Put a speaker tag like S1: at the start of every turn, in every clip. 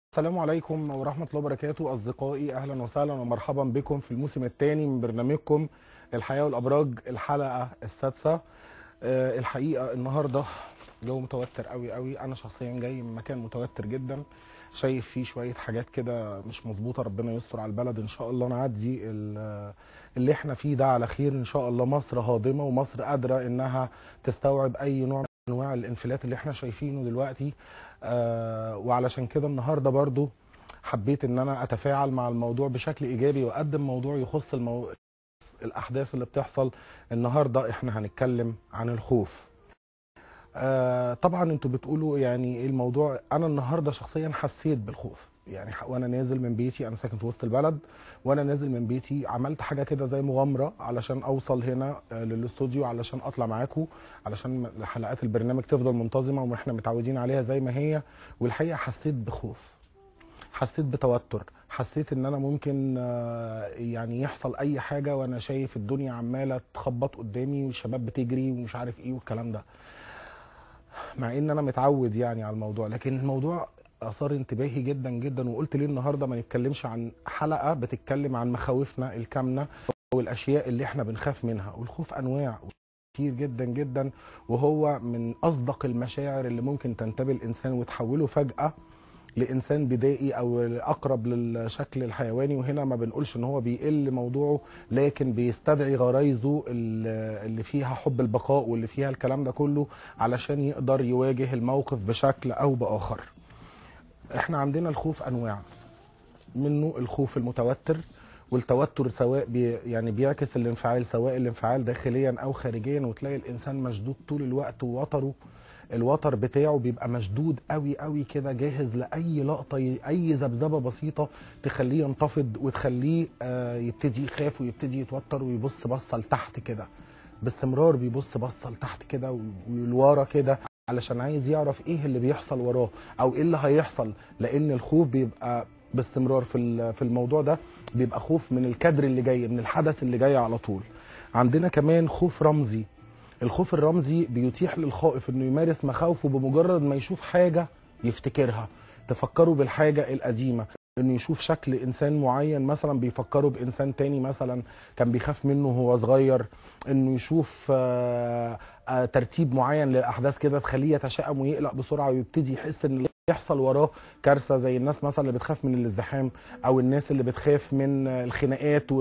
S1: السلام عليكم ورحمة الله وبركاته أصدقائي أهلا وسهلا ومرحبا بكم في الموسم الثاني من برنامجكم الحياة والأبراج الحلقة السادسة أه الحقيقة النهاردة جو متوتر قوي قوي أنا شخصيا جاي من مكان متوتر جدا شايف فيه شوية حاجات كده مش مظبوطة ربنا يستر على البلد إن شاء الله نعدي اللي احنا فيه ده على خير إن شاء الله مصر هاضمة ومصر قادرة إنها تستوعب أي نوع من أنواع الانفلات اللي احنا شايفينه دلوقتي آه وعلشان كده النهارده برضو حبيت ان انا اتفاعل مع الموضوع بشكل ايجابي واقدم موضوع يخص المو... الاحداث اللي بتحصل النهارده احنا هنتكلم عن الخوف آه طبعا انتوا بتقولوا يعني ايه الموضوع انا النهارده شخصيا حسيت بالخوف يعني وانا نازل من بيتي انا ساكن في وسط البلد وانا نازل من بيتي عملت حاجه كده زي مغامره علشان اوصل هنا للاستوديو علشان اطلع معاكم علشان حلقات البرنامج تفضل منتظمه واحنا متعودين عليها زي ما هي والحقيقه حسيت بخوف حسيت بتوتر حسيت ان انا ممكن يعني يحصل اي حاجه وانا شايف الدنيا عماله تخبط قدامي والشباب بتجري ومش عارف ايه والكلام ده مع ان انا متعود يعني على الموضوع لكن الموضوع اثار انتباهي جدا جدا وقلت ليه النهارده ما نتكلمش عن حلقه بتتكلم عن مخاوفنا الكامنه والاشياء اللي احنا بنخاف منها والخوف انواع كتير جدا جدا وهو من اصدق المشاعر اللي ممكن تنتابه الانسان وتحوله فجاه لانسان بدائي او اقرب للشكل الحيواني وهنا ما بنقولش ان هو بيقل موضوعه لكن بيستدعي غرايزه اللي فيها حب البقاء واللي فيها الكلام ده كله علشان يقدر يواجه الموقف بشكل او باخر احنا عندنا الخوف انواع منه الخوف المتوتر والتوتر سواء بي يعني بيعكس الانفعال سواء الانفعال داخليا او خارجيا وتلاقي الانسان مشدود طول الوقت ووتره الوتر بتاعه بيبقى مشدود قوي قوي كده جاهز لاي لقطه اي ذبذبه بسيطه تخليه ينتفض وتخليه آه يبتدي يخاف ويبتدي يتوتر ويبص بصه لتحت كده باستمرار بيبص بصه لتحت كده ولورا كده علشان عايز يعرف ايه اللي بيحصل وراه او ايه اللي هيحصل لان الخوف بيبقى باستمرار في في الموضوع ده بيبقى خوف من الكادر اللي جاي من الحدث اللي جاي على طول عندنا كمان خوف رمزي الخوف الرمزي بيتيح للخائف انه يمارس مخاوفه بمجرد ما يشوف حاجه يفتكرها تفكروا بالحاجه القديمه انه يشوف شكل انسان معين مثلا بيفكره بانسان تاني مثلا كان بيخاف منه وهو صغير انه يشوف آآ آآ ترتيب معين للاحداث كده تخليه يتشائم ويقلق بسرعه ويبتدي يحس ان اللي يحصل وراه كارثه زي الناس مثلا اللي بتخاف من الازدحام او الناس اللي بتخاف من الخناقات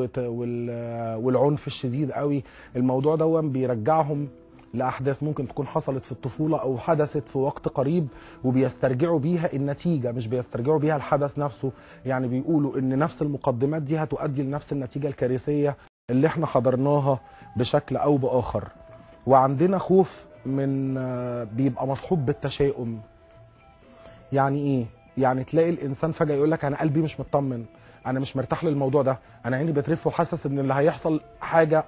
S1: والعنف الشديد قوي الموضوع ده بيرجعهم لاحداث ممكن تكون حصلت في الطفوله او حدثت في وقت قريب وبيسترجعوا بيها النتيجه مش بيسترجعوا بيها الحدث نفسه يعني بيقولوا ان نفس المقدمات دي هتؤدي لنفس النتيجه الكارثيه اللي احنا حضرناها بشكل او باخر وعندنا خوف من بيبقى مصحوب بالتشاؤم يعني ايه يعني تلاقي الانسان فجاه يقول لك انا قلبي مش مطمن انا مش مرتاح للموضوع ده انا عيني بترف وحاسس ان اللي هيحصل حاجه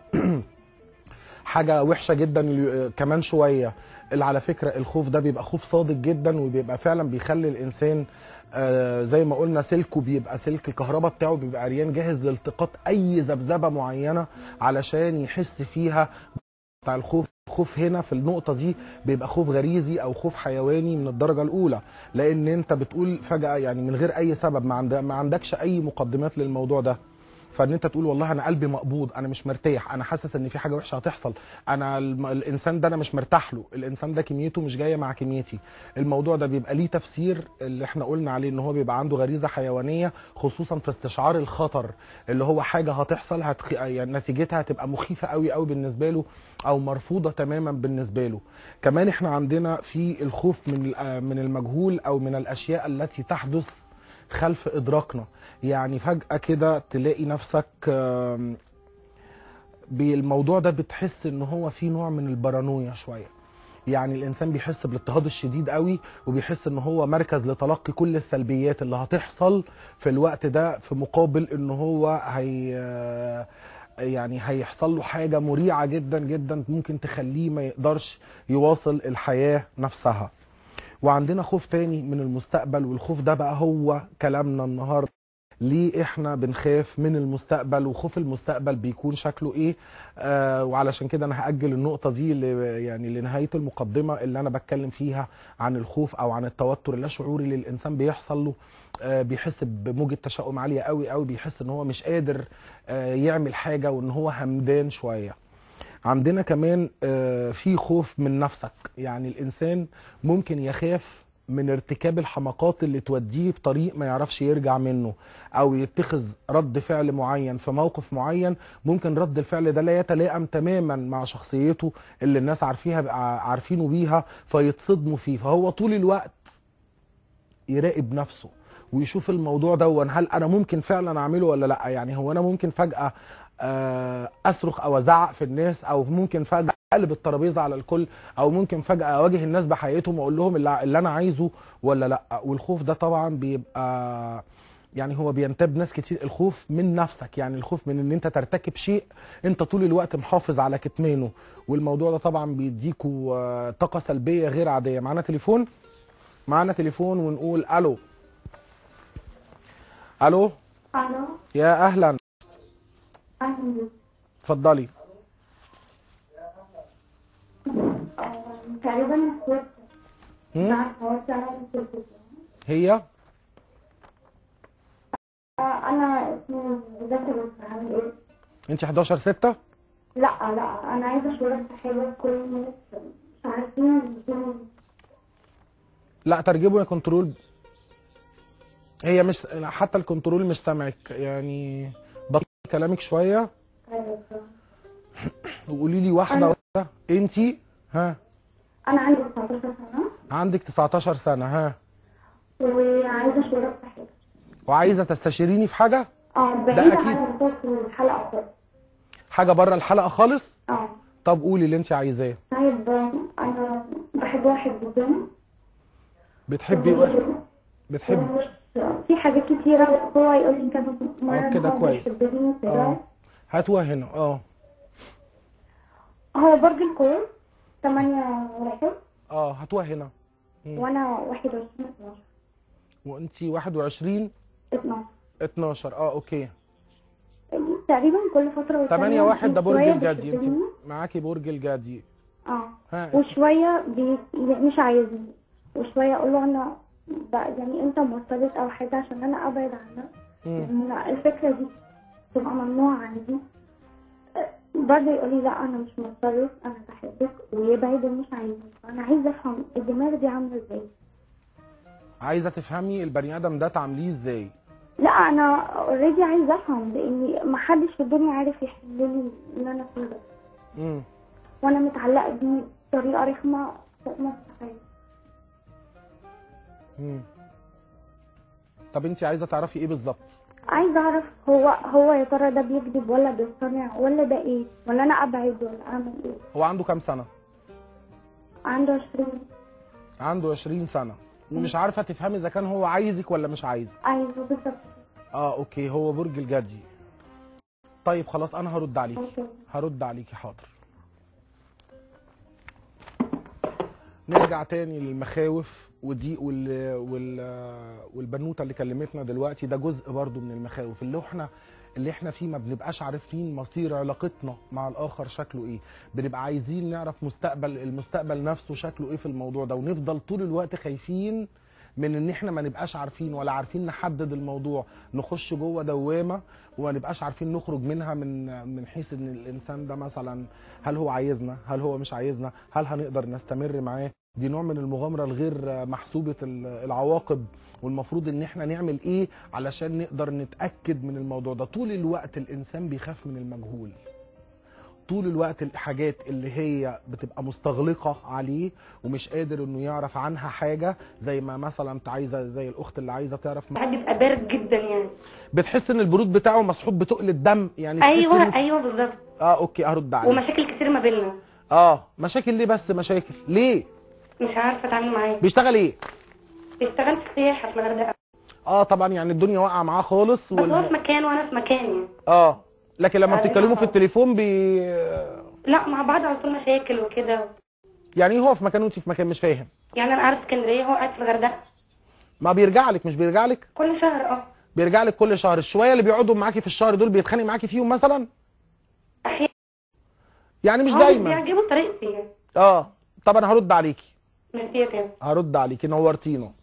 S1: حاجه وحشه جدا كمان شويه اللي على فكره الخوف ده بيبقى خوف صادق جدا وبيبقى فعلا بيخلي الانسان آه زي ما قلنا سلكه بيبقى سلك الكهرباء بتاعه بيبقى عريان جاهز لالتقاط اي ذبذبه معينه علشان يحس فيها بتاع الخوف خوف هنا في النقطة دي بيبقى خوف غريزي أو خوف حيواني من الدرجة الأولى لأن أنت بتقول فجأة يعني من غير أي سبب ما, عند... ما عندكش أي مقدمات للموضوع ده فان انت تقول والله انا قلبي مقبوض انا مش مرتاح انا حاسس ان في حاجه وحشه هتحصل انا الانسان ده انا مش مرتاح له الانسان ده كميته مش جايه مع كميتي الموضوع ده بيبقى ليه تفسير اللي احنا قلنا عليه ان هو بيبقى عنده غريزه حيوانيه خصوصا في استشعار الخطر اللي هو حاجه هتحصل هتخ... يعني نتيجتها هتبقى مخيفه قوي قوي بالنسبه له او مرفوضه تماما بالنسبه له كمان احنا عندنا في الخوف من من المجهول او من الاشياء التي تحدث خلف ادراكنا يعني فجاه كده تلاقي نفسك بالموضوع ده بتحس ان هو في نوع من البارانويا شويه يعني الانسان بيحس بالاضطهاد الشديد قوي وبيحس ان هو مركز لتلقي كل السلبيات اللي هتحصل في الوقت ده في مقابل ان هو هي يعني هيحصل له حاجه مريعه جدا جدا ممكن تخليه ما يقدرش يواصل الحياه نفسها وعندنا خوف تاني من المستقبل والخوف ده بقى هو كلامنا النهارده ليه احنا بنخاف من المستقبل وخوف المستقبل بيكون شكله ايه آه وعلشان كده انا هاجل النقطه دي ل- يعني لنهايه المقدمه اللي انا بتكلم فيها عن الخوف او عن التوتر اللاشعوري اللي الانسان بيحصل له آه بيحس بموجه تشاؤم عاليه قوي قوي بيحس ان هو مش قادر آه يعمل حاجه وان هو همدان شويه عندنا كمان آه، في خوف من نفسك يعني الانسان ممكن يخاف من ارتكاب الحماقات اللي توديه في طريق ما يعرفش يرجع منه او يتخذ رد فعل معين في موقف معين ممكن رد الفعل ده لا يتلائم تماما مع شخصيته اللي الناس عارفيها بقى عارفينه بيها فيتصدموا فيه فهو طول الوقت يراقب نفسه ويشوف الموضوع ده هل انا ممكن فعلا اعمله ولا لا يعني هو انا ممكن فجأة آه، اصرخ او ازعق في الناس او ممكن فجأة اقلب الترابيزه على الكل او ممكن فجأة اواجه الناس بحقيقتهم واقول لهم اللي اللي انا عايزه ولا لا والخوف ده طبعا بيبقى يعني هو بينتاب ناس كتير الخوف من نفسك يعني الخوف من ان انت ترتكب شيء انت طول الوقت محافظ على كتمانه والموضوع ده طبعا بيديكوا آه، طاقه سلبيه غير عاديه معانا تليفون معانا تليفون ونقول الو الو
S2: الو
S1: يا اهلا
S2: اهلا
S1: اتفضلي
S2: آه، تقريبا الصوت
S1: هم؟
S2: مع الصوت على التلفزيون
S1: هي
S2: آه، انا اسمي ذاكر بس عامل ايه؟
S1: انت 11 6
S2: لا لا انا عايزه اشوفك في حاجه كل الناس مش عارفين يكونوا-
S1: لا ترجمه يا كنترول هي مش حتى الكنترول مش سامعك يعني بطل كلامك شويه وقولي لي واحده واحده انت ها
S2: انا عندي 19 سنه
S1: عندك 19 سنه ها
S2: وعايزه اشوفك في حاجه
S1: وعايزه تستشيريني في حاجه
S2: اه بعيدة
S1: أكيد.
S2: عن نطاق الحلقه خالص
S1: حاجه بره الحلقه خالص
S2: اه
S1: طب قولي اللي انت عايزاه
S2: طيب آه، انا بحب واحد جدا
S1: بتحبي واحد بتحبي
S2: في حاجات كتيرة هو يقول لي كذا مرة
S1: آه، كده
S2: إن هو
S1: كويس.
S2: بيحبني وكده.
S1: اه هاتوها هنا اه
S2: هو برج القوس 8 واحد
S1: اه هاتوها هنا مم.
S2: وانا 21 12
S1: وانت 21
S2: 12
S1: 12 اه اوكي
S2: تقريبا كل فترة والتانية
S1: 8 واحد ده برج
S2: شوية
S1: الجدي انت
S2: بيحبني.
S1: معاكي برج الجدي
S2: اه
S1: ها
S2: وشوية بي... مش عايزني وشوية اقول له انا بقى يعني انت مرتبط او حاجة عشان انا ابعد عنك
S1: مم.
S2: إن الفكرة دي تبقى ممنوعة عندي أه، برضه يقول لي لا انا مش مرتبط انا بحبك ويبعد ومش عايزني فانا عايزة افهم الدماغ دي عاملة ازاي
S1: عايزه تفهمي البني ادم ده تعامليه ازاي
S2: لا انا اوريدي عايزة افهم لاني محدش في الدنيا عارف يحل لي اللي انا فيه ده
S1: امم
S2: وانا متعلقة بيه بطريقة رخمة فوق ما تتخيل
S1: امم طب انت عايزه تعرفي ايه بالظبط
S2: عايزة اعرف هو هو يا ترى ده بيكذب ولا بيصطنع ولا ده ايه ولا انا ابعد ولا اعمل ايه
S1: هو عنده كام سنه
S2: عنده 20
S1: عنده 20 سنه ومش عارفه تفهمي اذا كان هو عايزك ولا مش عايزك
S2: عايزه بالظبط
S1: اه اوكي هو برج الجدي طيب خلاص انا هرد عليكي
S2: أوكي.
S1: هرد عليكي حاضر نرجع تاني للمخاوف ودي وال... وال... والبنوته اللي كلمتنا دلوقتي ده جزء برضو من المخاوف اللي احنا اللي احنا فيه ما بنبقاش عارفين مصير علاقتنا مع الاخر شكله ايه بنبقى عايزين نعرف مستقبل المستقبل نفسه شكله ايه في الموضوع ده ونفضل طول الوقت خايفين من ان احنا ما نبقاش عارفين ولا عارفين نحدد الموضوع نخش جوه دوامه وما نبقاش عارفين نخرج منها من من حيث ان الانسان ده مثلا هل هو عايزنا هل هو مش عايزنا هل هنقدر نستمر معاه دي نوع من المغامره الغير محسوبه ال- العواقب والمفروض ان احنا نعمل ايه علشان نقدر نتاكد من الموضوع ده طول الوقت الانسان بيخاف من المجهول طول الوقت الحاجات اللي هي بتبقى مستغلقه عليه ومش قادر انه يعرف عنها حاجه زي ما مثلا انت عايزه زي الاخت اللي عايزه تعرف
S3: الواحد بيبقى بارد جدا يعني
S1: بتحس ان البرود بتاعه مسحوب بتقل الدم يعني تحس
S3: ايوه
S1: إن-
S3: ايوه بالظبط
S1: اه اوكي هرد عليك
S3: ومشاكل كتير ما بيننا
S1: اه مشاكل ليه بس مشاكل ليه
S3: مش عارفه اتعامل معاه
S1: بيشتغل ايه
S3: بيشتغل في السياحه في الغردقه
S1: اه طبعا يعني الدنيا واقعه معاه خالص
S3: بس هو في
S1: وال...
S3: مكان وانا في مكان يعني
S1: اه لكن لما
S3: أيوة.
S1: بتتكلموا في التليفون بي
S3: لا مع بعض على طول مشاكل وكده
S1: يعني هو في مكان وانت في مكان مش فاهم
S3: يعني انا قاعده في اسكندريه هو قاعد في الغردقه
S1: ما بيرجع لك مش بيرجع لك
S3: كل شهر اه
S1: بيرجع لك كل شهر الشويه اللي بيقعدوا معاكي في الشهر دول بيتخانق معاكي فيهم مثلا
S3: احيانا
S1: يعني مش
S3: هو
S1: دايما
S3: بيعجبوا طريقتي يعني
S1: اه طب انا هرد عليكي
S3: ميرسي يا تامر
S1: هرد عليكي نورتينا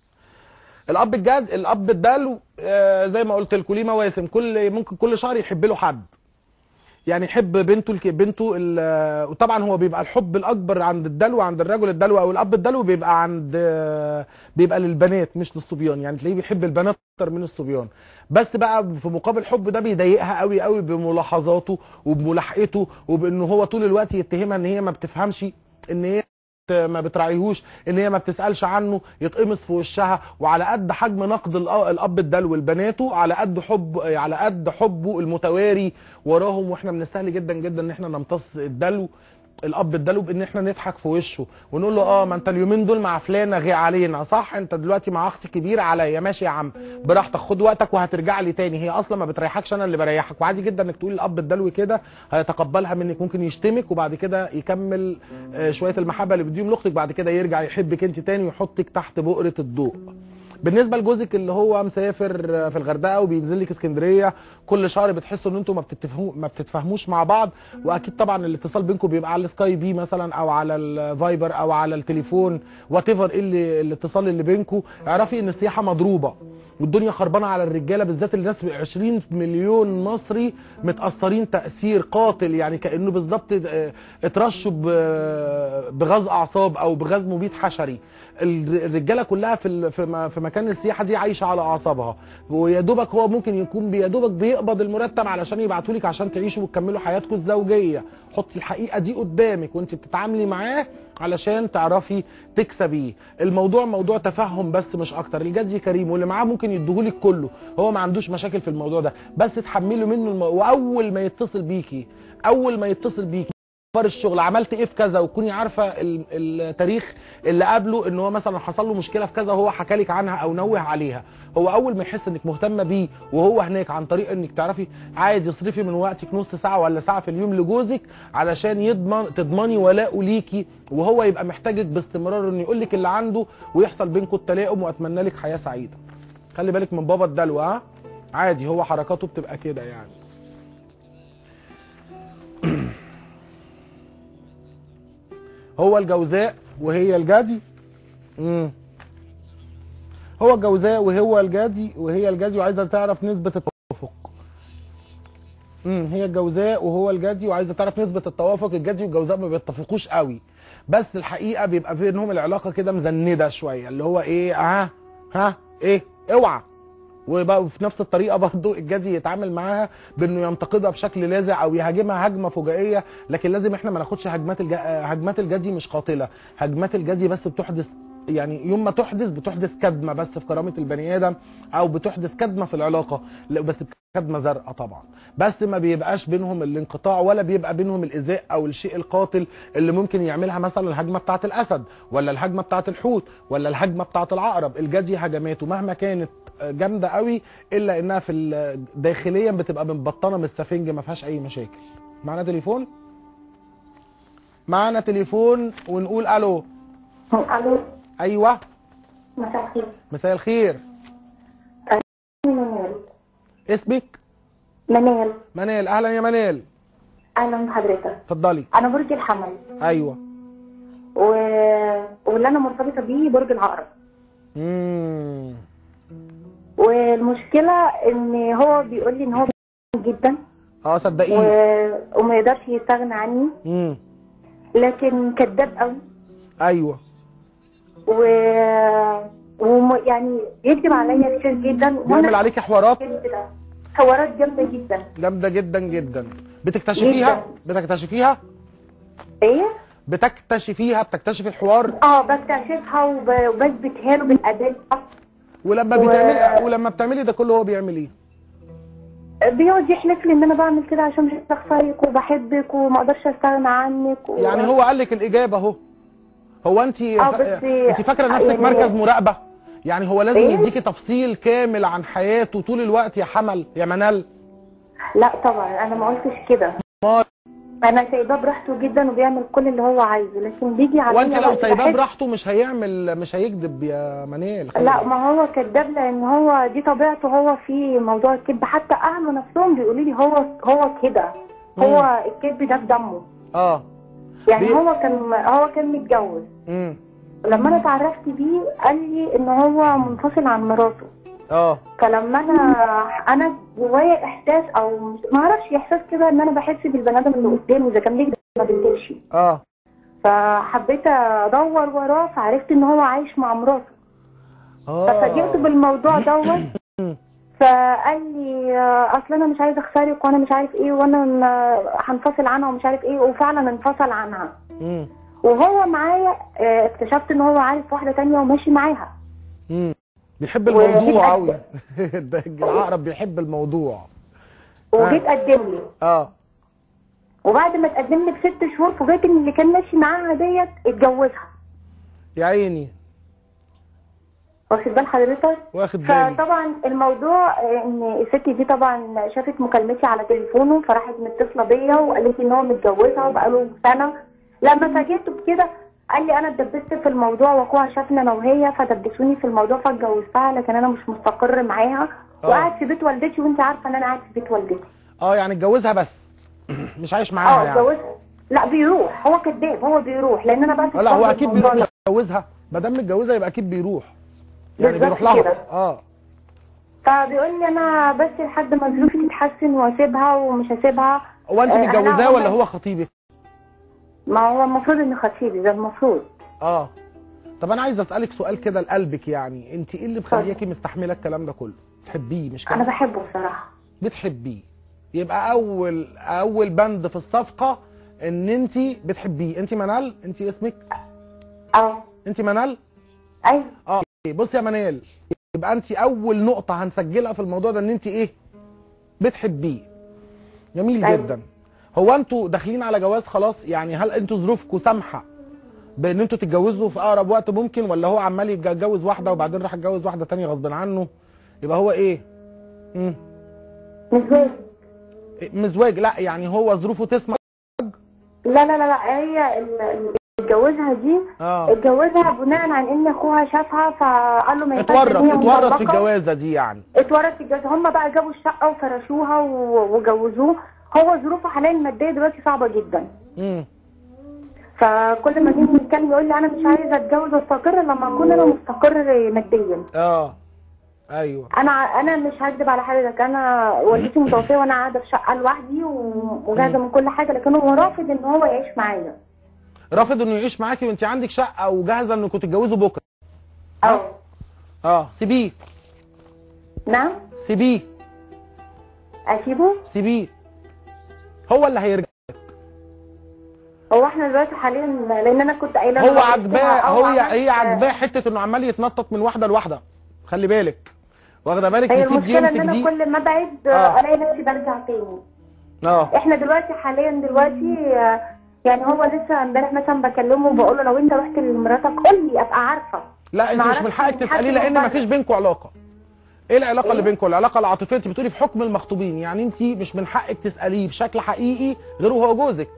S1: الاب الجاد الاب الدلو آه زي ما قلت لكم ليه مواسم كل ممكن كل شهر يحب له حد يعني يحب بنته الك... بنته ال... وطبعا هو بيبقى الحب الاكبر عند الدلو عند الرجل الدلو او الاب الدلو بيبقى عند آه، بيبقى للبنات مش للصبيان يعني تلاقيه بيحب البنات اكتر من الصبيان بس بقى في مقابل الحب ده بيضايقها قوي قوي بملاحظاته وبملاحقته وبانه هو طول الوقت يتهمها ان هي ما بتفهمش ان هي ما بتراعيهوش ان هي ما بتسالش عنه يتقمص في وشها وعلى قد حجم نقد الأ- الاب الدلو لبناته على قد حب على قد حبه المتواري وراهم واحنا بنستاهل جدا جدا ان احنا نمتص الدلو الاب الدلو بان احنا نضحك في وشه ونقول له اه ما انت اليومين دول مع فلانه غي علينا صح انت دلوقتي مع اختي كبيره عليا ماشي يا عم براحتك خد وقتك وهترجع لي تاني هي اصلا ما بتريحكش انا اللي بريحك وعادي جدا انك تقول الاب الدلو كده هيتقبلها منك ممكن يشتمك وبعد كده يكمل آه، شويه المحبه اللي بيديهم لاختك بعد كده يرجع يحبك انت تاني ويحطك تحت بؤره الضوء بالنسبه لجوزك اللي هو مسافر في الغردقه وبينزل لك اسكندريه كل شهر بتحسوا ان انتوا ما بتتفهموا ما بتتفاهموش مع بعض واكيد طبعا الاتصال بينكم بيبقى على السكاي بي مثلا او على الفايبر او على التليفون وات ايفر ايه اللي الاتصال اللي بينكم اعرفي ان السياحه مضروبه والدنيا خربانه على الرجاله بالذات الناس 20 مليون مصري متاثرين تاثير قاتل يعني كانه بالظبط اه، اترشوا ب- بغاز اعصاب او بغاز مبيد حشري ال- الرجاله كلها في ال- في م- في مكان السياحه دي عايشه على اعصابها ويا دوبك هو ممكن يكون يا دوبك بيقبض المرتب علشان يبعتوا لك عشان تعيشوا وتكملوا حياتكم الزوجيه حطي الحقيقه دي قدامك وانت بتتعاملي معاه علشان تعرفي تكسبيه الموضوع موضوع تفهم بس مش اكتر الجدي كريم واللي معاه ممكن يديهولك كله هو ما عندوش مشاكل في الموضوع ده بس تحملوا منه الم... واول ما يتصل بيكي اول ما يتصل بيكي اخبار الشغل عملت ايه في كذا وتكوني عارفه ال- التاريخ اللي قبله ان هو مثلا حصل له مشكله في كذا وهو حكى لك عنها او نوه عليها هو اول ما يحس انك مهتمه بيه وهو هناك عن طريق انك تعرفي عايز يصرفي من وقتك نص ساعه ولا ساعه في اليوم لجوزك علشان يضمن تضمني ولاءه ليكي وهو يبقى محتاجك باستمرار انه يقول لك اللي عنده ويحصل بينكم التلاؤم واتمنى لك حياه سعيده خلي بالك من بابا الدلو ها عادي هو حركاته بتبقى كده يعني هو الجوزاء وهي الجدي امم هو الجوزاء وهو الجدي وهي الجدي وعايزه تعرف نسبه التوافق امم هي الجوزاء وهو الجدي وعايزه تعرف نسبه التوافق الجدي والجوزاء ما بيتفقوش قوي بس الحقيقه بيبقى بينهم العلاقه كده مزنده شويه اللي هو ايه ها ها ايه اوعى وبقى في نفس الطريقه برضو الجدي يتعامل معاها بانه ينتقدها بشكل لاذع او يهاجمها هجمه فجائيه لكن لازم احنا ما ناخدش هجمات الج... هجمات الجدي مش قاتله هجمات الجدي بس بتحدث يعني يوم ما تحدث بتحدث كدمه بس في كرامه البني ادم او بتحدث كدمه في العلاقه لا بس كدمه زرقاء طبعا بس ما بيبقاش بينهم الانقطاع ولا بيبقى بينهم الايذاء او الشيء القاتل اللي ممكن يعملها مثلا الهجمه بتاعه الاسد ولا الهجمه بتاعه الحوت ولا الهجمه بتاعه العقرب الجدي هجماته مهما كانت جامده قوي الا انها في ال- داخليا بتبقى مبطنه من السفنج ما فيهاش اي مشاكل معانا تليفون معانا تليفون ونقول الو
S2: الو
S1: ايوه
S2: مساء الخير
S1: مساء الخير
S2: منال
S1: اسمك
S2: منال
S1: منال اهلا يا منال
S2: اهلا بحضرتك
S1: اتفضلي
S2: انا برج الحمل
S1: ايوه
S2: و... واللي انا مرتبطه بيه برج العقرب
S1: امم
S2: والمشكله ان هو بيقول لي ان هو بيحبني جدا
S1: اه
S2: و...
S1: صدقيني
S2: وما يقدرش يستغنى عني
S1: امم
S2: لكن كذاب قوي
S1: ايوه
S2: و... وم... يعني بيكذب عليا كتير جدا
S1: بيعمل عليكي حوارات
S2: كده حوارات جامده جدا
S1: جامده جدا جدا بتكتشفيها بتكتشفيها
S2: ايه
S1: بتكتشفيها بتكتشفي الحوار
S2: اه بكتشفها وب... وبثبتها له بالادله
S1: ولما
S2: و-
S1: بتعملي ولما بتعملي ده كله هو بيعمل ايه
S2: بيقعد يحلف لي ان انا بعمل كده عشان مش هستخسرك وبحبك وما اقدرش استغنى عنك و...
S1: يعني هو قال لك الاجابه اهو هو انت
S2: آه، بس-
S1: انت فاكره نفسك
S2: يعني-
S1: مركز مراقبه يعني هو لازم
S2: إيه؟
S1: يديكي تفصيل كامل عن حياته طول الوقت يا حمل يا منال
S2: لا طبعا انا ما قلتش كده انا سايباه براحته جدا وبيعمل كل اللي هو عايزه لكن بيجي عليا
S1: وانت لو
S2: وقت
S1: سايباه
S2: بحس-
S1: براحته مش هيعمل مش هيكذب يا منال خلي
S2: لا
S1: بالك.
S2: ما هو كذاب لان هو دي طبيعته هو في موضوع الكذب حتى اهله نفسهم بيقولوا لي هو هو كده هو الكذب ده في دمه
S1: اه
S2: يعني
S1: بي-
S2: هو كان هو كان متجوز
S1: امم
S2: لما انا اتعرفت بيه قال لي ان هو منفصل عن مراته
S1: اه
S2: فلما انا انا جوايا احساس او مش- ما اعرفش احساس كده ان انا بحس بالبني ادم اللي قدامي اذا كان بيكذب ما بيكذبش
S1: اه
S2: فحبيت ادور وراه فعرفت ان هو عايش مع مراته ففاجئت
S1: اه
S2: بالموضوع دوت فقال لي آه، اصل انا مش عايز اخسرك وانا مش عارف ايه وانا م- هنفصل عنها ومش عارف ايه وفعلا انفصل عنها
S1: امم
S2: وهو معايا آه، اكتشفت ان هو عارف واحده تانية وماشي معاها
S1: امم بيحب
S2: وجيت
S1: الموضوع
S2: أقدم.
S1: قوي ده العقرب بيحب الموضوع
S2: وجيت قدم لي
S1: اه
S2: وبعد ما اتقدم لي بست شهور فوجئت ان اللي كان ماشي معاها ديت اتجوزها
S1: يا عيني
S2: واخد بال حضرتك
S1: واخد بالي
S2: فطبعا الموضوع آه، ان الست دي طبعا شافت مكالمتي على تليفونه فراحت متصله بيا وقالت لي ان هو متجوزها وبقاله سنه لما فاجئته بكده قال لي انا اتدبست في الموضوع واخوها شافنا انا وهي فدبسوني في الموضوع فاتجوزتها لكن انا مش مستقر معاها
S1: آه.
S2: وقاعد في بيت والدتي وانت عارفه ان انا قاعد في بيت والدتي
S1: اه يعني اتجوزها بس مش عايش معاها
S2: اه
S1: يعني
S2: اتجوزها لا بيروح هو كذاب هو بيروح لان انا بقى
S1: آه، لا هو اكيد بيروح يتجوزها ما دام متجوزها يبقى اكيد بيروح يعني
S2: بالظبط
S1: بيروح لها
S2: كده.
S1: اه
S2: فبيقول لي انا بس لحد ما ظروفي تتحسن واسيبها ومش هسيبها
S1: هو انت
S2: آه، أنا
S1: متجوزاه
S2: أقول
S1: ولا
S2: لك-
S1: هو خطيبك
S2: ما هو المفروض ان خطيبي ده المفروض
S1: اه طب انا عايز اسالك سؤال كده لقلبك يعني انت ايه اللي مخلياكي مستحمله الكلام ده كله بتحبيه مش
S2: انا
S1: كده
S2: بحبه بصراحه
S1: بتحبيه يبقى اول اول بند في الصفقه ان انت بتحبيه انت منال انت اسمك
S2: اه
S1: انت منال
S2: ايوه
S1: اه بص يا منال يبقى انت اول نقطه هنسجلها في الموضوع ده ان انت ايه بتحبيه جميل
S2: أيوة.
S1: جدا هو انتوا داخلين على جواز خلاص يعني هل انتوا ظروفكم سامحه بان انتوا تتجوزوا في اقرب وقت ممكن ولا هو عمال يتجوز واحده وبعدين راح يتجوز واحده تانية غصب عنه يبقى هو ايه امم
S2: مش زي
S1: مزواج لا يعني هو ظروفه تسمح
S2: لا لا لا لا هي ال- اللي اتجوزها دي
S1: اه
S2: اتجوزها بناء عن ان اخوها شافها فقال له ما ينفعش
S1: اتورط
S2: إن هي
S1: اتورط في
S2: مطلقة.
S1: الجوازه دي يعني
S2: اتورط في الجواز هم بقى جابوا الشقه وفرشوها و- وجوزوه هو ظروفه حاليا الماديه دلوقتي صعبه جدا
S1: امم
S2: فكل ما نيجي نتكلم يقول لي انا مش عايز اتجوز واستقر لما اكون انا مستقر ماديا
S1: اه ايوه
S2: انا انا مش هكدب على حضرتك انا والدتي متوفيه وانا قاعده في شقه لوحدي و- وجاهزه من كل حاجه لكن هو رافض ان هو يعيش معايا
S1: رافض انه يعيش معاكي وانت عندك شقه وجاهزه انكم تتجوزوا بكره
S2: اه
S1: اه سيبيه
S2: نعم
S1: سيبيه
S2: اسيبه
S1: سيبيه هو اللي هيرجع
S2: هو احنا دلوقتي حاليا لان انا كنت قايله له
S1: هو
S2: لو
S1: عاجباه
S2: قلتها أو
S1: هو
S2: عملت-
S1: هي عاجباه حته انه عمال يتنطط من واحده لواحده خلي بالك واخده بالك
S2: هي
S1: يسيب دي
S2: المشكله ان
S1: يمسك
S2: انا
S1: دي
S2: كل ما ابعد
S1: آه.
S2: الاقي نفسي برجع تاني
S1: اه
S2: احنا دلوقتي حاليا دلوقتي آه، يعني هو لسه امبارح مثلا بكلمه وبقول له لو انت رحت لمراتك قول لي ابقى عارفه
S1: لا انت مش
S2: معرفش
S1: من حقك
S2: من
S1: تساليه
S2: حد
S1: لان
S2: مقرر.
S1: مفيش بينكم علاقه ايه العلاقه اللي
S2: إيه؟
S1: بينكم العلاقه العاطفيه انت بتقولي في حكم المخطوبين يعني انت مش من حقك تساليه بشكل حقيقي غير وهو جوزك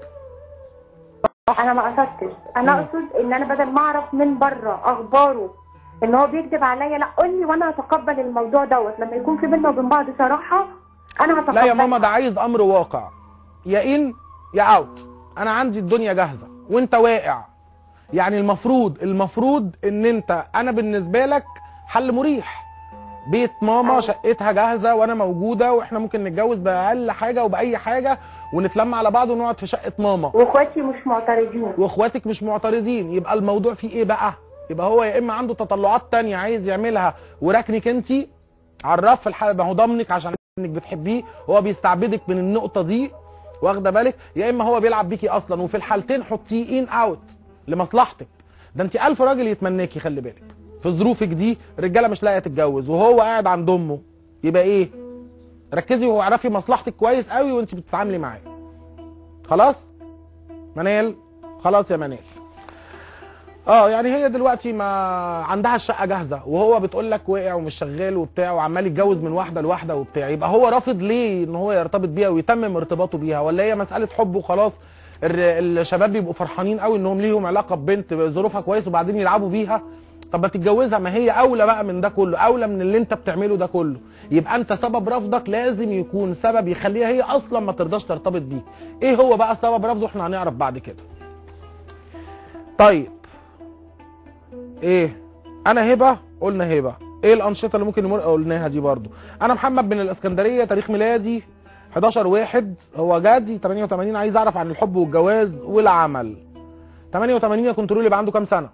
S2: انا ما قصدتش انا اقصد ان انا بدل ما اعرف من بره اخباره ان هو بيكذب عليا لا قول لي وانا هتقبل الموضوع دوت لما يكون في بينا وبين بعض صراحه انا هتقبل
S1: لا يا ماما ده عايز امر واقع يا ان يا اوت انا عندي الدنيا جاهزه وانت واقع يعني المفروض المفروض ان انت انا بالنسبه لك حل مريح بيت ماما
S2: أيوة.
S1: شقتها جاهزه وانا موجوده واحنا ممكن نتجوز باقل حاجه وباي حاجه ونتلم على بعض ونقعد في شقه ماما
S2: واخواتي مش معترضين
S1: واخواتك مش معترضين يبقى الموضوع فيه ايه بقى يبقى هو يا اما عنده تطلعات تانية عايز يعملها وراكنك انت عرف في الحلقه ما هو ضامنك عشان انك بتحبيه هو بيستعبدك من النقطه دي واخده بالك يا اما هو بيلعب بيكي اصلا وفي الحالتين حطيه ان اوت لمصلحتك ده انت الف راجل يتمناكي خلي بالك في ظروفك دي الرجاله مش لاقيه تتجوز وهو قاعد عند امه يبقى ايه ركزي واعرفي مصلحتك كويس قوي وانت بتتعاملي معاه خلاص منال خلاص يا منال اه يعني هي دلوقتي ما عندها الشقه جاهزه وهو بتقول لك وقع ومش شغال وبتاع وعمال يتجوز من واحده لواحده وبتاع يبقى هو رافض ليه ان هو يرتبط بيها ويتمم ارتباطه بيها ولا هي مساله حب وخلاص الر- الشباب بيبقوا فرحانين قوي انهم ليهم علاقه ببنت ظروفها كويس وبعدين يلعبوا بيها طب ما تتجوزها ما هي اولى بقى من ده كله اولى من اللي انت بتعمله ده كله يبقى انت سبب رفضك لازم يكون سبب يخليها هي اصلا ما ترضاش ترتبط بيك ايه هو بقى سبب رفضه احنا هنعرف بعد كده طيب ايه انا هبه قلنا هبه ايه الانشطه اللي ممكن نمر قلناها دي برضو انا محمد من الاسكندريه تاريخ ميلادي 11 واحد هو جدي 88 عايز اعرف عن الحب والجواز والعمل 88 يا كنترول يبقى عنده كام سنه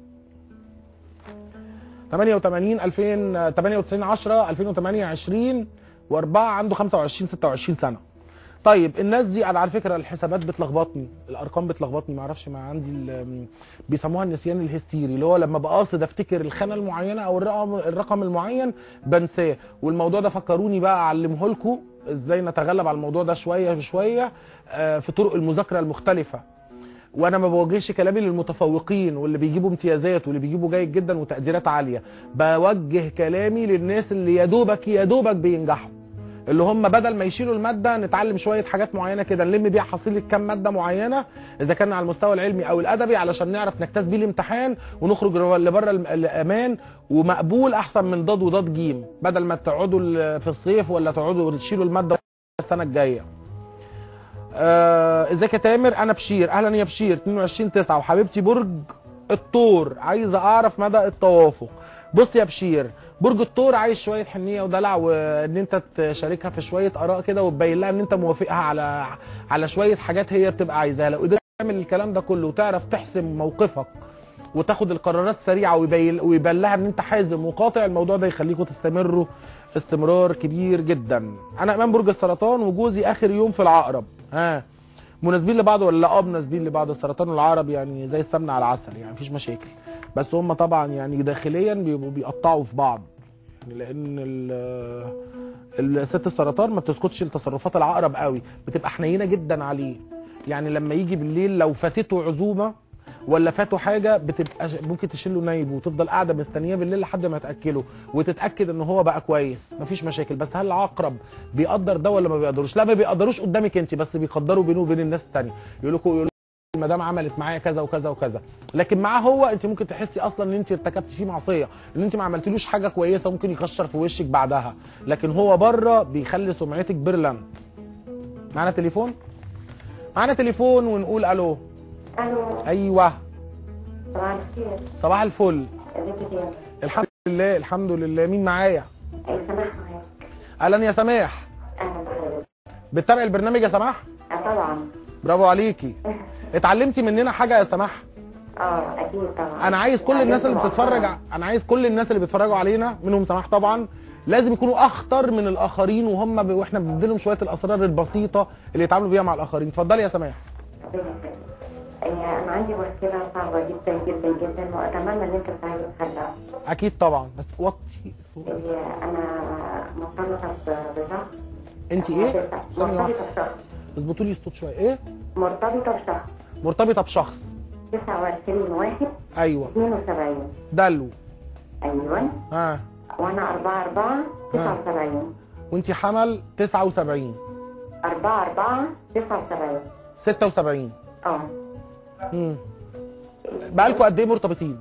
S1: 88 2000 98 10 2008 20 و4 عنده 25 26 سنه طيب الناس دي انا على فكره الحسابات بتلخبطني الارقام بتلخبطني ما اعرفش ما عندي ال- بيسموها النسيان الهستيري اللي هو لما بقاصد افتكر الخانه المعينه او الرقم الرقم المعين بنساه والموضوع ده فكروني بقى اعلمه لكم ازاي نتغلب على الموضوع ده شويه بشويه آه، في طرق المذاكره المختلفه وانا ما بوجهش كلامي للمتفوقين واللي بيجيبوا امتيازات واللي بيجيبوا جيد جدا وتقديرات عاليه بوجه كلامي للناس اللي يا دوبك يا دوبك بينجحوا اللي هم بدل ما يشيلوا الماده نتعلم شويه حاجات معينه كده نلم بيها حصيله كام ماده معينه اذا كان على المستوى العلمي او الادبي علشان نعرف نجتاز بيه الامتحان ونخرج لبره الامان ومقبول احسن من ضاد وضاد جيم بدل ما تقعدوا ال- في الصيف ولا تقعدوا تشيلوا الماده السنه الجايه آه، ازيك يا تامر انا بشير اهلا يا بشير 22 9 وحبيبتي برج الثور عايزه اعرف مدى التوافق بص يا بشير برج الثور عايز شويه حنيه ودلع وان انت تشاركها في شويه اراء كده وتبين لها ان انت موافقها على على شويه حاجات هي بتبقى عايزاها لو قدرت تعمل الكلام ده كله وتعرف تحسم موقفك وتاخد القرارات سريعه ويبين ويبان لها ان انت حازم وقاطع الموضوع ده يخليكم تستمروا استمرار كبير جدا انا امام برج السرطان وجوزي اخر يوم في العقرب ها مناسبين لبعض ولا لا اه مناسبين لبعض السرطان والعقرب يعني زي السمنه على العسل يعني مفيش مشاكل بس هم طبعا يعني داخليا بيبقوا بيقطعوا في بعض يعني لان ال- الست السرطان ما بتسكتش لتصرفات العقرب قوي بتبقى حنينه جدا عليه يعني لما يجي بالليل لو فاتته عزومه ولا فاته حاجه بتبقى ش- ممكن تشيله نايب وتفضل قاعده مستنياه بالليل لحد ما تاكله وتتاكد ان هو بقى كويس مفيش مشاكل بس هل العقرب بيقدر ده ولا ما بيقدروش لا ما بيقدروش قدامك انت بس بيقدروا بينه وبين الناس التانية يقول لكم يقول المدام عملت معايا كذا وكذا وكذا لكن معاه هو انت ممكن تحسي اصلا ان انت ارتكبت فيه معصيه ان انت ما عملتلوش حاجه كويسه ممكن يكشر في وشك بعدها لكن هو بره بيخلي سمعتك بيرلاند معانا تليفون معانا تليفون ونقول الو
S3: الو
S1: ايوه
S3: صباح الخير
S1: صباح الفل
S3: ازيك يا
S1: الحمد لله الحمد لله مين معايا
S3: اي سماح معاك
S1: اهلا يا سماح
S3: اهلا بحضرتك
S1: بتتابع البرنامج يا سماح
S3: اه طبعا
S1: برافو عليكي اتعلمتي مننا حاجه يا سماح
S3: اه اكيد طبعا
S1: انا عايز كل الناس اللي بتتفرج ع- انا عايز كل الناس اللي بيتفرجوا علينا منهم سماح طبعا لازم يكونوا اخطر من الاخرين وهم ب... واحنا بنديلهم شويه الاسرار البسيطه اللي يتعاملوا بيها مع الاخرين اتفضلي يا سماح
S3: ربنا يخليك. آه، انا عندي مشكله صعبه جدا جدا جدا واتمنى ان انت تساعدني تحلها
S1: اكيد طبعا بس وطي الصوت
S3: هي انا مرتبطه ب- بشخص
S1: انت ايه ثانيه واحده
S3: مرتبطه بشخص
S1: اظبطوا لي الصوت شويه ايه
S3: مرتبطه بشخص
S1: مرتبطه بشخص
S3: 29 واحد
S1: ايوه
S3: 72
S1: دلو
S3: ايوه
S1: ها
S3: وانا 4 4 79
S1: وانت حمل 79
S3: 4 4 79
S1: 76
S3: اه
S1: امم بقالكوا قد ايه مرتبطين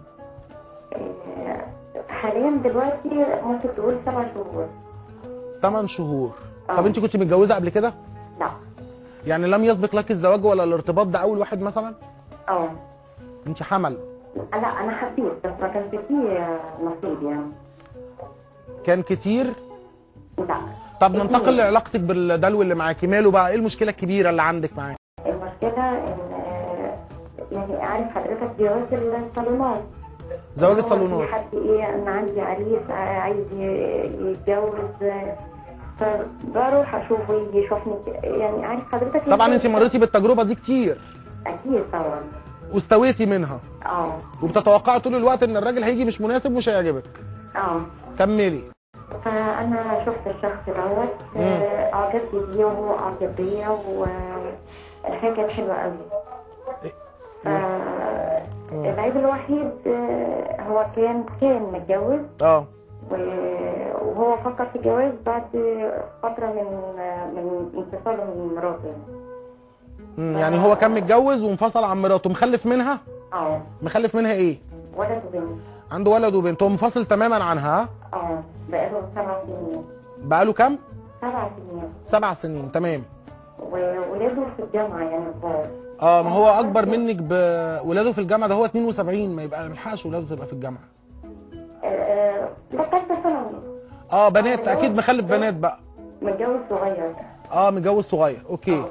S3: آه، حاليا دلوقتي ممكن تقول سبع شهور
S1: 8 شهور
S3: آه.
S1: طب انت كنت متجوزه قبل كده
S3: لا
S1: يعني لم يسبق لك الزواج ولا الارتباط ده اول واحد مثلا
S3: اه
S1: انت حمل
S3: لا انا حبيت بس ما كانش فيه نصيب يعني
S1: كان كتير
S3: لا
S1: طب ننتقل لعلاقتك بالدلو اللي معاكي ماله بقى ايه المشكله الكبيره اللي عندك معاه
S3: المشكله ان آه، يعني عارف حضرتك جواز الصالونات
S1: زواج
S3: هو
S1: الصالونات
S3: في حد ايه انا عندي عريس آه، عايز ي- يتجوز آه، فبروح اشوفه يجي يشوفني يعني عارف حضرتك
S1: طبعا انت مريتي بالتجربه دي كتير
S3: اكيد طبعا
S1: واستويتي منها
S3: اه
S1: وبتتوقعي طول الوقت ان الراجل هيجي مش مناسب مش هيعجبك
S3: اه
S1: كملي
S3: فانا شفت الشخص دوت
S1: مم.
S3: آه، اعجبت بيه وهو اعجب بيا والحاجه كانت حلوه قوي ف
S1: آه.
S3: العيب الوحيد آه، هو كان كان متجوز
S1: اه
S3: و- وهو فكر في الجواز بعد فترة من من انفصاله من مراته يعني.
S1: مم، يعني هو كان متجوز وانفصل عن مراته مخلف منها
S3: اه
S1: مخلف منها ايه
S3: ولد وبنت
S1: عنده ولد وبنت هو منفصل تماما عنها ها؟
S3: اه بقاله سبع سنين
S1: بقاله كام
S3: سبع سنين
S1: سبع سنين تمام
S3: وولاده في الجامعة يعني كبار
S1: اه ما هو اكبر منك بولاده في الجامعه ده هو 72 ما يبقى ما يلحقش ولاده تبقى في الجامعه
S3: آه، آه، ده ثالثة ثانوي
S1: اه بنات اكيد مخلف بنات بقى
S3: متجوز صغير
S1: اه متجوز صغير اوكي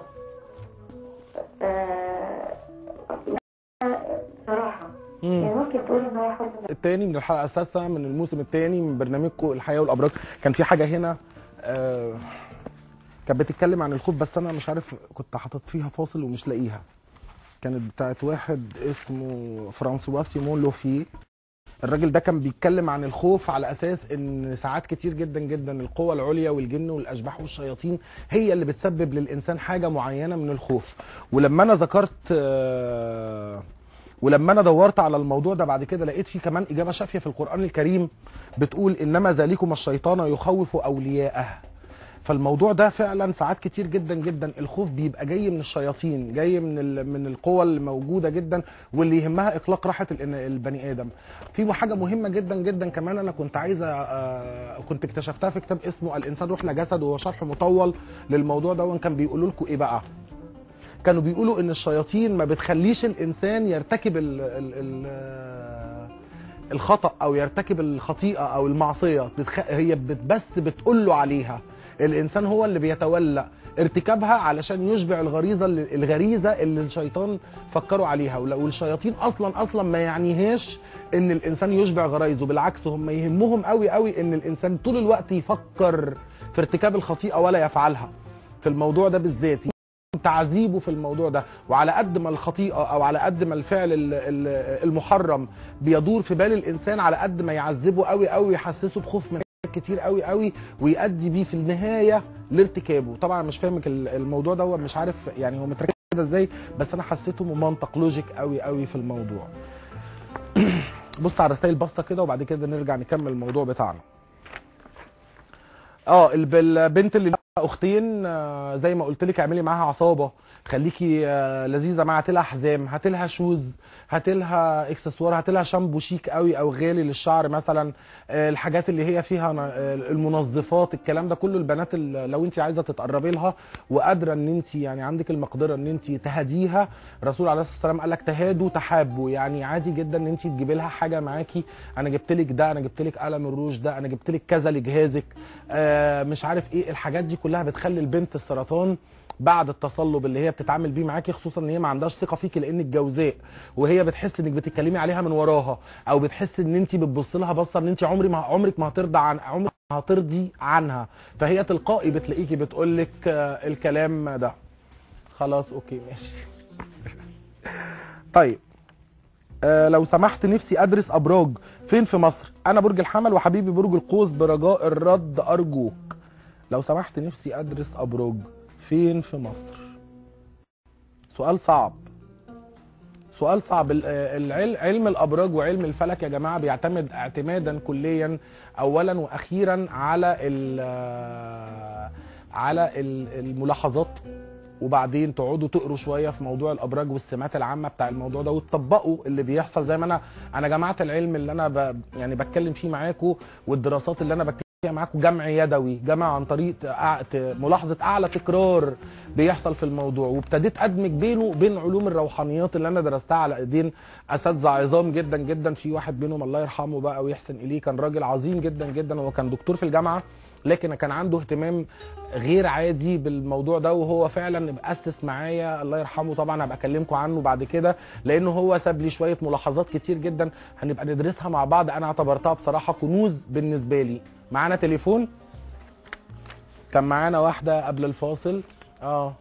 S3: آه، صراحة
S1: مم.
S3: يعني ممكن تقول ان هو حب
S1: التاني من الحلقه السادسه من الموسم الثاني من برنامجكم الحياه والابراج كان في حاجه هنا آه كانت بتتكلم عن الخوف بس انا مش عارف كنت حاطط فيها فاصل ومش لاقيها كانت بتاعت واحد اسمه فرانسوا سيمون لوفيه الراجل ده كان بيتكلم عن الخوف على اساس ان ساعات كتير جدا جدا القوى العليا والجن والاشباح والشياطين هي اللي بتسبب للانسان حاجه معينه من الخوف ولما انا ذكرت آه ولما انا دورت على الموضوع ده بعد كده لقيت فيه كمان اجابه شافيه في القران الكريم بتقول انما ذلكم الشيطان يخوف اولياءه فالموضوع ده فعلا ساعات كتير جدا جدا الخوف بيبقى جاي من الشياطين جاي من ال- من القوى الموجوده جدا واللي يهمها اقلاق راحه الإن- البني ادم في حاجه مهمه جدا جدا كمان انا كنت عايزه آه، كنت اكتشفتها في كتاب اسمه الانسان روح لا جسد وهو شرح مطول للموضوع ده وان كان بيقولوا لكم ايه بقى كانوا بيقولوا ان الشياطين ما بتخليش الانسان يرتكب ال ال ال الخطا او يرتكب الخطيئه او المعصيه بتخ... هي بت بس بتقول له عليها الانسان هو اللي بيتولى ارتكابها علشان يشبع الغريزه اللي الغريزه اللي الشيطان فكروا عليها ولو الشياطين اصلا اصلا ما يعنيهاش ان الانسان يشبع غرايزه بالعكس هم يهمهم قوي قوي ان الانسان طول الوقت يفكر في ارتكاب الخطيئه ولا يفعلها في الموضوع ده بالذات تعذيبه في الموضوع ده وعلى قد ما الخطيئه او على قد ما الفعل ال- ال- المحرم بيدور في بال الانسان على قد ما يعذبه قوي قوي يحسسه بخوف من كتير قوي قوي ويؤدي بيه في النهايه لارتكابه طبعا مش فاهمك ال- الموضوع ده هو مش عارف يعني هو متركب كده ازاي بس انا حسيته منطق لوجيك قوي قوي في الموضوع بص على رسائل بسطه كده وبعد كده نرجع نكمل الموضوع بتاعنا اه الب- البنت اللي لها اختين آه، زي ما قلت لك اعملي معاها عصابه خليكي آه، لذيذه معاها هات لها حزام هات لها شوز هات لها اكسسوار هات لها شامبو شيك قوي او غالي للشعر مثلا آه، الحاجات اللي هي فيها ن- آه، المنظفات الكلام ده كله البنات اللي لو انت عايزه تتقربي لها وقادره ان انت يعني عندك المقدره ان انت تهديها الرسول عليه الصلاه والسلام قال لك تهادوا تحابوا يعني عادي جدا ان انت تجيبي لها حاجه معاكي انا جبت لك ده انا جبت لك قلم الروج ده انا جبت لك كذا لجهازك آه مش عارف ايه الحاجات دي كلها بتخلي البنت السرطان بعد التصلب اللي هي بتتعامل بيه معاكي خصوصا ان هي ما عندهاش ثقه فيكي لانك جوزاء وهي بتحس انك بتتكلمي عليها من وراها او بتحس ان انت بتبص لها بصه ان انت عمري ما عمرك ما هترضى عن عمرك ما هترضي عنها فهي تلقائي بتلاقيكي بتقول لك آه الكلام ده خلاص اوكي ماشي طيب آه لو سمحت نفسي ادرس ابراج فين في مصر انا برج الحمل وحبيبي برج القوس برجاء الرد ارجوك لو سمحت نفسي ادرس ابراج فين في مصر سؤال صعب سؤال صعب ال- آه، العل- علم الابراج وعلم الفلك يا جماعه بيعتمد اعتمادا كليا اولا واخيرا على ال- آه، على ال- الملاحظات وبعدين تقعدوا تقروا شويه في موضوع الابراج والسمات العامه بتاع الموضوع ده وتطبقوا اللي بيحصل زي ما انا انا جمعت العلم اللي انا ب يعني بتكلم فيه معاكم والدراسات اللي انا بتكلم فيها معاكم جمع يدوي جمع عن طريق أع- ت- ملاحظه اعلى تكرار بيحصل في الموضوع وابتديت ادمج بينه وبين علوم الروحانيات اللي انا درستها على ايدين اساتذه عظام جدا جدا في واحد منهم الله يرحمه بقى ويحسن اليه كان راجل عظيم جدا جدا هو كان دكتور في الجامعه لكن كان عنده اهتمام غير عادي بالموضوع ده وهو فعلا اسس معايا الله يرحمه طبعا هبقى اكلمكم عنه بعد كده لانه هو ساب لي شويه ملاحظات كتير جدا هنبقى ندرسها مع بعض انا اعتبرتها بصراحه كنوز بالنسبه لي معانا تليفون كان معانا واحده قبل الفاصل اه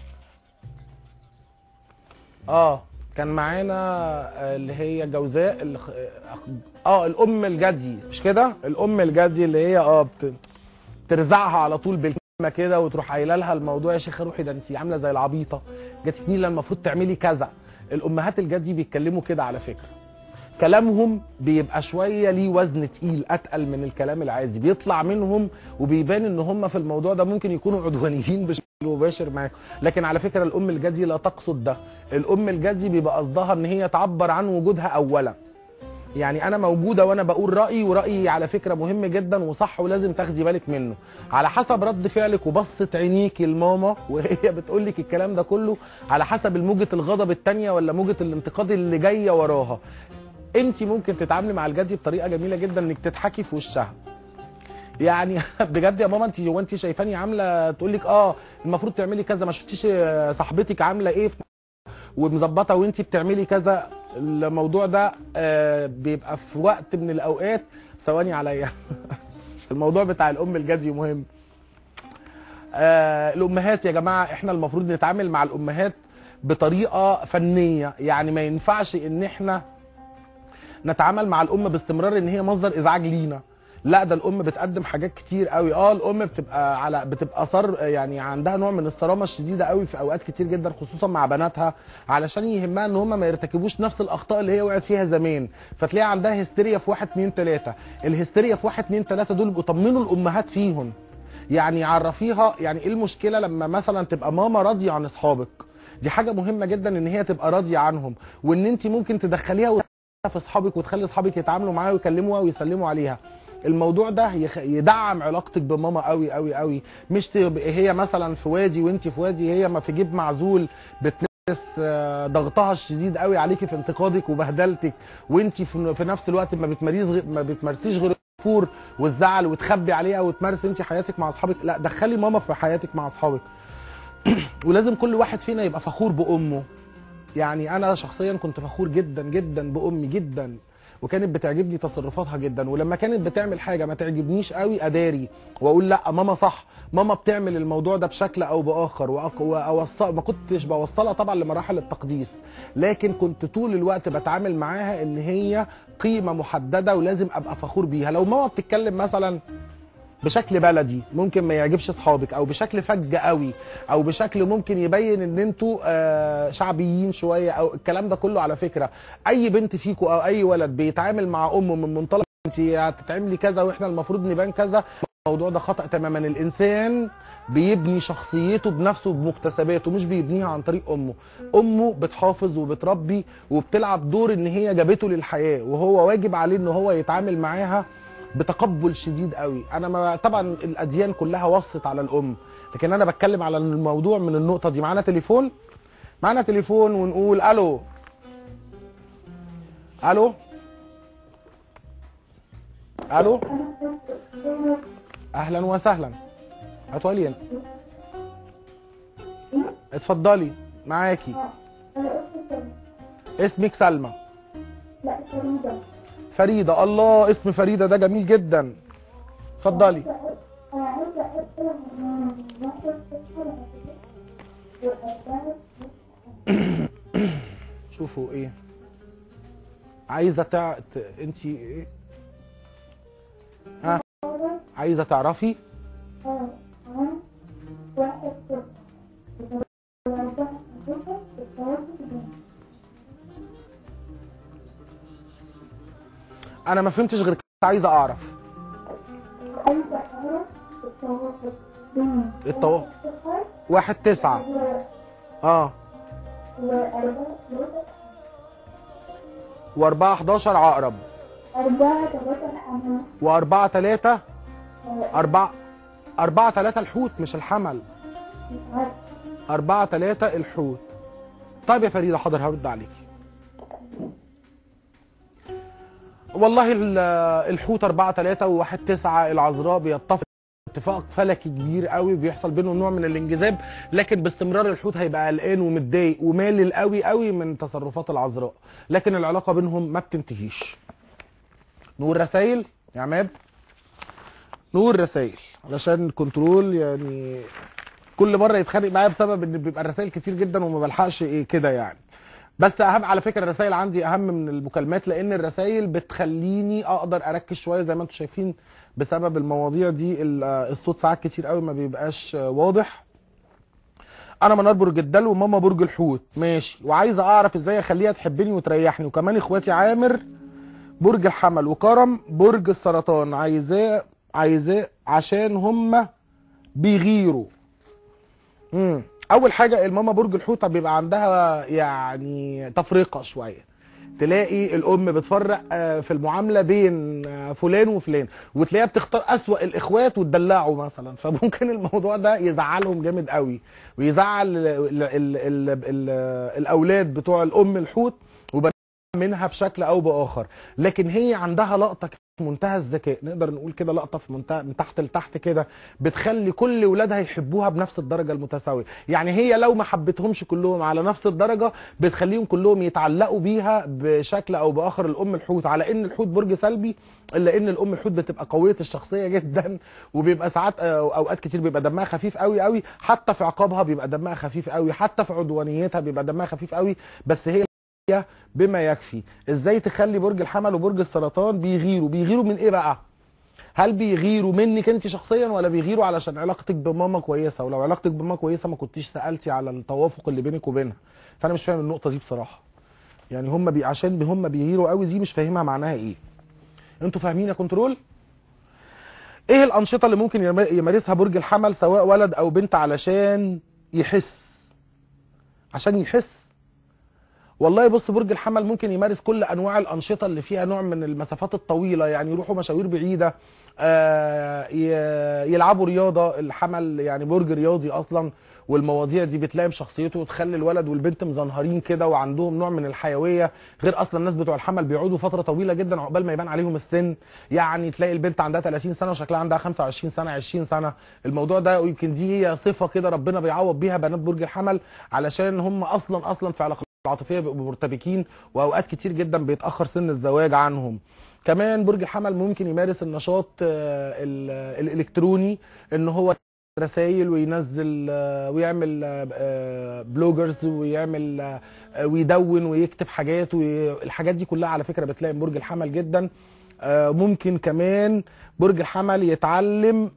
S1: اه كان معانا آه، اللي هي جوزاء اللي خ- اه الام الجدي مش كده الام الجدي اللي هي اه بت... ترزعها على طول بالكلمه كده وتروح قايله لها الموضوع يا شيخه روحي ده انت عامله زي العبيطه جاتك نيله المفروض تعملي كذا الامهات الجدي بيتكلموا كده على فكره كلامهم بيبقى شويه ليه وزن تقيل اتقل من الكلام العادي بيطلع منهم وبيبان ان هم في الموضوع ده ممكن يكونوا عدوانيين بشكل مباشر معاكم لكن على فكره الام الجدي لا تقصد ده الام الجدي بيبقى قصدها ان هي تعبر عن وجودها اولا يعني انا موجوده وانا بقول رايي ورايي على فكره مهم جدا وصح ولازم تاخدي بالك منه على حسب رد فعلك وبصه عينيكي لماما وهي بتقول لك الكلام ده كله على حسب موجه الغضب التانية ولا موجه الانتقاد اللي جايه وراها انت ممكن تتعاملي مع الجدي بطريقه جميله جدا انك تضحكي في وشها يعني بجد يا ماما انت هو انت شايفاني عامله تقول لك اه المفروض تعملي كذا ما شفتيش صاحبتك عامله ايه في ومظبطه وانت بتعملي كذا الموضوع ده آه بيبقى في وقت من الاوقات ثواني عليا الموضوع بتاع الام الجدي مهم آه الامهات يا جماعه احنا المفروض نتعامل مع الامهات بطريقه فنيه يعني ما ينفعش ان احنا نتعامل مع الام باستمرار ان هي مصدر ازعاج لينا لا ده الام بتقدم حاجات كتير قوي اه الام بتبقى على بتبقى صر يعني عندها نوع من الصرامه الشديده قوي في اوقات كتير جدا خصوصا مع بناتها علشان يهمها ان هم ما يرتكبوش نفس الاخطاء اللي هي وقعت فيها زمان فتلاقي عندها هستيريا في واحد اتنين تلاته الهستيريا في واحد اتنين تلاته دول بيبقوا طمنوا الامهات فيهم يعني عرفيها يعني ايه المشكله لما مثلا تبقى ماما راضيه عن اصحابك دي حاجه مهمه جدا ان هي تبقى راضيه عنهم وان انت ممكن تدخليها في اصحابك وتخلي اصحابك يتعاملوا معاها ويكلموها ويسلموا عليها الموضوع ده يخ... يدعم علاقتك بماما قوي قوي قوي مش تبقى هي مثلا في وادي وانت في وادي هي ما في جيب معزول بتنقص آه، ضغطها الشديد قوي عليكي في انتقادك وبهدلتك وانت في... في نفس الوقت ما بتماريش غ... ما بتمارسيش غير الفور والزعل وتخبي عليها وتمارسي انت حياتك مع اصحابك لا دخلي ماما في حياتك مع اصحابك ولازم كل واحد فينا يبقى فخور بامه يعني انا شخصيا كنت فخور جدا جدا بامي جدا وكانت بتعجبني تصرفاتها جدا ولما كانت بتعمل حاجه ما تعجبنيش قوي اداري واقول لا ماما صح ماما بتعمل الموضوع ده بشكل او باخر وأق- واوصل ما كنتش بوصلها طبعا لمراحل التقديس لكن كنت طول الوقت بتعامل معاها ان هي قيمه محدده ولازم ابقى فخور بيها لو ماما بتتكلم مثلا بشكل بلدي ممكن ما يعجبش اصحابك او بشكل فج قوي او بشكل ممكن يبين ان انتوا آه، شعبيين شويه او الكلام ده كله على فكره اي بنت فيكوا او اي ولد بيتعامل مع امه من منطلق انت هتتعملي كذا واحنا المفروض نبان كذا الموضوع ده خطا تماما الانسان بيبني شخصيته بنفسه بمكتسباته مش بيبنيها عن طريق امه امه بتحافظ وبتربي وبتلعب دور ان هي جابته للحياه وهو واجب عليه ان هو يتعامل معاها بتقبل شديد قوي انا ما طبعا الاديان كلها وصت على الام لكن انا بتكلم على الموضوع من النقطه دي معانا تليفون معانا تليفون ونقول الو الو الو اهلا وسهلا هتولي انت اتفضلي معاكي اسمك سلمى
S2: لا فريدة
S1: فريده الله اسم فريده ده جميل جدا اتفضلي
S2: أنا عايزة أسأل عن نقطة
S1: شوفوا ايه عايزه تع... ت... انت ايه ها عايزه تعرفي
S2: عن واحد صفر
S1: انا ما فهمتش غير كده عايزه اعرف
S2: عايزة أعرف التوافق بين
S1: التو... واحد تسعة اه
S2: وأربعة
S1: واربعة 11 عقرب
S2: أربعة ثلاثة الحمام
S1: واربعة تلاتة أربعة أربعة تلاتة الحوت مش الحمل أربعة تلاتة الحوت طيب يا فريدة حاضر هرد عليكي والله ال- الحوت أربعة تلاتة وواحد تسعة العذراء بيتفق اتفاق فلكي كبير قوي بيحصل بينهم نوع من الانجذاب لكن باستمرار الحوت هيبقى قلقان ومتضايق ومالل قوي قوي من تصرفات العذراء لكن العلاقه بينهم ما بتنتهيش نقول رسائل يا عماد نقول رسائل علشان الكنترول يعني كل مره يتخانق معايا بسبب ان بيبقى الرسائل كتير جدا وما بلحقش ايه كده يعني بس اهم على فكره الرسائل عندي اهم من المكالمات لان الرسائل بتخليني اقدر اركز شويه زي ما انتم شايفين بسبب المواضيع دي ال- الصوت ساعات كتير قوي ما بيبقاش واضح انا منار برج الدلو وماما برج الحوت ماشي وعايزه اعرف ازاي اخليها تحبني وتريحني وكمان اخواتي عامر برج الحمل وكرم برج السرطان عايزاه عايزاه عشان هم بيغيروا امم اول حاجه الماما برج الحوت بيبقى عندها يعني تفرقه شويه تلاقي الام بتفرق آه، في المعامله بين آه، فلان وفلان وتلاقيها بتختار اسوأ الاخوات وتدلعه مثلا فممكن الموضوع ده يزعلهم جامد قوي ويزعل ال ال ال ال ال الاولاد بتوع الام الحوت وبنات منها بشكل او باخر لكن هي عندها لقطه كده في منتهى الذكاء نقدر نقول كده لقطه في منتهى من تحت لتحت كده بتخلي كل ولادها يحبوها بنفس الدرجه المتساويه يعني هي لو ما حبتهمش كلهم على نفس الدرجه بتخليهم كلهم يتعلقوا بيها بشكل او باخر الام الحوت على ان الحوت برج سلبي الا ان الام الحوت بتبقى قويه الشخصيه جدا وبيبقى ساعات أو اوقات كتير بيبقى دمها خفيف قوي قوي حتى في عقابها بيبقى دمها خفيف قوي حتى في عدوانيتها بيبقى دمها خفيف قوي بس هي بما يكفي ازاي تخلي برج الحمل وبرج السرطان بيغيروا بيغيروا من ايه بقى هل بيغيروا منك انت شخصيا ولا بيغيروا علشان علاقتك بماما كويسه ولو علاقتك بماما كويسه ما كنتيش سالتي على التوافق اللي بينك وبينها فانا مش فاهم النقطه دي بصراحه يعني هم بي عشان هم بيغيروا قوي دي مش فاهمها معناها ايه انتوا فاهمين يا كنترول ايه الانشطه اللي ممكن يم- يمارسها برج الحمل سواء ولد او بنت علشان يحس عشان يحس والله بص برج الحمل ممكن يمارس كل انواع الانشطه اللي فيها نوع من المسافات الطويله يعني يروحوا مشاوير بعيده آه، ي- يلعبوا رياضه الحمل يعني برج رياضي اصلا والمواضيع دي بتلائم شخصيته وتخلي الولد والبنت مزنهرين كده وعندهم نوع من الحيويه غير اصلا الناس بتوع الحمل بيقعدوا فتره طويله جدا عقبال ما يبان عليهم السن يعني تلاقي البنت عندها 30 سنه وشكلها عندها 25 سنه 20 سنه الموضوع ده يمكن دي هي صفه كده ربنا بيعوض بيها بنات برج الحمل علشان هم اصلا اصلا في علاقات العاطفيه بيبقوا مرتبكين واوقات كتير جدا بيتاخر سن الزواج عنهم كمان برج الحمل ممكن يمارس النشاط آه، ال- الالكتروني ان هو رسائل وينزل آه، ويعمل آه، آه، بلوجرز ويعمل آه، آه، ويدون ويكتب حاجات والحاجات دي كلها على فكره بتلاقي من برج الحمل جدا آه، ممكن كمان برج الحمل يتعلم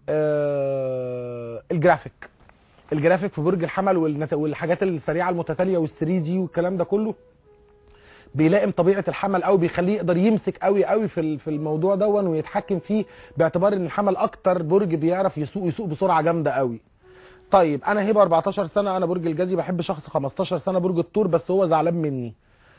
S1: آه، الجرافيك الجرافيك في برج الحمل والنت- والحاجات السريعه المتتاليه والثري دي والكلام ده كله بيلائم طبيعه الحمل قوي بيخليه يقدر يمسك قوي قوي في ال- في الموضوع دون ويتحكم فيه باعتبار ان الحمل اكتر برج بيعرف يسوق يسوق بسرعه جامده قوي طيب انا هبه 14 سنه انا برج الجدي بحب شخص 15 سنه برج الثور بس هو زعلان مني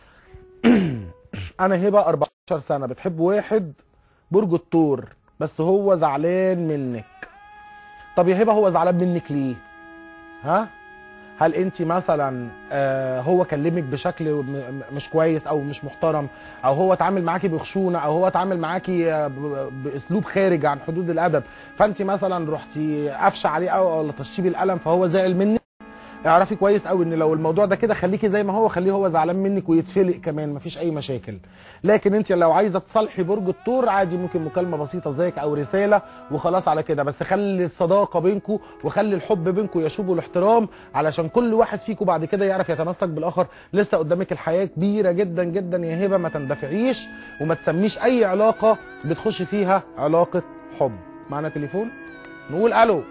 S1: انا هبه 14 سنه بتحب واحد برج الثور بس هو زعلان منك طب يا هبه هو زعلان منك ليه ها هل انت مثلا آه هو كلمك بشكل م- م- مش كويس او مش محترم او هو اتعامل معاكي بخشونه او هو اتعامل معاكي آه، ب- باسلوب خارج عن حدود الادب فانت مثلا رحتي قافشه عليه او ولا تشيبي القلم فهو زعل منك اعرفي كويس قوي ان لو الموضوع ده كده خليكي زي ما هو خليه هو زعلان منك ويتفلق كمان مفيش اي مشاكل لكن انت لو عايزه تصالحي برج الثور عادي ممكن مكالمه بسيطه زيك او رساله وخلاص على كده بس خلي الصداقه بينكم وخلي الحب بينكم يشوب الاحترام علشان كل واحد فيكم بعد كده يعرف يتمسك بالاخر لسه قدامك الحياه كبيره جدا جدا يا هبه ما تندفعيش وما تسميش اي علاقه بتخش فيها علاقه حب معنا تليفون نقول الو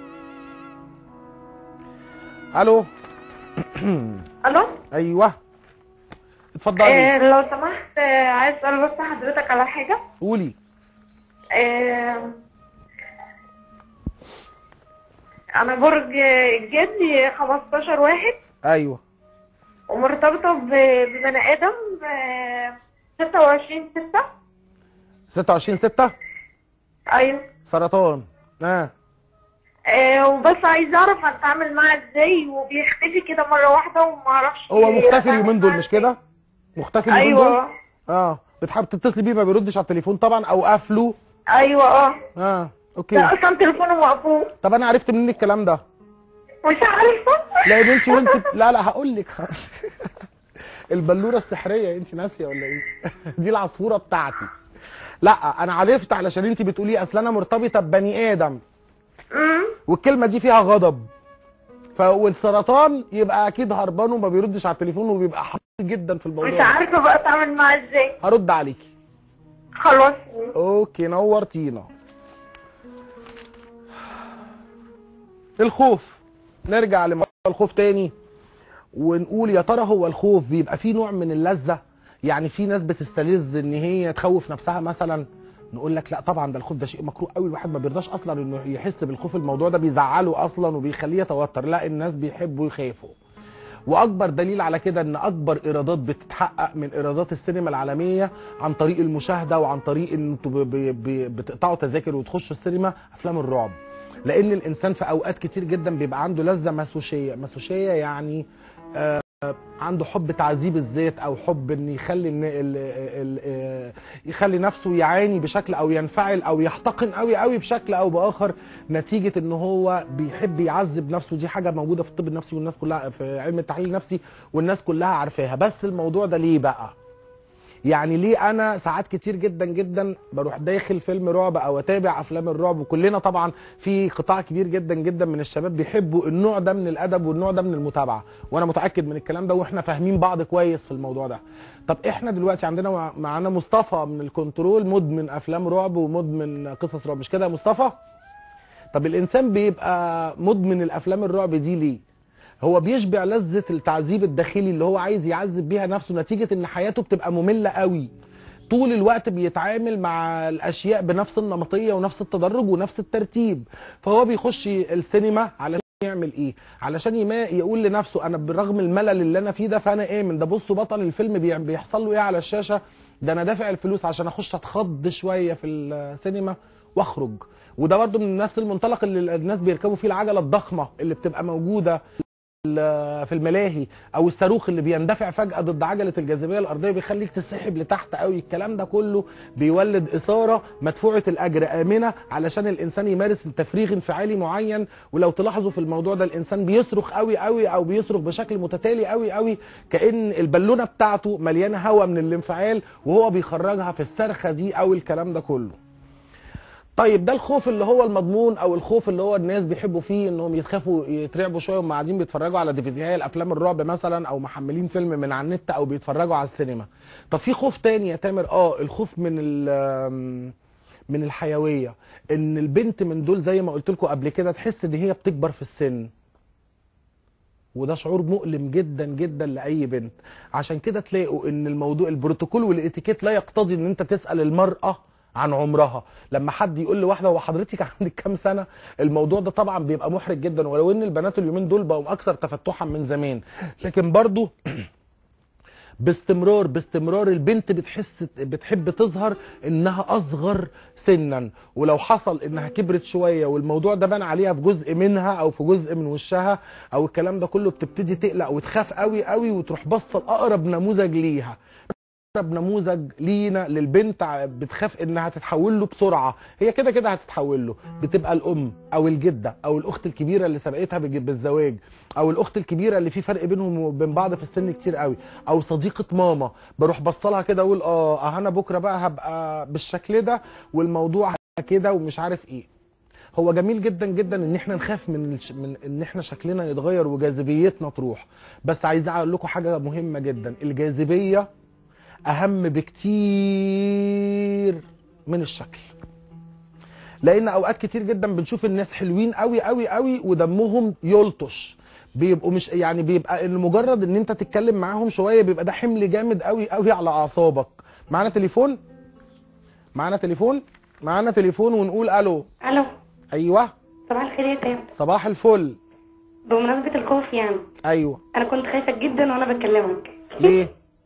S1: الو
S3: الو
S1: ايوه اتفضلي
S3: آه لو سمحت آه عايز اسال بس حضرتك على حاجه
S1: قولي
S3: آه انا برج الجدي 15 واحد
S1: ايوه
S3: ومرتبطه ب- ببني ادم آه 26 6
S1: 26 6
S3: ايوه
S1: سرطان اه
S3: آه وبس عايز اعرف هتعامل معاه ازاي وبيختفي كده مره واحده وما اعرفش
S1: هو مختفي
S3: أتعامل
S1: اليومين دول
S3: معاه
S1: مش
S3: إزاي.
S1: كده مختفي اليومين دول
S3: ايوه
S1: اه بتحب تتصلي بيه ما بيردش على التليفون طبعا او قافله
S3: ايوه اه
S1: اه اوكي
S3: لا اصلا تليفونه مقفول
S1: طب انا عرفت منين الكلام ده
S3: مش عارفه
S1: لان انت وانت لا لا هقول لك البلوره السحريه انت ناسيه ولا ايه دي العصفوره بتاعتي لا انا عرفت علشان انت بتقولي اصل انا مرتبطه ببني ادم
S3: امم
S1: والكلمه دي فيها غضب ف والسرطان يبقى اكيد هربان وما بيردش على التليفون وبيبقى حريص جدا في الموضوع
S3: مش
S1: ده.
S3: عارفه بقى اتعامل معاه ازاي
S1: هرد عليكي
S3: خلاص
S1: اوكي نورتينا الخوف نرجع لموضوع الخوف تاني ونقول يا ترى هو الخوف بيبقى فيه نوع من اللذة يعني في ناس بتستلذ ان هي تخوف نفسها مثلا نقول لك لا طبعا ده الخوف ده شيء مكروه قوي الواحد ما بيرضاش اصلا انه يحس بالخوف الموضوع ده بيزعله اصلا وبيخليه يتوتر لا الناس بيحبوا يخافوا واكبر دليل على كده ان اكبر ايرادات بتتحقق من ايرادات السينما العالميه عن طريق المشاهده وعن طريق ان انتوا ب- ب- ب- بتقطعوا تذاكر وتخشوا السينما افلام الرعب لان الانسان في اوقات كتير جدا بيبقى عنده لذه مسوشيه مسوشيه يعني آه عنده حب تعذيب الذات او حب ان يخلي ال ال ال ال يخلي نفسه يعاني بشكل او ينفعل او يحتقن قوي قوي بشكل او باخر نتيجه ان هو بيحب يعذب نفسه دي حاجه موجوده في الطب النفسي والناس كلها في علم التحليل النفسي والناس كلها عارفاها بس الموضوع ده ليه بقى يعني ليه انا ساعات كتير جدا جدا بروح داخل فيلم رعب او اتابع افلام الرعب وكلنا طبعا في قطاع كبير جدا جدا من الشباب بيحبوا النوع ده من الادب والنوع ده من المتابعه وانا متاكد من الكلام ده واحنا فاهمين بعض كويس في الموضوع ده طب احنا دلوقتي عندنا مع- معانا مصطفى من الكنترول مدمن افلام رعب ومدمن قصص رعب مش كده يا مصطفى طب الانسان بيبقى مدمن الافلام الرعب دي ليه هو بيشبع لذة التعذيب الداخلي اللي هو عايز يعذب بيها نفسه نتيجة ان حياته بتبقى مملة قوي طول الوقت بيتعامل مع الاشياء بنفس النمطية ونفس التدرج ونفس الترتيب فهو بيخش السينما علشان يعمل ايه علشان يما يقول لنفسه انا برغم الملل اللي انا فيه ده فانا امن ده بصوا بطل الفيلم بي- بيحصل له ايه على الشاشة ده انا دافع الفلوس عشان اخش اتخض شوية في السينما واخرج وده برضه من نفس المنطلق اللي الناس بيركبوا فيه العجلة الضخمة اللي بتبقى موجودة في الملاهي او الصاروخ اللي بيندفع فجاه ضد عجله الجاذبيه الارضيه بيخليك تسحب لتحت قوي الكلام ده كله بيولد اثاره مدفوعه الاجر امنه علشان الانسان يمارس تفريغ انفعالي معين ولو تلاحظوا في الموضوع ده الانسان بيصرخ قوي قوي او بيصرخ بشكل متتالي قوي قوي كان البالونه بتاعته مليانه هواء من الانفعال وهو بيخرجها في الصرخه دي او الكلام ده كله طيب ده الخوف اللي هو المضمون او الخوف اللي هو الناس بيحبوا فيه انهم يتخافوا يترعبوا شويه وهم قاعدين بيتفرجوا على ديفيديهات الافلام الرعب مثلا او محملين فيلم من على النت او بيتفرجوا على السينما طب في خوف تاني يا تامر اه الخوف من ال من الحيويه ان البنت من دول زي ما قلت لكم قبل كده تحس ان هي بتكبر في السن وده شعور مؤلم جدا جدا لاي بنت عشان كده تلاقوا ان الموضوع البروتوكول والاتيكيت لا يقتضي ان انت تسال المراه عن عمرها لما حد يقول لواحده هو حضرتك عندك كام سنه الموضوع ده طبعا بيبقى محرج جدا ولو ان البنات اليومين دول بقوا اكثر تفتحا من زمان لكن برضو باستمرار باستمرار البنت بتحس بتحب تظهر انها اصغر سنا ولو حصل انها كبرت شويه والموضوع ده بان عليها في جزء منها او في جزء من وشها او الكلام ده كله بتبتدي تقلق وتخاف قوي قوي وتروح باصه لاقرب نموذج ليها اقرب نموذج لينا للبنت ع- بتخاف انها تتحول له بسرعه هي كده كده هتتحول له بتبقى الام او الجده او الاخت الكبيره اللي سبقتها بالج- بالزواج او الاخت الكبيره اللي في فرق بينهم وبين بعض في السن كتير قوي او صديقه ماما بروح بصلها كده اقول اه اه انا بكره بقى هبقى بالشكل ده والموضوع هيبقى كده ومش عارف ايه هو جميل جدا جدا ان احنا نخاف من الش... من ان احنا شكلنا يتغير وجاذبيتنا تروح بس عايز اقول لكم حاجه مهمه جدا الجاذبيه اهم بكتير من الشكل لان اوقات كتير جدا بنشوف الناس حلوين قوي قوي قوي ودمهم يلطش بيبقوا مش يعني بيبقى إن مجرد ان انت تتكلم معاهم شويه بيبقى ده حمل جامد قوي قوي على اعصابك معانا تليفون معانا تليفون معانا تليفون ونقول الو
S3: الو
S1: ايوه
S3: صباح الخير يا تامر
S1: صباح الفل
S3: بمناسبة الخوف يعني
S1: ايوه
S3: انا كنت خايفة جدا وانا بكلمك
S1: ليه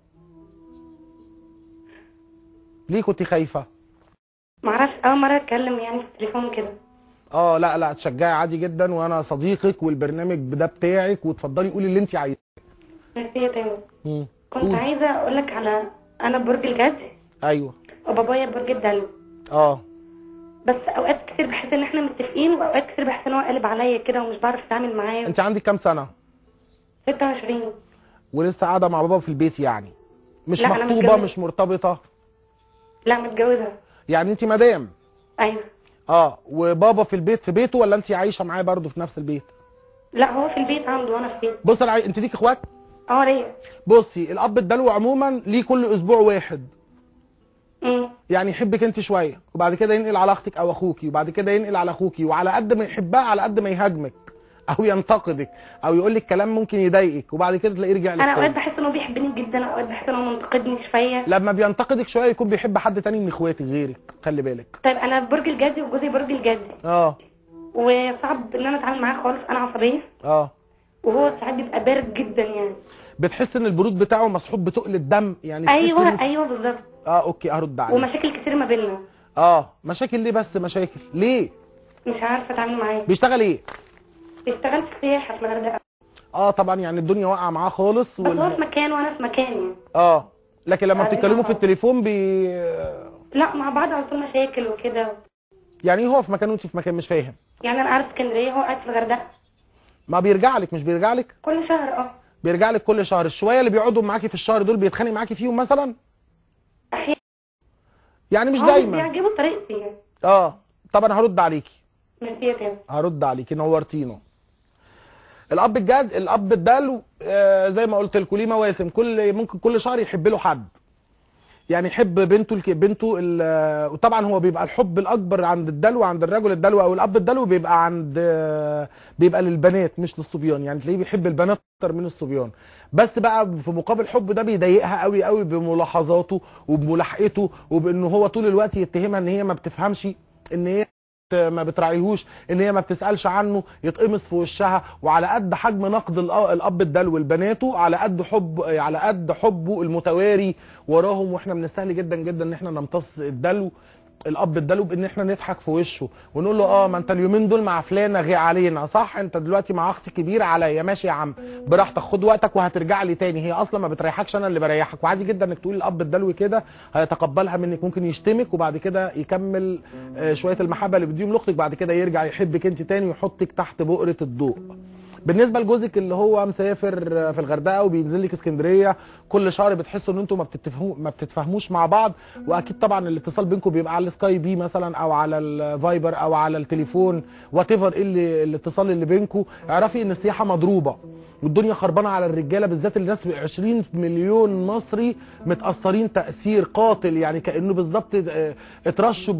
S1: ليه كنت خايفه
S3: معرفش اول مرة اتكلم يعني في التليفون كده
S1: اه لا لا تشجعي عادي جدا وانا صديقك والبرنامج ده بتاعك وتفضلي قولي اللي انت عايزاه
S3: ميرسي يا تامر
S1: مم.
S3: كنت
S1: قولي.
S3: عايزة اقولك على انا برج الجد
S1: ايوه
S3: وبابايا برج الدلو
S1: اه
S3: بس اوقات كتير بحس ان احنا متفقين واوقات كتير بحس ان هو قلب عليا كده ومش بعرف اتعامل معاه
S1: انت عندك كام سنه
S3: 26
S1: ولسه قاعده مع بابا في البيت يعني مش
S3: لا، أنا
S1: مخطوبه
S3: متجوزة.
S1: مش مرتبطه
S3: لا متجوزة
S1: يعني انت مدام
S3: ايوه
S1: اه وبابا في البيت في بيته ولا انت عايشه معاه برضه في نفس البيت
S3: لا هو في البيت عنده وانا في البيت
S1: بص انا عاي... انت ليك اخوات
S3: اه ليا
S1: بصي الاب الدلو عموما ليه كل اسبوع واحد
S3: امم
S1: يعني يحبك انت شويه وبعد كده ينقل على اختك او اخوكي وبعد كده ينقل على اخوكي وعلى قد ما يحبها على قد ما يهاجمك او ينتقدك او يقول لك كلام ممكن يضايقك وبعد كده تلاقيه رجع لك
S4: انا اوقات
S1: تاني.
S4: بحس ان هو بيحبني جدا اوقات بحس ان هو منتقدني شويه
S1: لما بينتقدك شويه يكون بيحب حد تاني من اخواتك غيرك خلي بالك
S4: طيب انا برج الجدي وجوزي برج الجدي
S1: اه
S4: وصعب ان انا اتعامل معاه خالص انا عصبيه
S1: اه
S4: وهو ساعات بيبقى بارد جدا يعني
S1: بتحس ان البرود بتاعه مسحوب بتقل الدم يعني تحس
S4: ايوه
S1: إن-
S4: ايوه بالظبط
S1: اه اوكي هرد عليك
S4: ومشاكل كتير ما بيننا
S1: اه مشاكل ليه بس مشاكل ليه
S4: مش عارفه اتعامل معاه
S1: بيشتغل ايه
S4: بيشتغل في السياحه في الغردقه
S1: اه طبعا يعني الدنيا واقعه معاه خالص
S4: بس هو
S1: وال...
S4: في مكان وانا في مكان يعني
S1: اه لكن لما
S4: أيوة.
S1: بتتكلموا في التليفون بي
S4: لا مع بعض على طول مشاكل وكده
S1: يعني إيه هو في مكان وانت في مكان مش فاهم
S4: يعني انا قاعده في اسكندريه هو قاعد في الغردقه
S1: ما بيرجع لك مش بيرجع لك
S4: كل شهر اه
S1: بيرجع لك كل شهر الشويه اللي بيقعدوا معاكي في الشهر دول بيتخانق معاكي فيهم مثلا
S4: احيانا
S1: يعني مش
S4: هو
S1: دايما
S4: بيعجبوا طريقتي يعني
S1: اه طب انا هرد عليكي
S4: ميرسي يا تامر
S1: هرد عليكي نورتينا الاب الجاد الاب الدلو آه زي ما قلت لكم ليه مواسم كل ممكن كل شهر يحب له حد يعني يحب بنته الك... بنته ال... وطبعا هو بيبقى الحب الاكبر عند الدلو عند الرجل الدلو او الاب الدلو بيبقى عند آه، بيبقى للبنات مش للصبيان يعني تلاقيه بيحب البنات اكتر من الصبيان بس بقى في مقابل الحب ده بيضايقها قوي قوي بملاحظاته وبملاحقته وبانه هو طول الوقت يتهمها ان هي ما بتفهمش ان هي ما بتراعيهوش ان هي ما بتسالش عنه يتقمص في وشها وعلى قد حجم نقد الأ- الاب الدلو لبناته على قد حب على قد حبه المتواري وراهم واحنا بنستهل جدا جدا ان احنا نمتص الدلو الاب الدلو بان احنا نضحك في وشه ونقول له اه ما انت اليومين دول مع فلانه غي علينا صح انت دلوقتي مع اختي كبيره عليا ماشي يا عم براحتك خد وقتك وهترجع لي تاني هي اصلا ما بتريحكش انا اللي بريحك وعادي جدا انك تقول الاب الدلو كده هيتقبلها منك ممكن يشتمك وبعد كده يكمل آه، شويه المحبه اللي بيديهم لاختك بعد كده يرجع يحبك انت تاني ويحطك تحت بؤره الضوء بالنسبه لجوزك اللي هو مسافر في الغردقه وبينزل لك اسكندريه كل شهر بتحسوا ان انتوا ما بتتفهموا ما بتتفاهموش مع بعض واكيد طبعا الاتصال بينكم بيبقى على السكاي بي مثلا او على الفايبر او على التليفون وات ايفر اللي الاتصال اللي بينكم اعرفي ان السياحه مضروبه والدنيا خربانه على الرجاله بالذات الناس 20 مليون مصري متاثرين تاثير قاتل يعني كانه بالظبط اه، اترشوا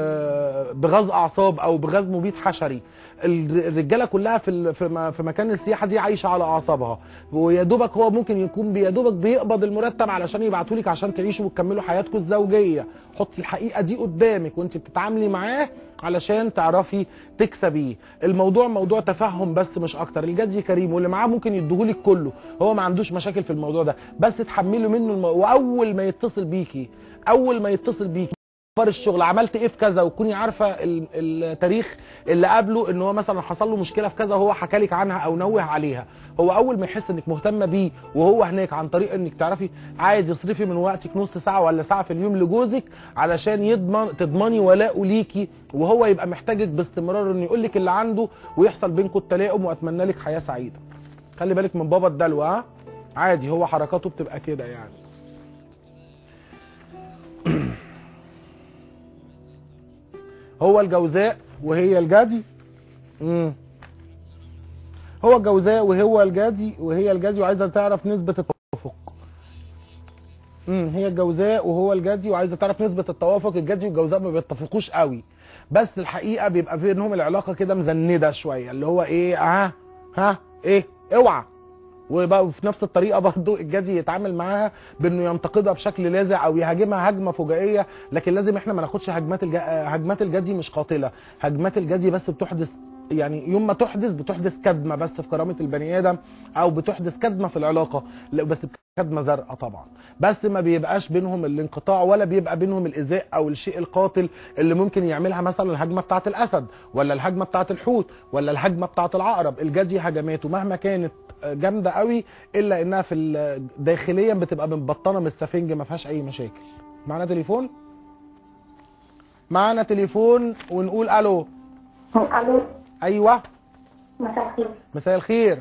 S1: ب- بغاز اعصاب او بغاز مبيد حشري الر- الرجاله كلها في ال- في م- في مكان السياحه دي عايشه على اعصابها ويا دوبك هو ممكن يكون يا دوبك بيقبض المرتب علشان يبعتوا لك عشان تعيشوا وتكملوا حياتكم الزوجيه حطي الحقيقه دي قدامك وانت بتتعاملي معاه علشان تعرفي تكسبيه الموضوع موضوع تفهم بس مش اكتر الجدي كريم واللي معاه ممكن يديهولك كله هو ما عندوش مشاكل في الموضوع ده بس تحملوا منه الم... واول ما يتصل بيكي اول ما يتصل بيكي اخبار الشغل عملت ايه في كذا وتكوني عارفه ال- التاريخ اللي قبله ان هو مثلا حصل له مشكله في كذا وهو حكى لك عنها او نوه عليها هو اول ما يحس انك مهتمه بيه وهو هناك عن طريق انك تعرفي عايز يصرفي من وقتك نص ساعه ولا ساعه في اليوم لجوزك علشان يضمن تضمني ولاءه ليكي وهو يبقى محتاجك باستمرار انه يقول لك اللي عنده ويحصل بينكم التلاؤم واتمنى لك حياه سعيده خلي بالك من بابا الدلو ها عادي هو حركاته بتبقى كده يعني هو الجوزاء وهي الجدي امم هو الجوزاء وهو الجدي وهي الجدي وعايزه تعرف نسبه التوافق امم هي الجوزاء وهو الجدي وعايزه تعرف نسبه التوافق الجدي والجوزاء ما بيتفقوش قوي بس الحقيقه بيبقى بينهم العلاقه كده مزنده شويه اللي هو ايه ها ها ايه اوعى وبقى في نفس الطريقه برضو الجدي يتعامل معاها بانه ينتقدها بشكل لاذع او يهاجمها هجمه فجائيه لكن لازم احنا ما ناخدش هجمات الج... هجمات الجدي مش قاتله هجمات الجدي بس بتحدث يعني يوم ما تحدث بتحدث كدمه بس في كرامه البني ادم او بتحدث كدمه في العلاقه لا بس كدمه زرقاء طبعا بس ما بيبقاش بينهم الانقطاع ولا بيبقى بينهم الايذاء او الشيء القاتل اللي ممكن يعملها مثلا الهجمه بتاعه الاسد ولا الهجمه بتاعه الحوت ولا الهجمه بتاعه العقرب الجدي هجماته مهما كانت جامده قوي الا انها في ال- داخليا بتبقى مبطنه من السفنج ما فيهاش اي مشاكل معانا تليفون معانا تليفون ونقول الو
S2: الو
S1: ايوه
S2: مساء الخير
S1: مساء الخير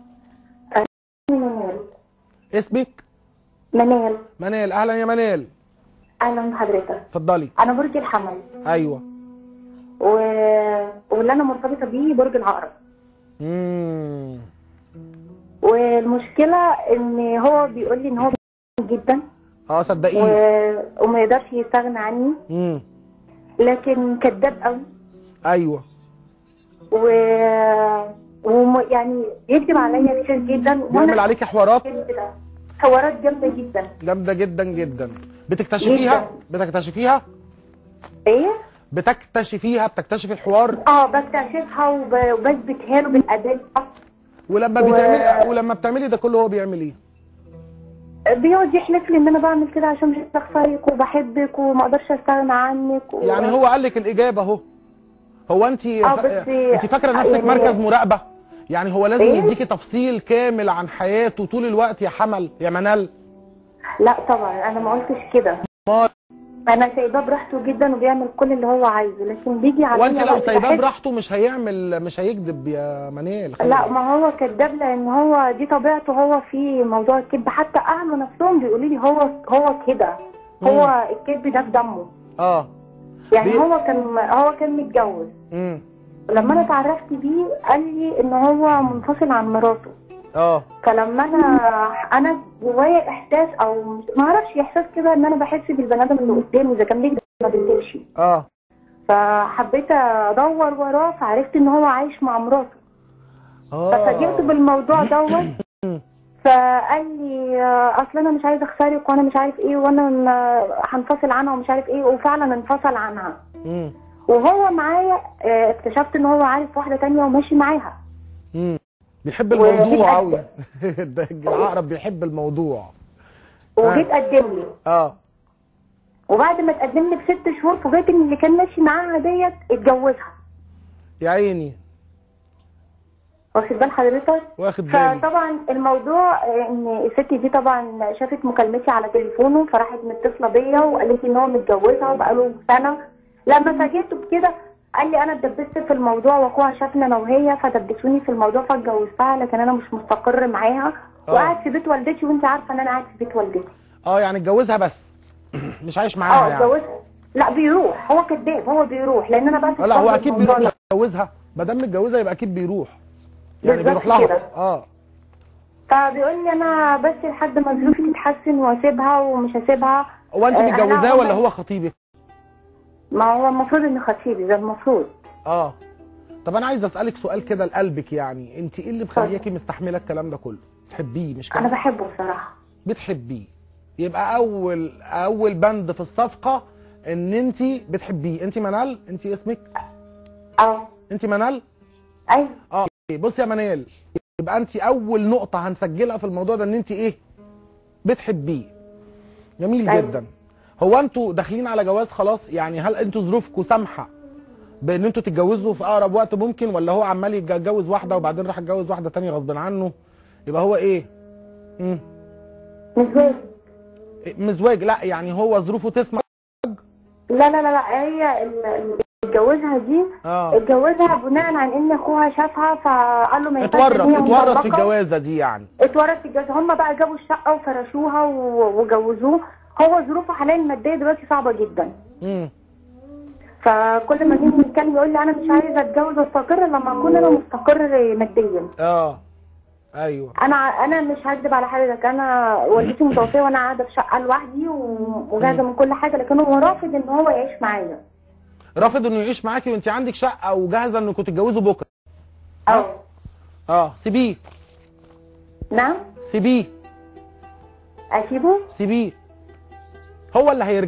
S2: منال
S1: اسمك
S2: منال
S1: منال اهلا يا منال
S2: اهلا بحضرتك
S1: اتفضلي
S2: انا برج الحمل
S1: ايوه
S2: و... واللي انا مرتبطه بيه برج العقرب
S1: امم
S2: والمشكله ان هو بيقول لي ان هو بيحبني جدا
S1: اه
S2: و...
S1: صدقيني
S2: وما يقدرش يستغنى عني
S1: امم
S2: لكن كذاب قوي
S1: ايوه
S2: و... وم... يعني بيكذب عليا كتير جدا
S1: بيعمل عليكي حوارات
S2: الكذب ده حوارات جامده جدا
S1: جامده جدا جدا بتكتشفيها بتكتشفيها
S2: ايه
S1: بتكتشفيها بتكتشفي الحوار
S2: اه بكتشفها وب- وبثبتها له بالادله
S1: ولما
S2: و-
S1: بتعملي ولما بتعملي ده كله هو بيعمل ايه
S2: بيقعد يحلف لي ان انا بعمل كده عشان مش بخسرك وبحبك وما اقدرش استغنى عنك و...
S1: يعني هو قال لك الاجابه اهو هو انت
S2: آه، بس-
S1: انت فاكره نفسك
S2: يعني-
S1: مركز مراقبه يعني هو لازم
S2: إيه؟
S1: يديكي تفصيل كامل عن حياته طول الوقت يا حمل يا منال
S2: لا طبعا انا ما قلتش كده
S1: امال
S2: انا سايباه براحته جدا وبيعمل كل اللي هو عايزه لكن بيجي عليا
S1: وانت لو
S2: وقت
S1: سايباه
S2: بحس-
S1: براحته مش هيعمل مش هيكذب يا منال خلي
S2: لا
S1: بالك.
S2: ما هو كذاب لان هو دي طبيعته هو في موضوع الكذب حتى اهله نفسهم بيقولوا لي هو هو كده هو الكذب ده في دمه
S1: اه
S2: يعني
S1: بي-
S2: هو كان هو كان متجوز
S1: امم
S2: لما انا اتعرفت بيه قال لي ان هو منفصل عن مراته
S1: اه
S2: فلما انا انا جوايا احساس او مش- ما اعرفش احساس كده ان انا بحس بالبني ادم اللي قدامي اذا كان بيكذب ما بيكذبش
S1: اه
S2: فحبيت ادور وراه فعرفت ان هو عايش مع مراته ففاجئت
S1: اه
S2: بالموضوع دوت فقال لي آه، اصل انا مش عايز اخسرك وانا مش عارف ايه وانا م- هنفصل عنها ومش عارف ايه وفعلا انفصل عنها
S1: امم
S2: وهو معايا آه، اكتشفت ان هو عارف واحده تانية وماشي معاها
S1: امم بيحب
S2: وجيت
S1: الموضوع
S2: أقدم.
S1: قوي ده العقرب بيحب الموضوع
S2: وجيت قدم لي
S1: اه
S2: وبعد ما اتقدم لي بست شهور فوجئت ان اللي كان ماشي معاها ديت اتجوزها
S1: يا عيني
S2: واخد بال حضرتك
S1: واخد بالي
S2: فطبعا الموضوع آه، ان الست دي طبعا شافت مكالمتي على تليفونه فراحت متصله بيا وقالت لي ان هو متجوزها وبقاله سنه لما فاجئته بكده قال لي انا اتدبست في الموضوع واخوها شافنا انا وهي فدبسوني في الموضوع فاتجوزتها لكن انا مش مستقر معاها
S1: آه.
S2: وقاعد في بيت والدتي وانت عارفه ان انا قاعد في بيت والدتي
S1: اه يعني اتجوزها بس مش عايش
S2: اه
S1: معاها يعني
S2: اتجوزها لا بيروح هو كذاب هو بيروح لان انا بقى
S1: آه، لا هو اكيد بيروح مش متجوزها ما دام متجوزها يبقى اكيد بيروح يعني
S2: بالظبط
S1: بيروح لها
S2: كده.
S1: اه
S2: فبيقول لي انا بس لحد ما ظروفي تتحسن واسيبها ومش هسيبها
S1: هو انت
S2: آه، أنا
S1: متجوزاه ولا
S2: عمري-
S1: هو خطيبك
S2: ما هو المفروض اني خطيبي ده المفروض
S1: اه طب انا عايز اسالك سؤال كده لقلبك يعني انت ايه اللي مخلياكي مستحمله الكلام ده كله تحبيه مش
S2: انا
S1: كده
S2: بحبه بصراحه
S1: بتحبيه يبقى اول اول بند في الصفقه ان انت بتحبيه انت منال انت اسمك
S2: اه
S1: انت منال
S2: ايوه
S1: اه بصي يا منال يبقى انت اول نقطه هنسجلها في الموضوع ده ان انت ايه بتحبيه جميل
S2: أيوة.
S1: جدا هو انتوا داخلين على جواز خلاص يعني هل انتوا ظروفكم سامحه بان انتوا تتجوزوا في اقرب وقت ممكن ولا هو عمال يتجوز واحده وبعدين راح يتجوز واحده تانية غصب عنه يبقى هو ايه امم
S2: مزواج
S1: مزواج لا يعني هو ظروفه تسمح
S2: لا لا لا لا هي ال- ال- اتجوزها دي
S1: اه
S2: اتجوزها بناء عن ان اخوها شافها فقال له ما ينفعش
S1: اتورط
S2: إن هي
S1: اتورط في
S2: مطلقة.
S1: الجوازه دي يعني
S2: اتورط في الجواز هم بقى جابوا الشقه وفرشوها و- وجوزوه هو ظروفه حاليا الماديه دلوقتي صعبه جدا
S1: امم
S2: فكل ما نيجي نتكلم يقول لي انا مش عايزه اتجوز واستقر لما اكون انا مستقر ماديا
S1: اه ايوه
S2: انا انا مش هكذب على حضرتك انا والدتي متوفيه وانا قاعده في شقه لوحدي و- وجاهزه من كل حاجه لكن هو رافض ان هو يعيش معايا
S1: رافض انه يعيش معاكي وانت عندك شقه وجاهزه انكم تتجوزوا بكره
S2: اه
S1: اه سيبيه
S2: نعم
S1: سيبيه
S2: اسيبه
S1: سيبيه هو اللي هيرجع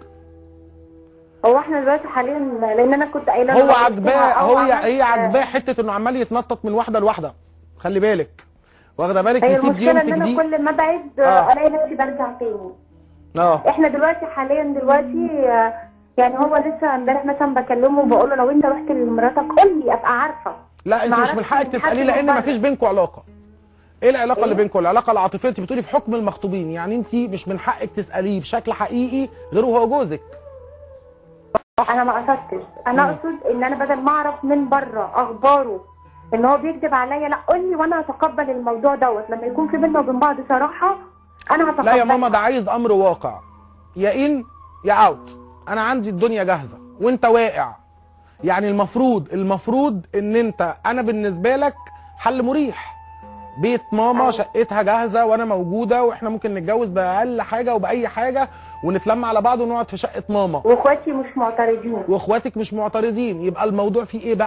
S2: هو احنا دلوقتي حاليا لان انا كنت قايله
S1: هو
S2: له
S1: عجباه
S2: أو
S1: هو
S2: عملت-
S1: هي عجباه حته انه عمال يتنطط من واحده لواحده خلي بالك واخده بالك
S2: هي
S1: يسيب دي
S2: المشكله ان
S1: يمسك
S2: انا
S1: دي
S2: كل ما ابعد
S1: آه.
S2: الاقي نفسي برجع تاني
S1: اه
S2: احنا دلوقتي حاليا دلوقتي آه، يعني هو لسه امبارح مثلا بكلمه وبقول له لو انت رحت لمراتك قول لي ابقى عارفه
S1: لا انت مش
S2: معرفش
S1: من حقك
S2: من
S1: تساليه
S2: حد
S1: لان
S2: من
S1: مفيش
S2: بره.
S1: بينكم علاقه ايه العلاقه اللي
S2: إيه؟
S1: بينكم العلاقه العاطفيه انت بتقولي في حكم المخطوبين يعني انت مش من حقك تساليه بشكل حقيقي غير وهو جوزك
S2: انا ما قصدتش انا اقصد ان انا بدل ما اعرف من بره اخباره ان هو بيكذب عليا لا قول لي وانا هتقبل الموضوع دوت لما يكون في بينا وبين بعض صراحه انا هتقبل
S1: لا يا ماما ده عايز امر واقع يا ان يا اوت انا عندي الدنيا جاهزه وانت واقع يعني المفروض المفروض ان انت انا بالنسبه لك حل مريح بيت ماما
S2: أيوة.
S1: شقتها جاهزه وانا موجوده واحنا ممكن نتجوز باقل حاجه وباي حاجه ونتلم على بعض ونقعد في شقه ماما
S2: واخواتي مش معترضين
S1: واخواتك مش معترضين يبقى الموضوع فيه ايه بقى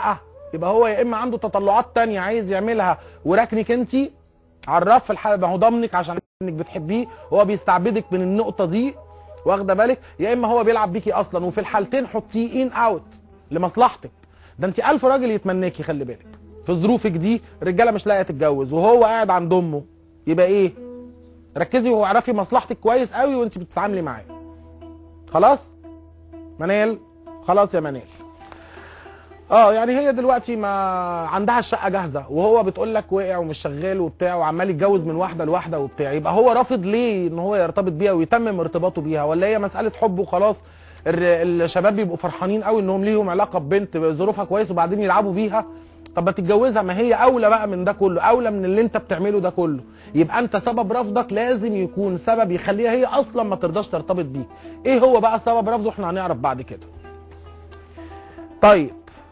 S1: يبقى هو يا اما عنده تطلعات تانية عايز يعملها وراكنك انت عرف في الحلقه ما هو ضامنك عشان انك بتحبيه هو بيستعبدك من النقطه دي واخده بالك يا اما هو بيلعب بيكي اصلا وفي الحالتين حطيه ان اوت لمصلحتك ده انت الف راجل يتمناكي خلي بالك في ظروفك دي الرجاله مش لاقيه تتجوز وهو قاعد عند امه يبقى ايه ركزي واعرفي مصلحتك كويس قوي وانت بتتعاملي معاه خلاص منال خلاص يا منال اه يعني هي دلوقتي ما عندها الشقه جاهزه وهو بتقول لك وقع ومش شغال وبتاع وعمال يتجوز من واحده لواحده وبتاع يبقى هو رافض ليه ان هو يرتبط بيها ويتمم ارتباطه بيها ولا هي مساله حب وخلاص الر- الشباب بيبقوا فرحانين قوي انهم ليهم علاقه ببنت ظروفها كويس وبعدين يلعبوا بيها طب ما تتجوزها ما هي اولى بقى من ده كله اولى من اللي انت بتعمله ده كله يبقى انت سبب رفضك لازم يكون سبب يخليها هي اصلا ما ترضاش ترتبط بيك ايه هو بقى سبب رفضه احنا هنعرف بعد كده طيب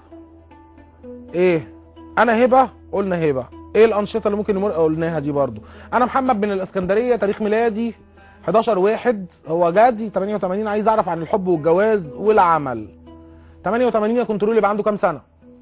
S1: ايه انا هبه قلنا هبه ايه الانشطه اللي ممكن نمر قلناها دي برضو انا محمد من الاسكندريه تاريخ ميلادي 11 واحد هو جدي 88 عايز اعرف عن الحب والجواز والعمل 88 يا كنترول يبقى عنده كام سنه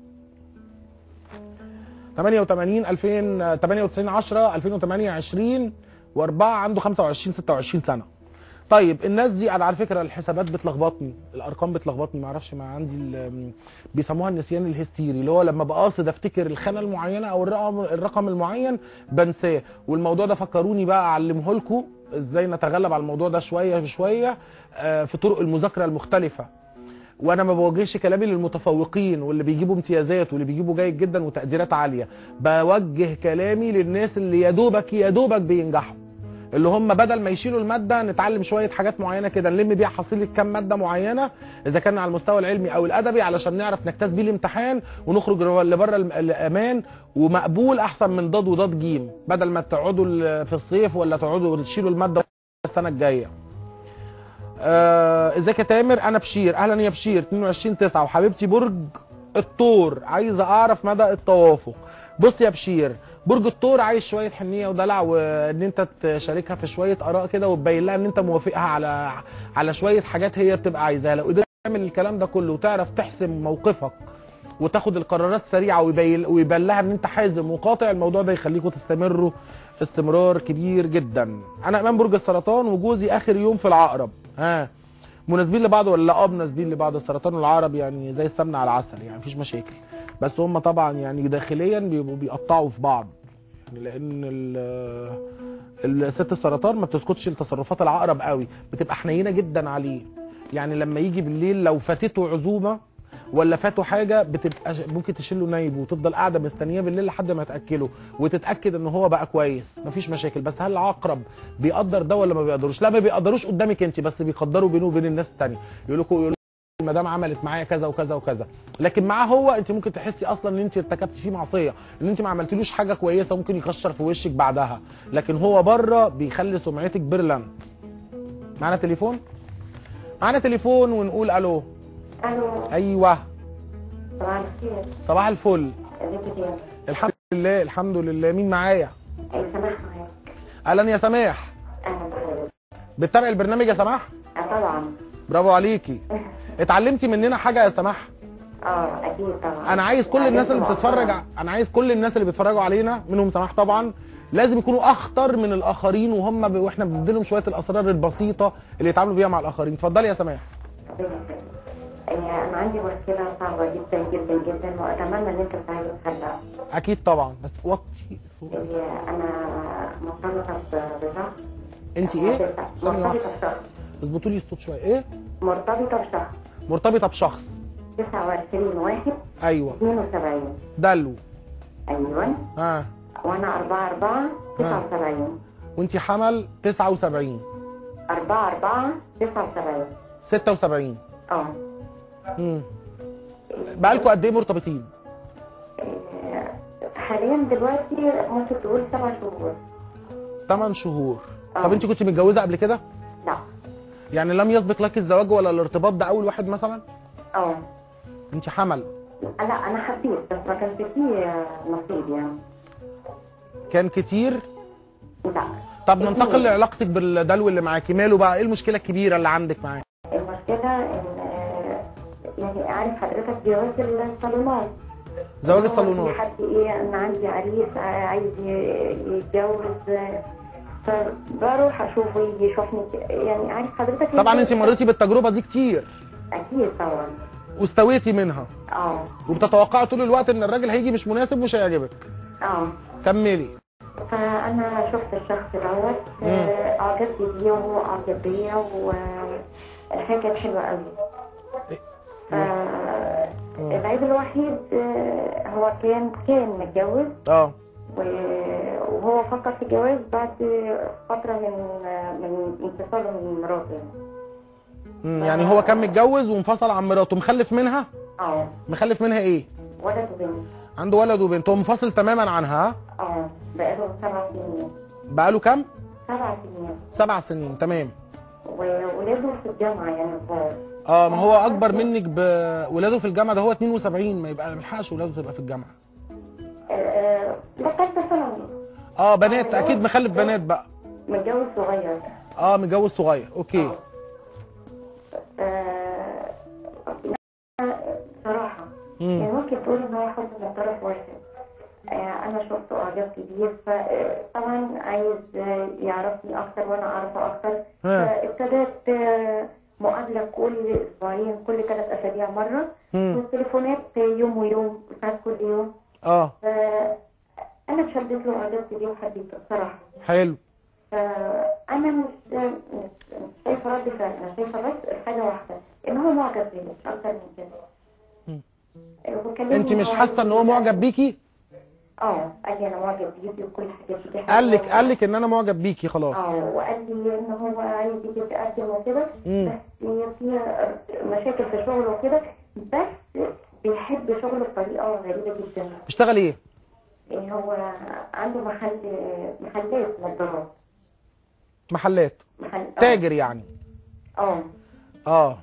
S1: 88 2000 98 10 2008 20 و4 عنده 25 26 سنه طيب الناس دي انا على فكره الحسابات بتلخبطني الارقام بتلخبطني ما اعرفش ما عندي ال- بيسموها النسيان الهستيري اللي هو لما بقاصد افتكر الخانه المعينه او الرقم الرقم المعين بنساه والموضوع ده فكروني بقى اعلمه لكم ازاي نتغلب على الموضوع ده شويه بشويه آه، في طرق المذاكره المختلفه وانا ما بوجهش كلامي للمتفوقين واللي بيجيبوا امتيازات واللي بيجيبوا جيد جدا وتقديرات عاليه بوجه كلامي للناس اللي يا دوبك يا دوبك بينجحوا اللي هم بدل ما يشيلوا الماده نتعلم شويه حاجات معينه كده نلم بيها حصيله كام ماده معينه اذا كان على المستوى العلمي او الادبي علشان نعرف نجتاز بيه الامتحان ونخرج لبره الم- الامان ومقبول احسن من ضاد وضاد جيم بدل ما تقعدوا ال- في الصيف ولا تقعدوا تشيلوا الماده السنه الجايه آه، ازيك يا تامر انا بشير اهلا يا بشير 22 9 وحبيبتي برج الثور عايزه اعرف مدى التوافق بص يا بشير برج الثور عايز شويه حنيه ودلع وان انت تشاركها في شويه اراء كده وتبين لها ان انت موافقها على على شويه حاجات هي بتبقى عايزاها لو قدرت تعمل الكلام ده كله وتعرف تحسم موقفك وتاخد القرارات سريعه ويبين ويبان لها ان انت حازم وقاطع الموضوع ده يخليكم تستمروا استمرار كبير جدا انا امام برج السرطان وجوزي اخر يوم في العقرب ها مناسبين لبعض ولا لا اه مناسبين لبعض السرطان والعقرب يعني زي السمنه على العسل يعني مفيش مشاكل بس هم طبعا يعني داخليا بيبقوا بيقطعوا في بعض يعني لان ال- الست السرطان ما بتسكتش لتصرفات العقرب قوي بتبقى حنينه جدا عليه يعني لما يجي بالليل لو فاتته عزومه ولا فاته حاجه بتبقى ش- ممكن تشيله نايب وتفضل قاعده مستنيه بالليل لحد ما تاكله وتتاكد ان هو بقى كويس مفيش مشاكل بس هل العقرب بيقدر ده ولا ما بيقدروش لا ما بيقدروش قدامك انت بس بيقدروا بينه وبين الناس التانية يقول لكم يقول المدام عملت معايا كذا وكذا وكذا لكن معاه هو انت ممكن تحسي اصلا ان انت ارتكبتي فيه معصيه ان انت ما عملتلوش حاجه كويسه ممكن يكشر في وشك بعدها لكن هو بره بيخلي سمعتك بيرلاند معانا تليفون معانا تليفون ونقول الو
S3: الو
S1: ايوه
S3: صباح الخير
S1: صباح الفل
S3: ازيك يا
S1: الحمد لله الحمد لله مين معايا
S3: اي سماح معاك
S1: اهلا يا سماح
S3: اهلا بحضرتك
S1: بتتابع البرنامج يا سماح
S3: آه، طبعا
S1: برافو عليكي اتعلمتي مننا حاجه يا سماح
S3: اه اكيد طبعا
S1: انا عايز كل الناس اللي بتتفرج ع- انا عايز كل الناس اللي بيتفرجوا علينا منهم سماح طبعا لازم يكونوا اخطر من الاخرين وهم ب... واحنا بنديلهم شويه الاسرار البسيطه اللي يتعاملوا بيها مع الاخرين اتفضلي يا سماح
S3: آه، انا عندي مشكله صعبه جدا جدا جدا واتمنى ان انت تساعدني تحلها
S1: اكيد طبعا بس وطي الصوت
S3: هي انا مرتبطه ب- بشخص
S1: انت ايه ثانيه
S3: مرتبطه
S1: واحده
S3: بشخص
S1: اظبطوا لي الصوت شويه ايه
S3: مرتبطه بشخص
S1: مرتبطه بشخص
S3: 29 واحد
S1: ايوه
S3: 72
S1: دلو
S3: ايوه
S1: ها
S3: وانا 4 4 79
S1: وانت حمل 79
S3: 4 4 79
S1: 76
S3: اه
S1: امم بقالكوا قد ايه مرتبطين
S3: آه، حاليا دلوقتي ممكن تقول سبع شهور
S1: 8 شهور
S3: آه.
S1: طب انت كنت متجوزه قبل كده
S3: لا
S1: يعني لم يسبق لك الزواج ولا الارتباط ده اول واحد مثلا
S3: اه
S1: انت حمل
S3: لا انا حبيت بس ما كانش فيه آه، نصيب يعني
S1: كان كتير
S3: لا
S1: طب ننتقل لعلاقتك بالدلو اللي معاكي ماله بقى ايه المشكله الكبيره اللي عندك معاه
S3: المشكلة ان آه، يعني عارف حضرتك جواز الصالونات
S1: زواج
S3: هو
S1: الصالونات
S3: في حد ايه انا عندي عريس ع- عايز ي- يتجوز آه، فبروح اشوفه يجي يشوفني ك- يعني عارف حضرتك
S1: طبعا انت مريتي بالتجربه دي كتير
S3: اكيد طبعا
S1: واستويتي منها
S3: اه
S1: وبتتوقعي طول الوقت ان الراجل هيجي مش مناسب ومش هيعجبك
S3: اه
S1: كملي
S3: فانا شفت الشخص دوت آه، اعجبت بيه وهو اعجب بيا والحاجه كانت حلوه قوي ف العيب الوحيد آه، هو كان كان متجوز
S1: اه
S3: و- وهو فكر في الجواز بعد فتره من من انفصاله من مراته يعني.
S1: مم، يعني هو كان متجوز وانفصل عن مراته مخلف منها
S3: اه
S1: مخلف منها ايه
S3: ولد وبنت
S1: عنده ولد وبنت هو منفصل تماما عنها ها؟
S3: اه بقاله سبع سنين
S1: بقاله كام
S3: سبع سنين
S1: سبع سنين تمام
S3: وولاده في الجامعه يعني كبار
S1: اه ما هو اكبر منك بولاده في الجامعه ده هو 72 ما يبقى ما يلحقش ولاده تبقى في الجامعه
S3: آه، بطلت ثانوي
S1: اه بنات اكيد مخلف بنات بقى
S3: متجوز صغير
S1: اه متجوز صغير اوكي
S3: آه، صراحة
S1: مم.
S3: يعني ممكن تقول ان هو حب من طرف واحد آه، انا شفته اعجاب كبير فطبعا عايز آه، يعرفني اكتر وانا اعرفه اكتر
S1: ها.
S3: فابتدت آه، مقابلة كل اسبوعين كل ثلاث اسابيع مرة
S1: مم.
S3: والتليفونات يوم ويوم وساعات كل يوم
S1: اه
S3: فانا اتشدت له اعجاب كبير وحبيته بصراحة
S1: حلو
S3: فانا مش مش مش شايفه رد فعل انا شايفه بس حاجه واحده ان هو معجب بيا مش اكتر من كده وكلمني
S1: انت مش
S3: هو
S1: حاسه ان هو معجب بيكي
S3: اه قال لي انا معجب بيكي وكل حاجه فيكي
S1: قال لك
S3: حلوة.
S1: قال لك ان انا معجب بيكي خلاص
S3: اه وقال لي ان هو عايز يجي يتقدم وكده
S1: مم.
S3: بس في مشاكل في شغله وكده بس بيحب شغله بطريقه غريبه جدا
S1: بيشتغل ايه
S3: يعني هو عنده محل محلات نظارات
S1: محلات
S3: محل آه.
S1: تاجر يعني
S3: اه
S1: اه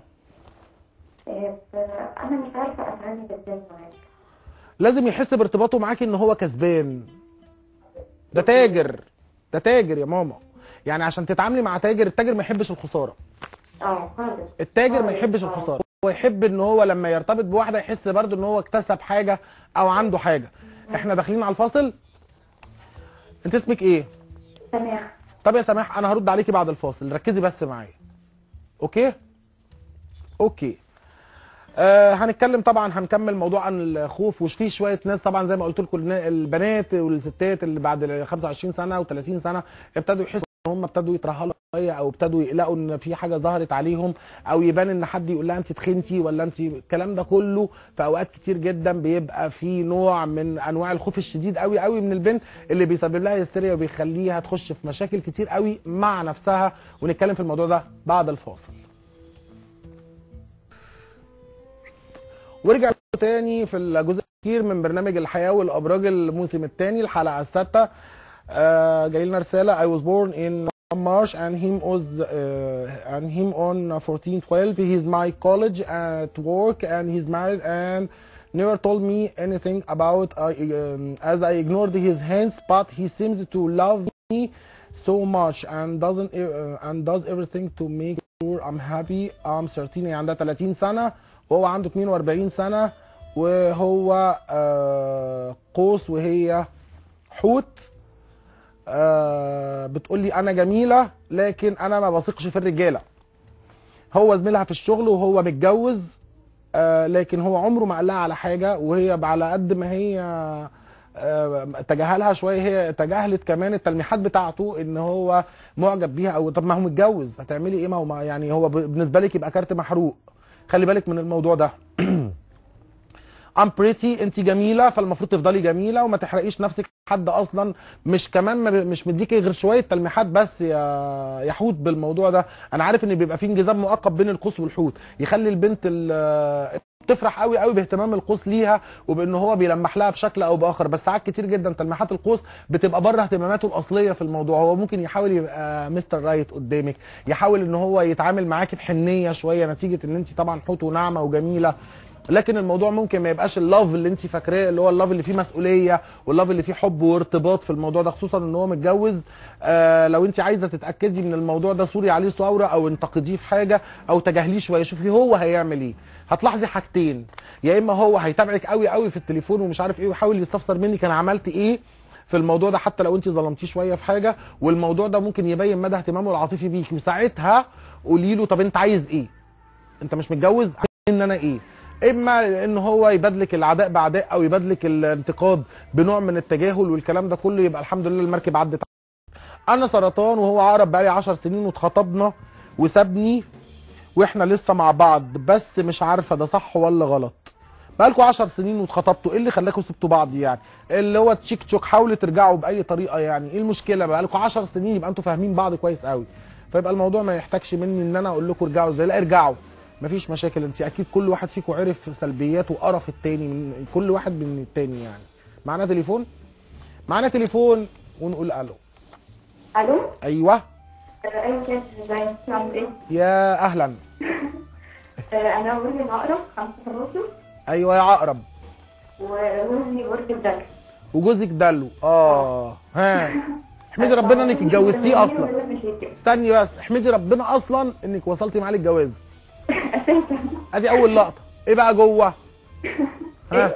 S3: فانا مش عارفه اتعامل ازاي معاك
S1: لازم يحس بارتباطه معاكي ان هو كسبان ده تاجر ده تاجر يا ماما يعني عشان تتعاملي مع تاجر التاجر ما يحبش الخساره
S3: اه خالص
S1: التاجر ما
S3: خالص.
S1: يحبش
S3: آه.
S1: الخساره هو يحب ان هو لما يرتبط بواحده يحس برضو ان هو اكتسب حاجه او عنده حاجه احنا داخلين على الفاصل انت اسمك ايه
S3: سماح
S1: طب يا سماح انا هرد عليكي بعد الفاصل ركزي بس معايا اوكي اوكي آه هنتكلم طبعا هنكمل موضوع عن الخوف وش فيه شويه ناس طبعا زي ما قلت لكم النا- البنات والستات اللي بعد ال 25 سنه و30 سنه ابتدوا يحسوا ان هم ابتدوا يترهلوا شويه او ابتدوا يقلقوا ان في حاجه ظهرت عليهم او يبان ان حد يقول لها انت تخنتي ولا انت الكلام ده كله في اوقات كتير جدا بيبقى في نوع من انواع الخوف الشديد قوي قوي من البنت اللي بيسبب لها هستيريا وبيخليها تخش في مشاكل كتير قوي مع نفسها ونتكلم في الموضوع ده بعد الفاصل ورجع تاني في الجزء الاخير من برنامج الحياه والابراج الموسم الثاني الحلقه السادسه آه جاي لنا رساله I was born in March and him was uh, and him on 1412 he's my college at work and he's married and never told me anything about uh, um, as I ignored his hints but he seems to love me so much and doesn't uh, and does everything to make sure I'm happy I'm 13 يعني عندها 30 سنة وهو عنده 42 سنة وهو آه قوس وهي حوت آه بتقول لي انا جميلة لكن انا ما بثقش في الرجالة هو زميلها في الشغل وهو متجوز آه لكن هو عمره ما قال لها على حاجة وهي على قد ما هي آه، تجاهلها شويه هي تجاهلت كمان التلميحات بتاعته ان هو معجب بيها او طب ما هو متجوز هتعملي ايه ما هو ما- يعني هو ب- بالنسبه لك يبقى كارت محروق خلي بالك من الموضوع ده I'm pretty انت جميله فالمفروض تفضلي جميله وما تحرقيش نفسك حد اصلا مش كمان ما ب- مش مديكي غير شويه تلميحات بس يا يا حوت بالموضوع ده انا عارف ان بيبقى في انجذاب مؤقت بين القوس والحوت يخلي البنت ال- تفرح قوي قوي باهتمام القوس ليها وبان هو بيلمح لها بشكل او باخر بس ساعات كتير جدا تلميحات القوس بتبقى بره اهتماماته الاصليه في الموضوع هو ممكن يحاول يبقى مستر رايت قدامك يحاول ان هو يتعامل معاكي بحنيه شويه نتيجه ان انت طبعا حوت وناعمه وجميله لكن الموضوع ممكن ما يبقاش اللاف اللي انت فاكراه اللي هو اللاف اللي فيه مسؤوليه واللاف اللي فيه حب وارتباط في الموضوع ده خصوصا ان هو متجوز آه لو انت عايزه تتاكدي من الموضوع ده صوري عليه صوره او انتقديه في حاجه او تجاهليه شويه شوفي هو هيعمل ايه هتلاحظي حاجتين يا اما هو هيتابعك قوي قوي في التليفون ومش عارف ايه ويحاول يستفسر منك انا عملت ايه في الموضوع ده حتى لو انت ظلمتيه شويه في حاجه والموضوع ده ممكن يبين مدى اهتمامه العاطفي بيك وساعتها قولي له طب انت عايز ايه انت مش متجوز ان انا ايه اما ان هو يبادلك العداء بعداء او يبادلك الانتقاد بنوع من التجاهل والكلام ده كله يبقى الحمد لله المركب عدت انا سرطان وهو عقرب بقالي 10 سنين واتخطبنا وسابني واحنا لسه مع بعض بس مش عارفه ده صح ولا غلط بقالكوا 10 سنين واتخطبتوا ايه اللي خلاكوا سبتوا بعض يعني اللي هو تشيك تشوك حاولوا ترجعوا باي طريقه يعني ايه المشكله بقالكوا 10 سنين يبقى انتوا فاهمين بعض كويس قوي فيبقى الموضوع ما يحتاجش مني ان انا اقول لكم ارجعوا ازاي لا ارجعوا مفيش مشاكل انت اكيد كل واحد فيكم عرف سلبيات وقرف التاني من كل واحد من التاني يعني معانا تليفون معانا تليفون ونقول الو
S3: الو
S1: ايوه
S3: آه، ايوه كده ازيك عامل ايه؟
S1: يا اهلا
S3: آه، انا وزني عقرب 15
S1: ايوه يا عقرب
S3: ووزني برج الدلو
S1: وجوزك دلو اه ها احمدي ربنا انك اتجوزتيه اصلا استني بس احمدي ربنا اصلا انك وصلتي معاه للجواز
S3: اساسا
S1: ادي اول لقطه ايه بقى جوه ها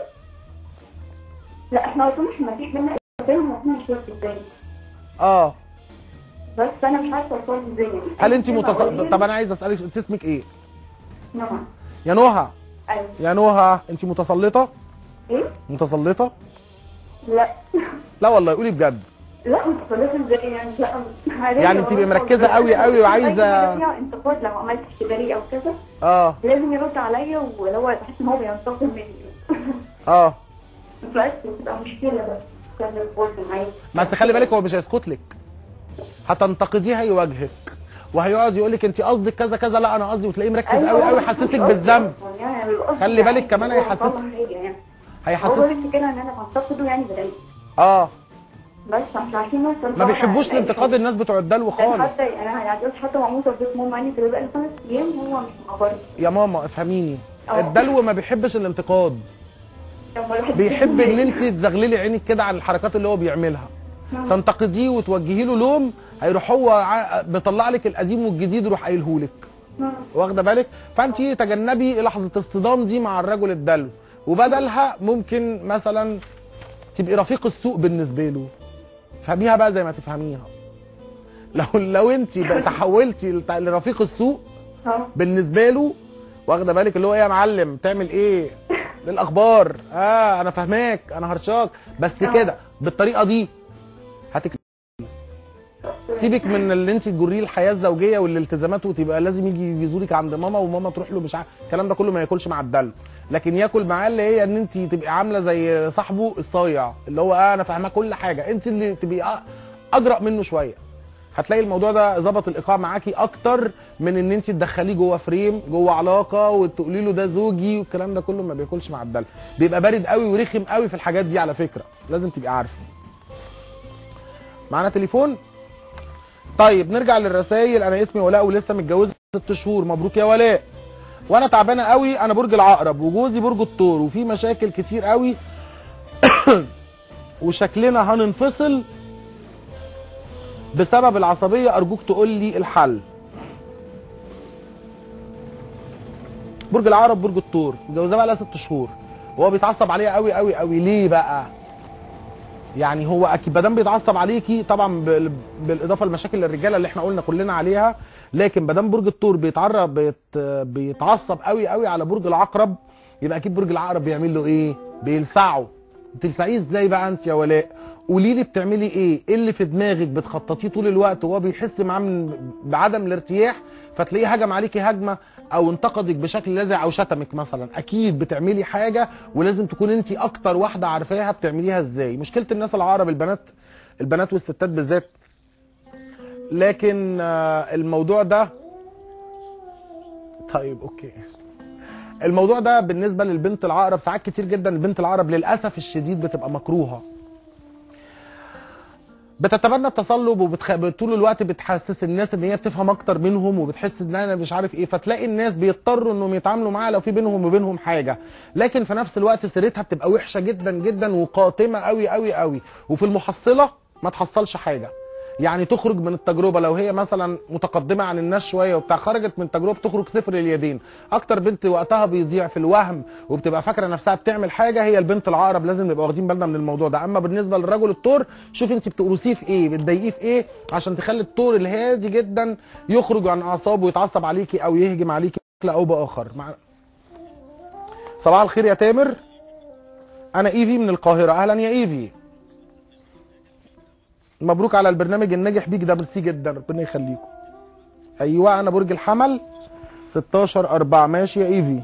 S3: لا احنا اصلا مش مفيش بينا بينهم واحنا مش ازاي
S1: اه
S3: بس انا مش عارفه اوصل ازاي يعني
S1: هل انت متصل طب انا عايز اسالك انت اسمك ايه
S3: نعم
S1: يا نهى
S3: ايوه
S1: يا نهى انت متسلطه
S3: ايه؟
S1: متسلطه
S3: لا
S1: لا والله قولي بجد
S3: لا متصلفه ازاي يعني لا عادي
S1: يعني
S3: هو
S1: بتبقي
S3: هو
S1: مركزة قوي قوي
S3: أي
S1: وعايزة-
S3: حاجة فيها انتقاد لو عملت اشتباري او كذا
S1: اه
S3: لازم يرد عليا ولو بحس ان هو بينتقد مني
S1: اه
S3: بس بتبقى مشكله بس كان البورد معايا
S1: بس خلي بالك هو مش هيسكت لك هتنتقديه هيواجهك وهيقعد يقول لك انت قصدك كذا كذا لا انا قصدي وتلاقيه مركز
S3: أيوة،
S1: قوي
S3: هو
S1: قوي
S3: مش
S1: حسسك
S3: قصدي
S1: بالذنب
S3: أصلاً، يعني بالقصد
S1: خلي
S3: يعني
S1: بالك كمان
S3: هو
S1: هيحسسك-
S3: طلع حاجة يعني هو
S1: هيحسسك
S3: بس كده ان انا بنتقده يعني بلاقي
S1: اه
S3: بس مش عارفين نوصل
S1: ما بيحبوش الانتقاد الناس بتوع الدلو خالص
S3: حتى انا يعني حتى ماموسه في بيت ماما يعني في بقى خمس ايام هو مش معبرني
S1: يا ماما افهميني
S3: اه.
S1: الدلو ما بيحبش الانتقاد بيحب ان انت تزغللي عينك كده عن الحركات اللي هو بيعملها تنتقديه وتوجهي له لوم هيروح هو ع- بيطلع لك القديم والجديد يروح قايله لك واخده بالك فانت تجنبي لحظه الصدام دي مع الرجل الدلو وبدلها ممكن مثلا تبقي رفيق السوق بالنسبه له فهميها بقى زي ما تفهميها لو لو انت بقى تحولتي لت- لرفيق السوق
S3: اه
S1: بالنسبه له واخده بالك اللي هو ايه يا معلم تعمل ايه للاخبار اه انا فاهماك انا هرشاك بس كده بالطريقه دي هتكسب سيبك من اللي انت تجريه الحياه الزوجيه والالتزامات وتبقى لازم يجي يزورك عند ماما وماما تروح له مش عارف الكلام ده كله ما ياكلش مع الدلو لكن ياكل معاه اللي هي ان انت تبقي عامله زي صاحبه الصايع اللي هو اه انا فاهمه كل حاجه انت اللي تبقي أ- اجرأ منه شويه هتلاقي الموضوع ده ظبط الايقاع معاكي اكتر من ان انت تدخليه جوه فريم جوه علاقه وتقولي له ده زوجي والكلام ده كله ما بياكلش مع الدلع بيبقى بارد قوي ورخم قوي في الحاجات دي على فكره لازم تبقي عارفه معانا تليفون طيب نرجع للرسائل انا اسمي ولاء ولسه متجوزه ست شهور مبروك يا ولاء وانا تعبانه قوي انا برج العقرب وجوزي برج الثور وفي مشاكل كتير قوي وشكلنا هننفصل بسبب العصبيه ارجوك تقول لي الحل برج العقرب برج الثور متجوزاه بقى لها ست شهور وهو بيتعصب عليها قوي قوي قوي ليه بقى يعني هو اكيد مادام بيتعصب عليكي طبعا بال- بالاضافه لمشاكل الرجاله اللي احنا قلنا كلنا عليها لكن مادام برج الثور بيتعرب بيت بيتعصب قوي قوي على برج العقرب يبقى اكيد برج العقرب بيعمل له ايه بيلسعه بتلسعيه ازاي بقى انت يا ولاء قولي لي بتعملي ايه ايه اللي في دماغك بتخططيه طول الوقت وهو بيحس معاه من بعدم الارتياح فتلاقيه هجم عليكي هجمه او انتقدك بشكل لاذع او شتمك مثلا اكيد بتعملي حاجه ولازم تكون انت اكتر واحده عارفاها بتعمليها ازاي مشكله الناس العرب البنات البنات والستات بالذات لكن آه، الموضوع ده طيب اوكي الموضوع ده بالنسبه للبنت العقرب ساعات كتير جدا البنت العقرب للاسف الشديد بتبقى مكروهه بتتبنى التصلب وبتخ... طول الوقت بتحسس الناس ان هي بتفهم اكتر منهم وبتحس ان انا مش عارف ايه فتلاقي الناس بيضطروا انهم يتعاملوا معاها لو في بينهم وبينهم حاجه لكن في نفس الوقت سيرتها بتبقى وحشه جدا جدا وقاتمه قوي قوي قوي وفي المحصله ما تحصلش حاجه يعني تخرج من التجربه لو هي مثلا متقدمه عن الناس شويه وبتاع خرجت من تجربه تخرج صفر اليدين اكتر بنت وقتها بيضيع في الوهم وبتبقى فاكره نفسها بتعمل حاجه هي البنت العقرب لازم نبقى واخدين بالنا من الموضوع ده اما بالنسبه للرجل الثور شوف انت بتقرصيه في ايه بتضايقيه في ايه عشان تخلي الثور الهادي جدا يخرج عن اعصابه ويتعصب عليكي او يهجم عليكي بشكل او باخر مع... صباح الخير يا تامر انا ايفي من القاهره اهلا يا ايفي مبروك على البرنامج الناجح بيك ده ميرسي جدا ربنا يخليكم ايوه انا برج الحمل 16 4 ماشي يا ايفي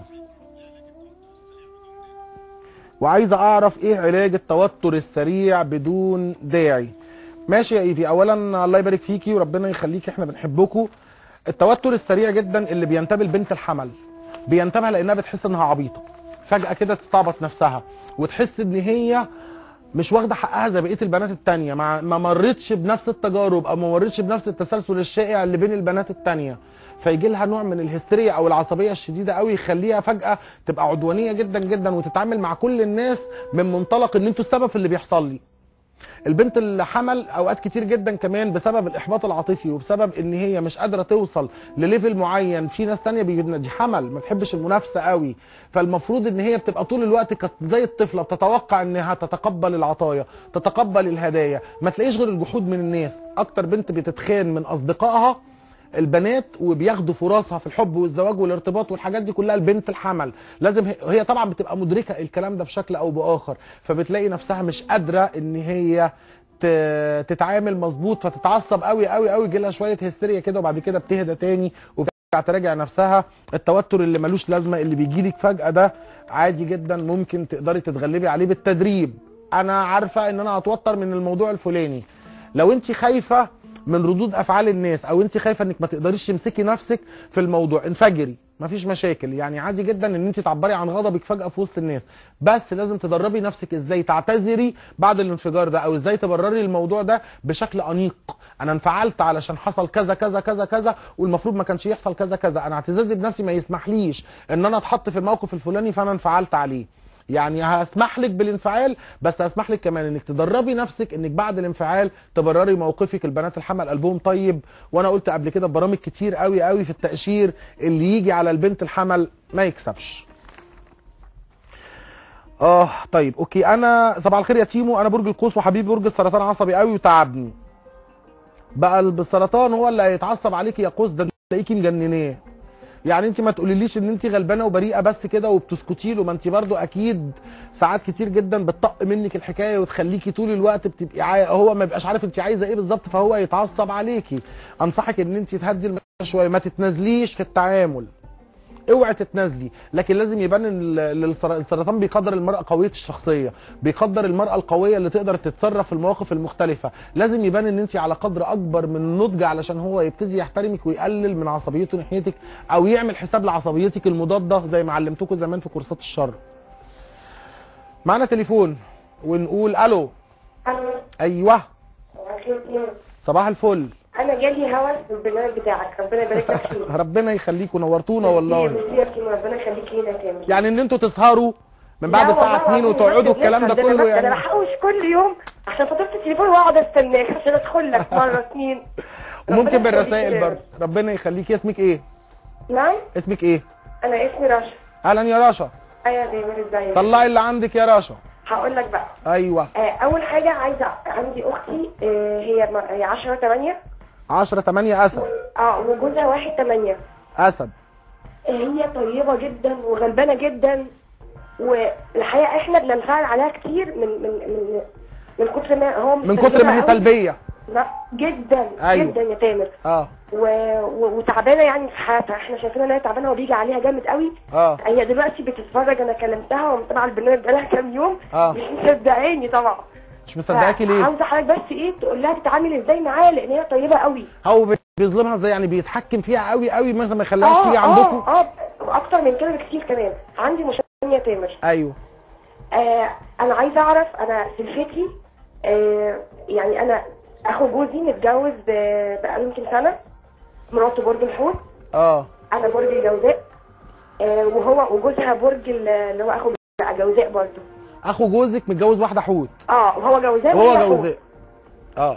S1: وعايزه اعرف ايه علاج التوتر السريع بدون داعي ماشي يا ايفي اولا الله يبارك فيكي وربنا يخليكي احنا بنحبكم التوتر السريع جدا اللي بينتابه البنت الحمل بينتابها لانها بتحس انها عبيطه فجاه كده تستعبط نفسها وتحس ان هي مش واخده حقها زي بقيه البنات التانية ما ما مرتش بنفس التجارب او ما مرتش بنفس التسلسل الشائع اللي بين البنات التانية فيجي لها نوع من الهستيريا او العصبيه الشديده قوي يخليها فجاه تبقى عدوانيه جدا جدا وتتعامل مع كل الناس من منطلق ان انتوا السبب في اللي بيحصل لي البنت اللي حمل اوقات كتير جدا كمان بسبب الاحباط العاطفي وبسبب ان هي مش قادره توصل لليفل معين في ناس تانية بيجي دي حمل ما بتحبش المنافسه قوي فالمفروض ان هي بتبقى طول الوقت كانت زي الطفله بتتوقع انها تتقبل العطايا تتقبل الهدايا ما تلاقيش غير الجحود من الناس اكتر بنت بتتخان من اصدقائها البنات وبياخدوا فرصها في الحب والزواج والارتباط والحاجات دي كلها البنت الحمل لازم هي- هي طبعا بتبقى مدركه الكلام ده بشكل او باخر فبتلاقي نفسها مش قادره ان هي ت- تتعامل مظبوط فتتعصب قوي قوي قوي يجي لها شويه هستيريا كده وبعد كده بتهدى تاني وبترجع تراجع نفسها التوتر اللي ملوش لازمه اللي بيجي لك فجاه ده عادي جدا ممكن تقدري تتغلبي عليه بالتدريب انا عارفه ان انا هتوتر من الموضوع الفلاني لو انت خايفه من ردود افعال الناس او انت خايفه انك ما تقدريش تمسكي نفسك في الموضوع انفجري مفيش مشاكل يعني عادي جدا ان انت تعبري عن غضبك فجاه في وسط الناس بس لازم تدربي نفسك ازاي تعتذري بعد الانفجار ده او ازاي تبرري الموضوع ده بشكل انيق انا انفعلت علشان حصل كذا كذا كذا كذا والمفروض ما كانش يحصل كذا كذا انا اعتزازي بنفسي ما يسمحليش ان انا اتحط في الموقف الفلاني فانا انفعلت عليه يعني هسمح لك بالانفعال بس هسمح لك كمان انك تدربي نفسك انك بعد الانفعال تبرري موقفك البنات الحمل قلبهم طيب وانا قلت قبل كده برامج كتير قوي قوي في التاشير اللي يجي على البنت الحمل ما يكسبش اه طيب اوكي انا صباح الخير يا تيمو انا برج القوس وحبيبي برج السرطان عصبي قوي وتعبني بقى بالسرطان هو اللي هيتعصب عليكي يا قوس ده تلاقيكي مجنناه يعني انت ما تقوليليش ان انت غلبانه وبريئه بس كده وبتسكتي له ما انت برضو اكيد ساعات كتير جدا بتطق منك الحكايه وتخليكي طول الوقت بتبقي عاي... هو ما يبقاش عارف انت عايزه ايه بالظبط فهو يتعصب عليكي انصحك ان انت تهدي الموضوع شويه ما تتنازليش في التعامل اوعي تتنازلي لكن لازم يبان ان ال- ال- السر- السرطان بيقدر المراه قويه الشخصيه بيقدر المراه القويه اللي تقدر تتصرف في المواقف المختلفه لازم يبان ان انت على قدر اكبر من النضج علشان هو يبتدي يحترمك ويقلل من عصبيته ناحيتك او يعمل حساب لعصبيتك المضاده زي ما علمتكم زمان في كورسات الشر معانا تليفون ونقول الو
S4: الو
S1: ايوه
S4: أخير إيه؟
S1: صباح الفل
S4: انا جالي هوس بالبرنامج بتاعك ربنا يبارك لك فيه
S1: ربنا يخليكم نورتونا والله
S4: ميرسي يا كيمو ربنا يخليك لينا تاني
S1: يعني ان انتوا تسهروا من بعد
S4: لا
S1: الساعه
S4: والله
S1: 2
S4: العظيم
S1: وتقعدوا
S4: بجد
S1: الكلام ده
S4: بنفهم.
S1: كله
S4: انا
S1: يعني
S4: بحوش كل يوم عشان فاتوره التليفون واقعد استناك عشان ادخل لك مره اتنين
S1: وممكن
S4: ربنا
S1: بالرسائل
S4: يخليك.
S1: برضه ربنا يخليكي اسمك ايه
S4: نعم
S1: اسمك ايه
S4: انا اسمي رشا
S1: اهلا يا رشا
S4: ايوه يا زميلي ازيك
S1: طلعي اللي عندك يا رشا
S4: هقول لك بقى
S1: ايوه
S4: آه، اول حاجه عايزه عندي اختي آه، هي م- هي 10 8
S1: 10 8 اسد
S4: اه وجوزها 1 8
S1: اسد
S4: هي طيبه جدا وغلبانه جدا والحقيقه احنا بننفعل عليها كتير من من من من كتر ما هو
S1: من كتر ما هي
S4: مستنزفها قوي.
S1: سلبيه
S4: لا جدا
S1: أيوة.
S4: جدا يا تامر
S1: اه
S4: و... و... وتعبانه يعني في حياتها احنا شايفين ان هي تعبانه وبيجي عليها جامد قوي
S1: اه
S4: هي دلوقتي بتتفرج انا كلمتها ومتابعه البرنامج بقالها كام يوم
S1: آه.
S4: مش مصدقاني طبعا
S1: مش مصدقاكي ليه
S4: عاوزه حضرتك بس ايه تقول لها تتعامل ازاي معاها لان هي طيبه قوي
S1: هو بي- بيظلمها ازاي يعني بيتحكم فيها قوي قوي مثلا ما يخليهاش تيجي
S4: اه
S1: عندكم
S4: اه واكتر من كده بكتير كمان عندي مشكله يا تامر
S1: ايوه
S4: آه انا عايزه اعرف انا سلفتي آه يعني انا اخو جوزي متجوز ب- بقاله يمكن سنه مراته برج الحوت
S1: اه
S4: انا برج الجوزاء آه وهو وجوزها برج ال- اللي هو اخو بقى جوزاء برضه
S1: اخو جوزك متجوز واحده حوت
S4: اه وهو جوزاء
S1: وهو
S4: وهي حوت.
S1: جوزاء اه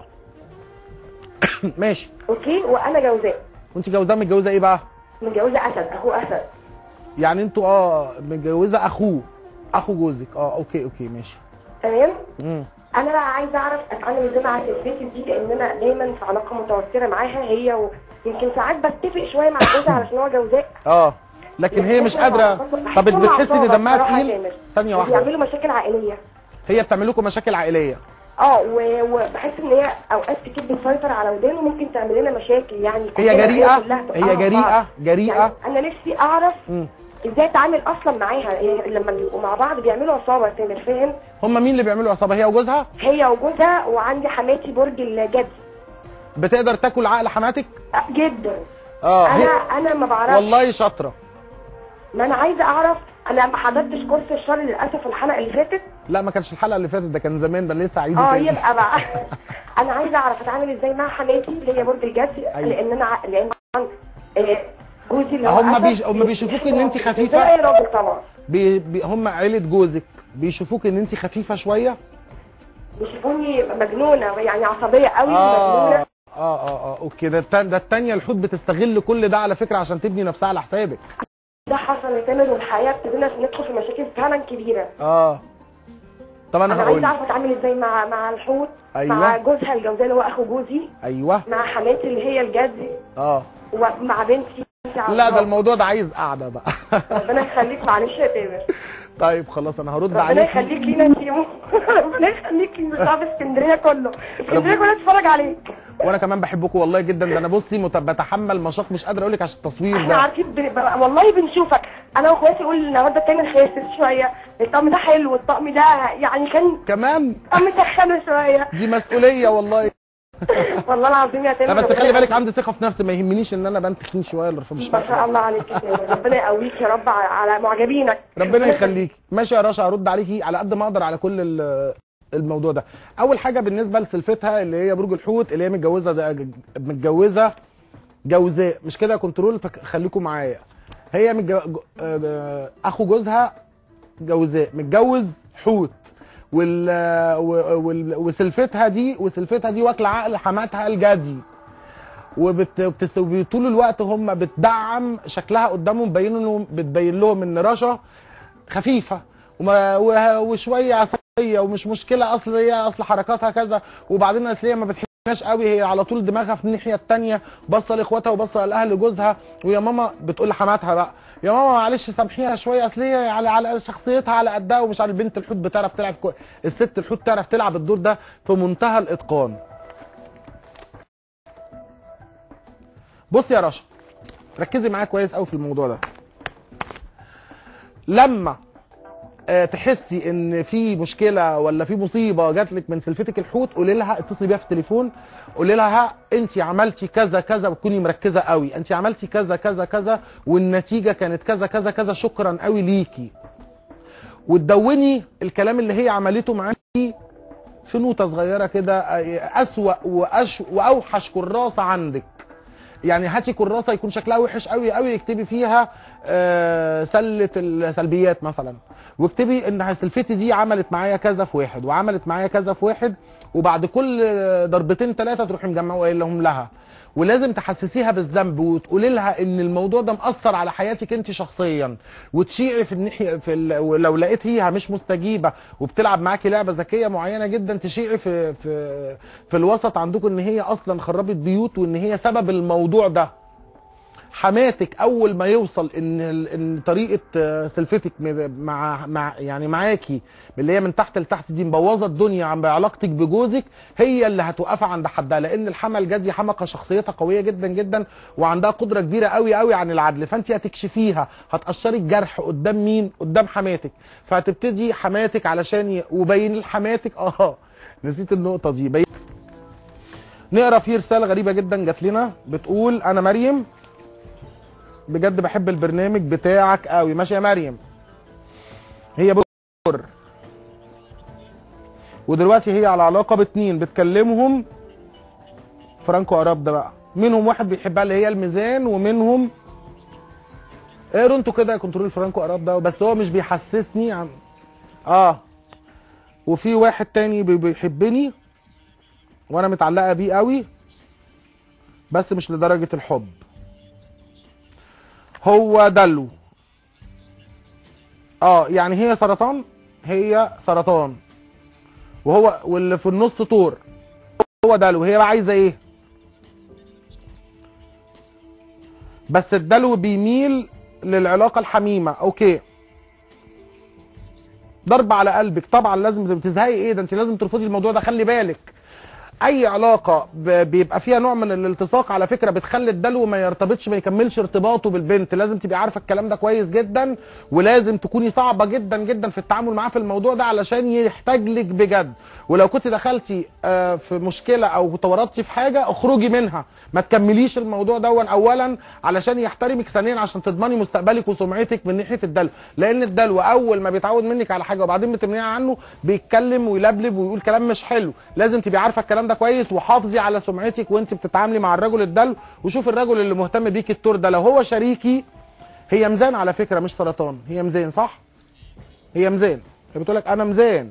S1: ماشي
S4: اوكي وانا جوزاء
S1: وانت جوزاه متجوزه ايه بقى
S4: متجوزه اسد اخو اسد
S1: يعني انتوا اه متجوزه اخوه اخو جوزك اه اوكي اوكي ماشي
S4: تمام
S1: امم
S4: انا بقى عايزه اعرف اتعامل ازاي مع سلسلتي دي لان انا دايما في علاقه متوتره معاها هي ويمكن ساعات بتفق شويه مع جوزها علشان هو جوزاء
S1: اه لكن هي مش قادره طب بتحسي ان دمها تقيل ثانيه واحده
S4: بيعملوا مشاكل عائليه
S1: هي بتعمل لكم مشاكل عائليه
S4: اه و- وبحس ان هي اوقات كتير بتسيطر على ودانه وممكن تعمل لنا مشاكل يعني
S1: هي
S4: كلنا
S1: جريئه
S4: كلها تبقى
S1: هي
S4: مع
S1: جريئه
S4: بعض.
S1: جريئه
S4: يعني انا نفسي اعرف
S1: مم.
S4: ازاي اتعامل اصلا معاها هي لما بيبقوا مع بعض بيعملوا عصابه يا تامر فاهم
S1: هم مين اللي بيعملوا عصابه هي وجوزها
S4: هي وجوزها وعندي حماتي برج الجد
S1: بتقدر تاكل عقل حماتك
S4: آه، جدا
S1: اه
S4: انا
S1: هي
S4: انا ما بعرفش
S1: والله شاطره
S4: ما انا عايزه اعرف انا ما حضرتش كورس الشر للاسف الحلقه اللي فاتت
S1: لا ما كانش الحلقه اللي فاتت ده كان زمان ده لسه عيده
S4: اه
S1: تاني
S4: يبقى بقى انا عايزه اعرف اتعامل ازاي مع حماتي اللي هي برج الجد
S1: أيوة.
S4: لان انا ع- لان طبعاً، آه، جوزي اللي هو
S1: هم
S4: أسد
S1: بيش- هم بيشوفوك إن أنت خفيفة.
S4: زي اي راجل طبعا
S1: بي... بي... هم عيله جوزك بيشوفوك ان انت خفيفه شويه
S4: بيشوفوني مجنونه يعني عصبيه قوي
S1: اه
S4: ومجنونه
S1: اه اه اه اوكي ده التان... ده التانية الحوت بتستغل كل ده على فكره عشان تبني نفسها على حسابك
S4: ده حصل يا تامر والحقيقه ابتدينا ندخل في مشاكل فعلا كبيره
S1: اه طب انا
S4: انا
S1: هقول
S4: عايزه اعرف اتعامل ازاي مع مع الحوت
S1: أيوة.
S4: مع جوزها الجوزاء اللي هو اخو جوزي
S1: ايوه
S4: مع حماتي اللي هي الجد
S1: اه
S4: ومع بنتي
S1: لا ده الموضوع ده عايز قعده بقى
S4: ربنا يخليك معلش يا تامر
S1: طيب خلاص انا هرد
S4: ربنا
S1: عليك
S4: يخليك لينا انت يوم ربنا يخليك لشعب اسكندريه كله اسكندريه كلها تتفرج عليك
S1: وانا كمان بحبكم والله جدا ده انا بصي مت- بتحمل مشاق مش قادر اقول لك عشان التصوير
S4: احنا
S1: ده
S4: عارفين بن... ب- والله بنشوفك انا واخواتي يقول النهارده تامر خاسس شويه الطقم ده حلو الطقم ده يعني كان
S1: كمان
S4: طقم تخنه شويه
S1: دي مسؤوليه والله
S4: والله العظيم يا تامر
S1: لا بس
S4: ربنا
S1: خلي بالك
S4: يخليك.
S1: عندي ثقه في نفسي ما يهمنيش ان انا بان تخين شويه ولا رفيع مش
S4: ما شاء الله عليك يا تامر ربنا يقويك يا رب على- على معجبينك
S1: ربنا يخليك ماشي يا رشا هرد عليكي على قد ما اقدر على كل ال- الموضوع ده اول حاجه بالنسبه لسلفتها اللي هي برج الحوت اللي هي متجوزه ده متجوزه جوزاء مش كده كنترول فخليكم معايا هي متجو... جو- آه، اخو جوزها جوزاء متجوز حوت وال... و- وال... وسلفتها دي وسلفتها دي واكله عقل حماتها الجدي وبت... وبتست... طول الوقت هم بتدعم شكلها قدامهم مبين لهم بتبين لهم ان رشا خفيفه وما و- وشويه عصبيه ومش مشكله اصل هي اصل حركاتها كذا وبعدين اصل هي ما بتحبناش قوي هي على طول دماغها في الناحيه الثانيه باصه لاخواتها وباصه لاهل جوزها ويا ماما بتقول لحماتها بقى يا ماما معلش سامحيها شويه اصل هي على على شخصيتها على قدها ومش عارف بنت الحوت بتعرف تلعب كو... الست الحوت تعرف تلعب الدور ده في منتهى الاتقان بص يا رشا ركزي معايا كويس قوي في الموضوع ده لما آه، تحسي ان في مشكله ولا في مصيبه جات لك من سلفتك الحوت قولي لها اتصلي بيها في التليفون قولي لها انت عملتي كذا كذا وتكوني مركزه قوي انت عملتي كذا كذا كذا والنتيجه كانت كذا كذا كذا شكرا قوي ليكي وتدوني الكلام اللي هي عملته معاكي في نوتة صغيرة كده آه، أسوأ وأش وأوحش كراسة عندك يعني هاتي كراسه يكون شكلها وحش قوي قوي اكتبي فيها آه، سله السلبيات مثلا واكتبي ان سلفتي دي عملت معايا كذا في واحد وعملت معايا كذا في واحد وبعد كل ضربتين ثلاثه تروحي مجمعه وقايل لهم لها ولازم تحسسيها بالذنب وتقولي لها ان الموضوع ده مأثر على حياتك انت شخصيا وتشيعي في الناحيه في ال... ولو لقيتيها مش مستجيبه وبتلعب معاكي لعبه ذكيه معينه جدا تشيعي في في في الوسط عندكم ان هي اصلا خربت بيوت وان هي سبب الموضوع ده حماتك اول ما يوصل ان ال- ان طريقه آه، سلفتك م- مع مع يعني معاكي اللي هي من تحت لتحت دي مبوظه الدنيا عن بعلاقتك بجوزك هي اللي هتوقفها عند حدها لان الحما الجدي حمقى شخصيتها قويه جدا جدا وعندها قدره كبيره قوي قوي عن العدل فانت هتكشفيها هتقشري الجرح قدام مين قدام حماتك فهتبتدي حماتك علشان ي... وبين لحماتك اه نسيت النقطه دي بين نقرا في رساله غريبه جدا جات لنا بتقول انا مريم بجد بحب البرنامج بتاعك قوي ماشي يا مريم هي بتقول ودلوقتي هي على علاقه باتنين بتكلمهم فرانكو اراب ده بقى منهم واحد بيحبها اللي هي الميزان ومنهم اقروا انتوا كده كنترول فرانكو اراب ده بس هو مش بيحسسني عن اه وفي واحد تاني بي- بيحبني وانا متعلقه بيه قوي بس مش لدرجه الحب هو دلو اه يعني هي سرطان هي سرطان وهو واللي في النص طور هو دلو هي بقى عايزه ايه بس الدلو بيميل للعلاقه الحميمه اوكي ضرب على قلبك طبعا لازم تزهقي ايه ده انت لازم ترفضي الموضوع ده خلي بالك اي علاقه ب- بيبقى فيها نوع من الالتصاق على فكره بتخلي الدلو ما يرتبطش ما يكملش ارتباطه بالبنت لازم تبقي عارفه الكلام ده كويس جدا ولازم تكوني صعبه جدا جدا في التعامل معاه في الموضوع ده علشان يحتاج لك بجد ولو كنت دخلتي آه، في مشكله او تورطتي في حاجه اخرجي منها ما تكمليش الموضوع دون اولا علشان يحترمك ثانيا عشان تضمني مستقبلك وسمعتك من ناحيه الدلو لان الدلو اول ما بيتعود منك على حاجه وبعدين بتمنعي عنه بيتكلم ويلبلب ويقول كلام مش حلو لازم تبقي عارفه الكلام ده كويس وحافظي على سمعتك وانت بتتعاملي مع الرجل الدلو وشوف الرجل اللي مهتم بيك التور ده لو هو شريكي هي ميزان على فكره مش سرطان هي ميزان صح هي ميزان هي بتقول لك انا ميزان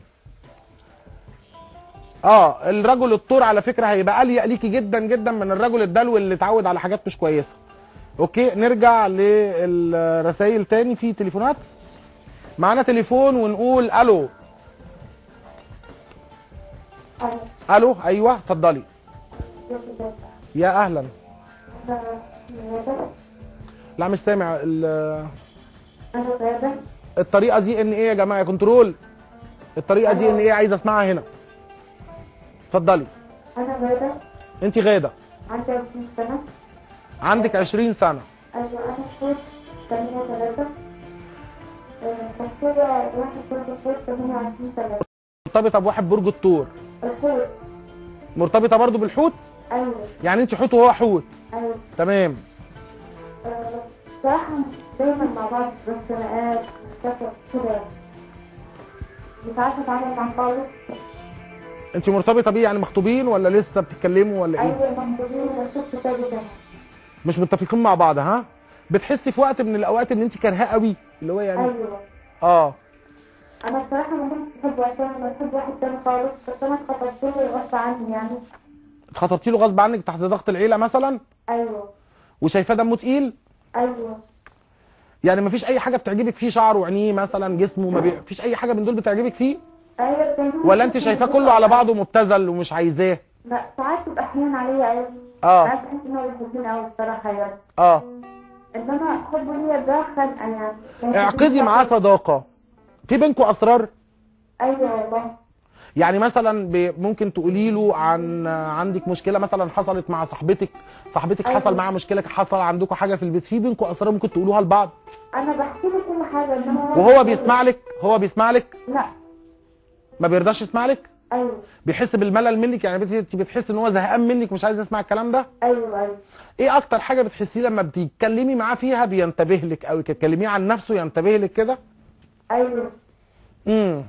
S1: اه الرجل الطور على فكره هيبقى اليق ليكي جدا جدا من الرجل الدلو اللي اتعود على حاجات مش كويسه اوكي نرجع للرسائل تاني في تليفونات معانا تليفون ونقول الو الو ايوه اتفضلي يا اهلا لا مش سامع ال-
S3: انا غاده
S1: الطريقه دي ان ايه يا جماعه يا كنترول الطريقه دي ان ايه عايز اسمعها هنا اتفضلي
S3: انا غاده
S1: انت غاده
S3: عندي 20 سنه
S1: عندك 20 سنه
S3: ايوه انا فوت 8 3 واحد برضه فوت 28 سنه
S1: مرتبطه بواحد برج الثور
S3: الفوت
S1: مرتبطه برضو بالحوت
S3: ايوه
S1: يعني انت حوت وهو حوت
S3: ايوه
S1: تمام
S3: آه، صراحة دايما مع بعض بس انا كده كده مش عارفة اتعامل معاه خالص
S1: انت مرتبطه بيه يعني مخطوبين ولا لسه بتتكلموا ولا ايه
S3: ايوه مخطوبين وشفت تاني ده
S1: مش متفقين مع بعض ها بتحسي في وقت من الاوقات ان انت كارهاه قوي اللي هو يعني
S3: ايوه
S1: اه
S3: انا بصراحة ما كنتش بحب وقتها انا بحب واحد تاني خالص بس انا اتخطبت له غصب عني يعني
S1: اتخطبتي له غصب عنك تحت ضغط العيله مثلا
S3: ايوه
S1: وشايفاه دمه تقيل
S3: ايوه
S1: يعني مفيش اي حاجه بتعجبك فيه شعره وعينيه مثلا جسمه ما بي... مفيش اي حاجه من دول بتعجبك فيه
S3: ايوه تاني
S1: ولا انت شايفاه كله على بعضه مبتذل ومش عايزاه
S3: لا ساعات تبقى حنين عليا ايوه
S1: اه.
S3: ساعات بحس ان هو بيحبني قوي الصراحة يعني
S1: اه
S3: انما حبه ليا ده خنقة يعني
S1: اعقدي معاه صداقه في بينكم اسرار
S3: ايوه والله
S1: يعني مثلا ب- ممكن تقولي له عن عندك مشكله مثلا حصلت مع صاحبتك صاحبتك
S3: أيوة.
S1: حصل معاها مشكله حصل عندكم حاجه في البيت في بينكم اسرار ممكن تقولوها لبعض
S3: انا بحكي له كل حاجة انما هو
S1: وهو بيسمع لك هو بيسمع لك
S3: لا
S1: ما بيرضاش يسمع لك
S3: ايوه
S1: بيحس بالملل منك يعني بت- انت بتحس ان هو زهقان منك مش عايز يسمع الكلام ده
S3: ايوه ايوه
S1: ايه اكتر حاجه بتحسيه لما بتتكلمي معاه فيها بينتبه لك قوي كده تكلميه عن نفسه ينتبه لك كده
S3: ايوه
S1: امم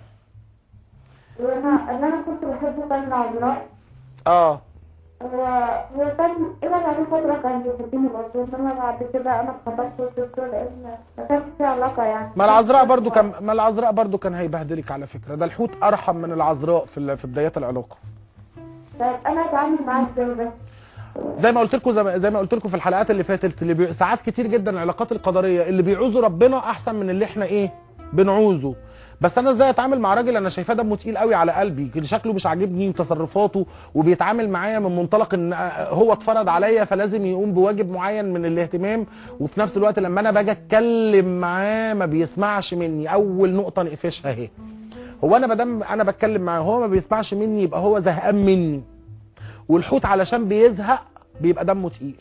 S3: وانا اللي انا كنت بحبه كان عملاق
S1: اه
S3: هو هو كان إلى بعد فترة كان بيحبني برضه إنما بعد كده أنا اتخطبت وسبته لأن ما كانش في علاقة يعني
S1: ما العذراء برضو كان ما العذراء برضو كان هيبهدلك على فكره ده الحوت ارحم من العذراء في ال- في بدايات العلاقه
S3: طيب أنا أتعامل معاه إزاي بس
S1: زي ما قلت لكم زي ما- زي ما قلت لكم في الحلقات اللي فاتت اللي بي... ساعات كتير جدا العلاقات القدريه اللي بيعوزوا ربنا احسن من اللي احنا ايه بنعوزه بس انا ازاي اتعامل مع راجل انا شايفاه دمه تقيل قوي على قلبي كده شكله مش عاجبني وتصرفاته وبيتعامل معايا من منطلق ان هو اتفرض عليا فلازم يقوم بواجب معين من الاهتمام وفي نفس الوقت لما انا باجي اتكلم معاه ما بيسمعش مني اول نقطه نقفشها اهي هو انا مادام انا بتكلم معاه هو ما بيسمعش مني يبقى هو زهقان مني والحوت علشان بيزهق بيبقى دمه تقيل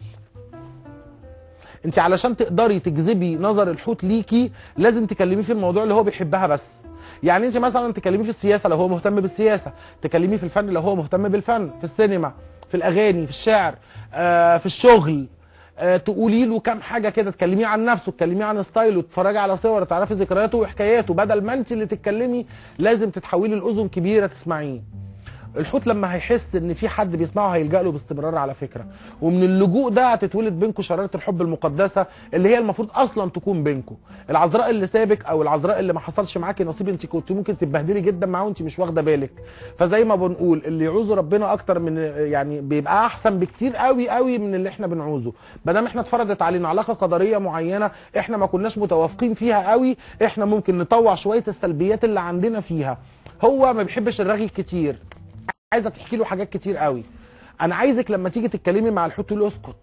S1: انت علشان تقدري تجذبي نظر الحوت ليكي لازم تكلميه في الموضوع اللي هو بيحبها بس يعني انت مثلا تكلميه في السياسه لو هو مهتم بالسياسه تكلميه في الفن لو هو مهتم بالفن في السينما في الاغاني في الشعر آه في الشغل آه، تقولي له كام حاجه كده تكلميه عن نفسه تكلميه عن ستايله تتفرجي على صور تعرفي ذكرياته وحكاياته بدل ما انت اللي تتكلمي لازم تتحولي لاذن كبيره تسمعيه الحوت لما هيحس ان في حد بيسمعه هيلجا له باستمرار على فكره ومن اللجوء ده هتتولد بينكم شراره الحب المقدسه اللي هي المفروض اصلا تكون بينكم العذراء اللي سابك او العذراء اللي ما حصلش معاكي نصيب انت كنت ممكن تتبهدلي جدا معاه وانت مش واخده بالك فزي ما بنقول اللي يعوزه ربنا اكتر من يعني بيبقى احسن بكتير قوي قوي من اللي احنا بنعوزه ما دام احنا اتفرضت علينا علاقه قدريه معينه احنا ما كناش متوافقين فيها قوي احنا ممكن نطوع شويه السلبيات اللي عندنا فيها هو ما بيحبش الرغي كتير عايزه تحكي له حاجات كتير قوي انا عايزك لما تيجي تتكلمي مع الحوت تقول له اسكت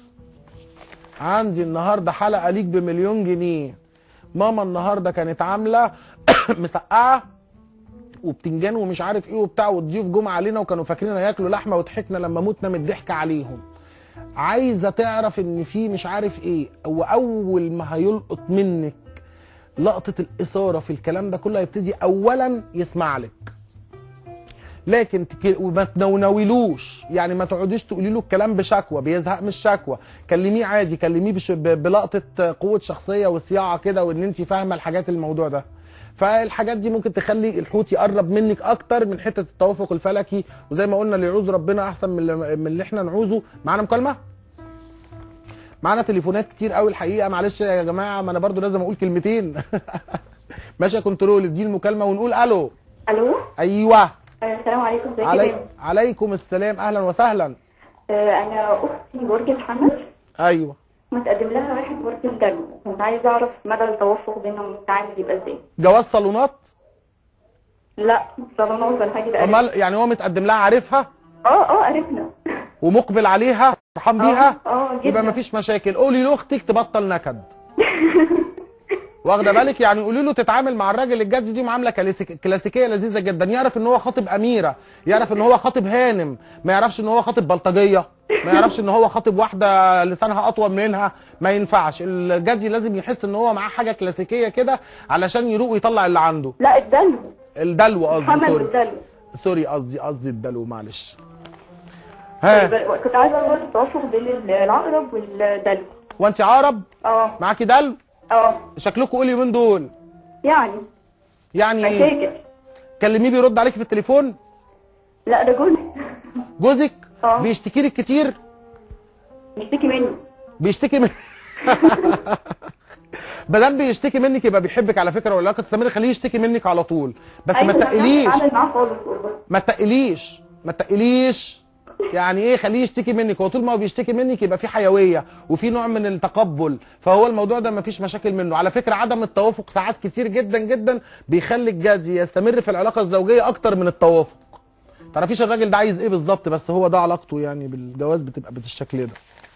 S1: عندي النهارده حلقه ليك بمليون جنيه ماما النهارده كانت عامله مسقعه وبتنجان ومش عارف ايه وبتاع والضيوف جم علينا وكانوا فاكرين هياكلوا لحمه وضحكنا لما متنا من الضحك عليهم عايزه تعرف ان في مش عارف ايه واول ما هيلقط منك لقطه الاثاره في الكلام ده كله هيبتدي اولا يسمع لك لكن تك... وما تنونولوش يعني ما تقعديش تقولي له الكلام بشكوى بيزهق من الشكوى كلميه عادي كلميه بش... ب... بلقطه قوه شخصيه وصياعه كده وان انت فاهمه الحاجات الموضوع ده فالحاجات دي ممكن تخلي الحوت يقرب منك اكتر من حته التوافق الفلكي وزي ما قلنا اللي يعوز ربنا احسن من اللي, من اللي احنا نعوزه معانا مكالمه معانا تليفونات كتير قوي الحقيقه معلش يا جماعه ما انا برضو لازم اقول كلمتين ماشي يا كنترول اديني المكالمه ونقول الو
S3: الو
S1: ايوه
S3: السلام عليكم ازيك يا
S1: علي...
S3: بنت؟
S1: عليكم السلام اهلا وسهلا
S3: آه، انا اختي برج الحمل
S1: ايوه
S3: متقدم لها واحد برج الدلو كنت عايزه اعرف مدى التوافق بينهم التعامل يبقى ازاي
S1: جواز صالونات
S3: لا صالونات ولا حاجه ده
S1: امال يعني هو متقدم لها عارفها
S3: اه اه عرفنا
S1: ومقبل عليها فرحان بيها
S3: اه جدا
S1: يبقى مفيش مشاكل قولي لاختك تبطل نكد واخده بالك يعني قولي له تتعامل مع الراجل الجدي دي معامله كلاسيك- كلاسيكيه لذيذه جدا يعرف ان هو خاطب اميره يعرف ان هو خاطب هانم ما يعرفش ان هو خاطب بلطجيه ما يعرفش ان هو خاطب واحده لسانها اطول منها ما ينفعش الجدي لازم يحس ان هو معاه حاجه كلاسيكيه كده علشان يروق ويطلع اللي عنده
S3: لا الدلو
S1: الدلو قصدي
S3: حمل
S1: سوري
S3: والدلو
S1: سوري قصدي قصدي الدلو معلش ها
S3: طيب، كنت عايزه اعرف التوافق بين العقرب والدلو
S1: وانت عرب
S3: اه
S1: معاكي دلو
S3: اه
S1: شكلكم قولي من دول
S3: يعني
S1: يعني ايه
S3: مشاكل
S1: كلميه بيرد عليكي في التليفون
S3: لا ده جوزي
S1: جوزك
S3: اه.
S1: بيشتكي لك كتير
S3: بيشتكي مني
S1: بيشتكي من بدل بيشتكي منك يبقى بيحبك على فكره والعلاقه تستمر خليه يشتكي منك على طول بس ما تقليش
S3: عامل معاه خالص والله
S1: ما تقليش ما تقليش يعني ايه خليه يشتكي منك هو طول ما هو بيشتكي منك يبقى في حيويه وفي نوع من التقبل فهو الموضوع ده ما فيش مشاكل منه على فكره عدم التوافق ساعات كتير جدا جدا بيخلي الجدي يستمر في العلاقه الزوجيه اكتر من التوافق تعرفيش الراجل ده عايز ايه بالظبط بس هو ده علاقته يعني بالجواز بتبقى بالشكل ده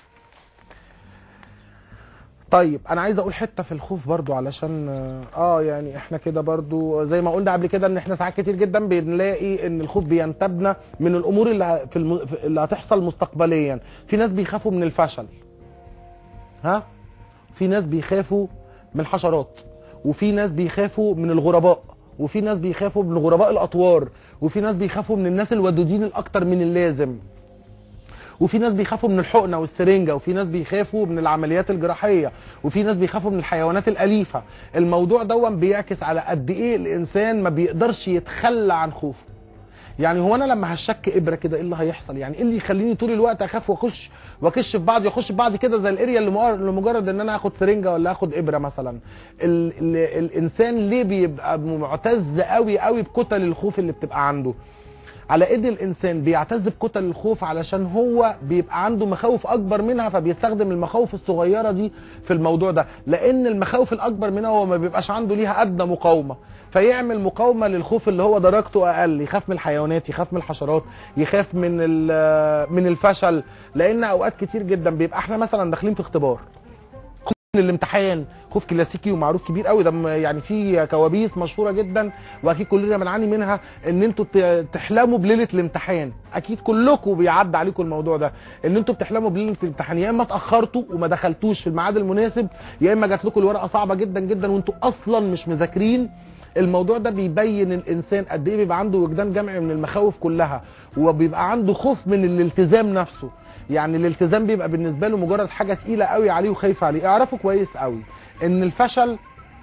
S1: طيب انا عايز اقول حته في الخوف برضو علشان اه يعني احنا كده برضو زي ما قلنا قبل كده ان احنا ساعات كتير جدا بنلاقي ان الخوف بينتابنا من الامور اللي ه- في الم... في- اللي هتحصل مستقبليا في ناس بيخافوا من الفشل ها في ناس بيخافوا من الحشرات وفي ناس بيخافوا من الغرباء وفي ناس بيخافوا من غرباء الاطوار وفي ناس بيخافوا من الناس الودودين الاكتر من اللازم وفي ناس بيخافوا من الحقنه والسرنجه وفي ناس بيخافوا من العمليات الجراحيه وفي ناس بيخافوا من الحيوانات الاليفه الموضوع دون بيعكس على قد ايه الانسان ما بيقدرش يتخلى عن خوفه يعني هو انا لما هشك ابره كده ايه اللي هيحصل يعني ايه اللي يخليني طول الوقت اخاف واخش واكش في بعض يخش في بعض كده زي الاريا اللي مجرد- لمجرد ان انا اخد سرنجه ولا اخد ابره مثلا ال ال الانسان ليه بيبقى معتز قوي قوي بكتل الخوف اللي بتبقى عنده على ايد الانسان بيعتز بكتل الخوف علشان هو بيبقى عنده مخاوف اكبر منها فبيستخدم المخاوف الصغيره دي في الموضوع ده لان المخاوف الاكبر منها هو ما بيبقاش عنده ليها ادنى مقاومه فيعمل مقاومه للخوف اللي هو درجته اقل يخاف من الحيوانات يخاف من الحشرات يخاف من ال- من الفشل لان اوقات كتير جدا بيبقى احنا مثلا داخلين في اختبار من الامتحان خوف كلاسيكي ومعروف كبير قوي ده م- يعني في كوابيس مشهوره جدا واكيد كلنا بنعاني منها ان انتوا ت- تحلموا بليله الامتحان اكيد كلكم بيعدي عليكم الموضوع ده ان انتوا بتحلموا بليله الامتحان يا اما اتاخرتوا وما دخلتوش في الميعاد المناسب يا اما جات لكم الورقه صعبه جدا جدا وانتوا اصلا مش مذاكرين الموضوع ده بيبين الانسان قد ايه بيبقى عنده وجدان جمعي من المخاوف كلها وبيبقى عنده خوف من الالتزام نفسه يعني الالتزام بيبقى بالنسبه له مجرد حاجه تقيله قوي عليه وخايف عليه اعرفوا كويس قوي ان الفشل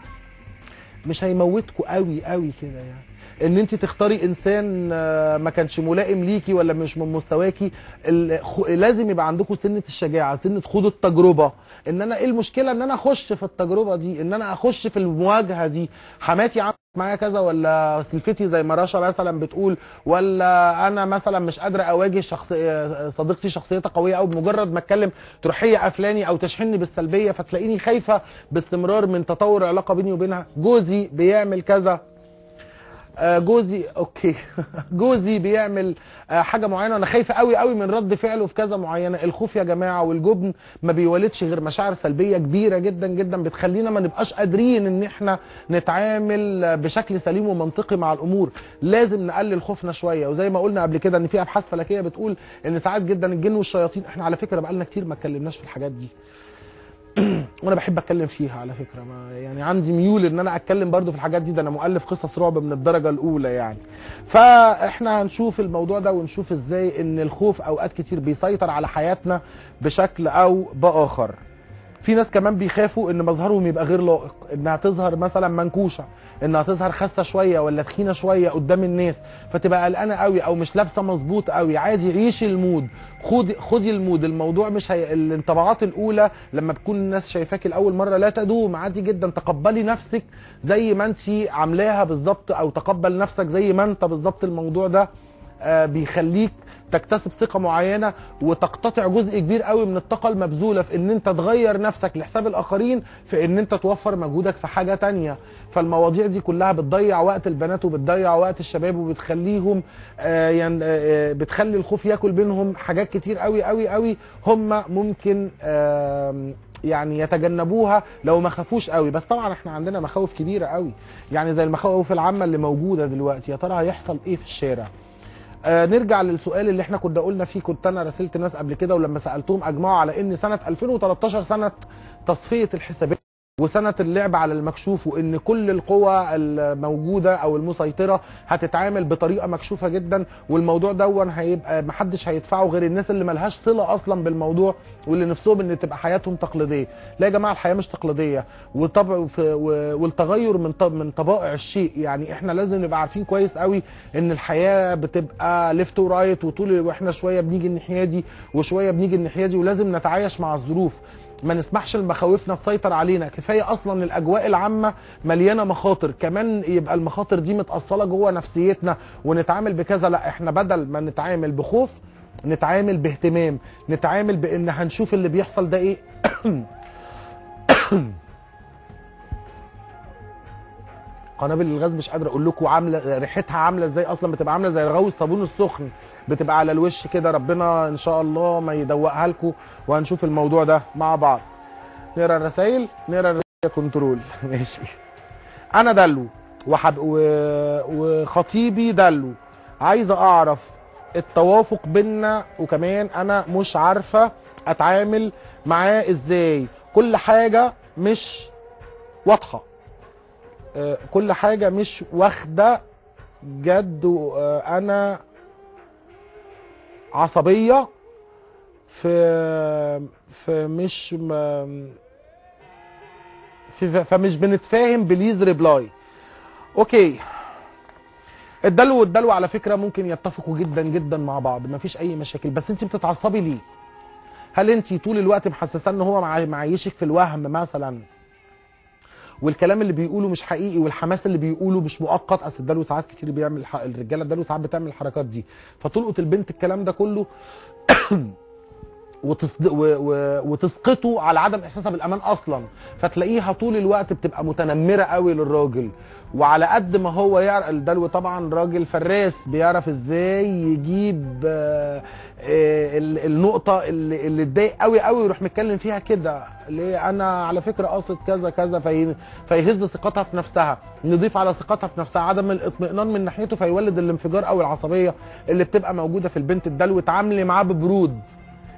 S1: مش هيموتكوا قوي قوي كده يعني ان انت تختاري انسان آه، ما كانش ملائم ليكي ولا مش من مستواكي ال- خ- لازم يبقى عندكم سنه الشجاعه سنه خوض التجربه ان انا ايه المشكله ان انا اخش في التجربه دي ان انا اخش في المواجهه دي حماتي عملت معايا كذا ولا سلفتي زي ما رشا مثلا بتقول ولا انا مثلا مش قادره اواجه شخص آه، صديقتي شخصيتها قويه او بمجرد ما اتكلم تروح هي قفلاني او تشحنني بالسلبيه فتلاقيني خايفه باستمرار من تطور علاقه بيني وبينها جوزي بيعمل كذا آه، جوزي اوكي جوزي بيعمل آه، حاجه معينه انا خايفه قوي قوي من رد فعله في كذا معينه الخوف يا جماعه والجبن ما بيولدش غير مشاعر سلبيه كبيره جدا جدا بتخلينا ما نبقاش قادرين ان احنا نتعامل آه، بشكل سليم ومنطقي مع الامور لازم نقلل خوفنا شويه وزي ما قلنا قبل كده ان في ابحاث فلكيه بتقول ان ساعات جدا الجن والشياطين احنا على فكره بقالنا كتير ما اتكلمناش في الحاجات دي وانا بحب اتكلم فيها على فكره ما يعني عندي ميول ان انا اتكلم برضو في الحاجات دي ده انا مؤلف قصص رعب من الدرجه الاولى يعني فاحنا هنشوف الموضوع ده ونشوف ازاي ان الخوف اوقات كتير بيسيطر على حياتنا بشكل او باخر في ناس كمان بيخافوا ان مظهرهم يبقى غير لائق انها تظهر مثلا منكوشه انها تظهر خاسه شويه ولا تخينه شويه قدام الناس فتبقى قلقانه قوي او مش لابسه مظبوط قوي عادي عيشي المود خدي خدي المود الموضوع مش هي... الانطباعات الاولى لما بتكون الناس شايفاكي لاول مره لا تدوم عادي جدا تقبلي نفسك زي ما انت عاملاها بالظبط او تقبل نفسك زي ما انت بالظبط الموضوع ده آه، بيخليك تكتسب ثقه معينه وتقتطع جزء كبير قوي من الطاقه المبذوله في ان انت تغير نفسك لحساب الاخرين في ان انت توفر مجهودك في حاجه تانية فالمواضيع دي كلها بتضيع وقت البنات وبتضيع وقت الشباب وبتخليهم آه، ين- آه، آه، بتخلي الخوف ياكل بينهم حاجات كتير قوي قوي قوي هم ممكن آم، يعني يتجنبوها لو ما خافوش قوي بس طبعا احنا عندنا مخاوف كبيره قوي يعني زي المخاوف العامه اللي موجوده دلوقتي يا ترى هيحصل ايه في الشارع آه نرجع للسؤال اللي احنا كنا قلنا فيه كنت انا راسلت ناس قبل كده ولما سالتهم اجمعوا على ان سنه 2013 سنه تصفيه الحسابات وسنة اللعب على المكشوف وان كل القوى الموجودة او المسيطرة هتتعامل بطريقة مكشوفة جدا والموضوع دون هيبقى محدش هيدفعه غير الناس اللي ملهاش صلة اصلا بالموضوع واللي نفسهم ان تبقى حياتهم تقليدية لا يا جماعة الحياة مش تقليدية وطبع في- و- والتغير من طب من طبائع الشيء يعني احنا لازم نبقى عارفين كويس قوي ان الحياة بتبقى ليفت ورايت وطول واحنا شوية بنيجي الناحية دي وشوية بنيجي الناحية دي ولازم نتعايش مع الظروف ما نسمحش لمخاوفنا تسيطر علينا كفايه اصلا الاجواء العامه مليانه مخاطر كمان يبقى المخاطر دي متاصله جوه نفسيتنا ونتعامل بكذا لا احنا بدل ما نتعامل بخوف نتعامل باهتمام نتعامل بان هنشوف اللي بيحصل ده ايه قنابل الغاز مش قادر اقول لكم عامله ريحتها عامله ازاي اصلا بتبقى عامله زي الغاوي الصابون السخن بتبقى على الوش كده ربنا ان شاء الله ما يدوقها لكم وهنشوف الموضوع ده مع بعض نقرا الرسائل نقرا الرسائل كنترول ماشي انا دلو وحب و... وخطيبي دلو عايزه اعرف التوافق بينا وكمان انا مش عارفه اتعامل معاه ازاي كل حاجه مش واضحه آه، كل حاجه مش واخده جد وانا عصبيه في في مش م- في فمش بنتفاهم بليز ريبلاي اوكي الدلو والدلو على فكره ممكن يتفقوا جدا جدا مع بعض مفيش اي مشاكل بس انت بتتعصبي ليه هل انت طول الوقت محسسه ان هو معا- معيشك في الوهم مثلا والكلام اللي بيقوله مش حقيقي والحماس اللي بيقوله مش مؤقت اصل الدلو ساعات كتير بيعمل الح- الرجاله الدلو ساعات بتعمل الحركات دي فتلقط البنت الكلام ده كله وتصد... و... و... وتسقطه على عدم احساسها بالامان اصلا فتلاقيها طول الوقت بتبقى متنمره قوي للراجل وعلى قد ما هو يعرف الدلو طبعا راجل فراس بيعرف ازاي يجيب آه، آه، ال- النقطه اللي اللي اتضايق قوي قوي ويروح متكلم فيها كده ليه انا على فكره قاصد كذا كذا في... فيهز ثقتها في نفسها نضيف على ثقتها في نفسها عدم الاطمئنان من ناحيته فيولد الانفجار او العصبيه اللي بتبقى موجوده في البنت الدلو اتعاملي معاه ببرود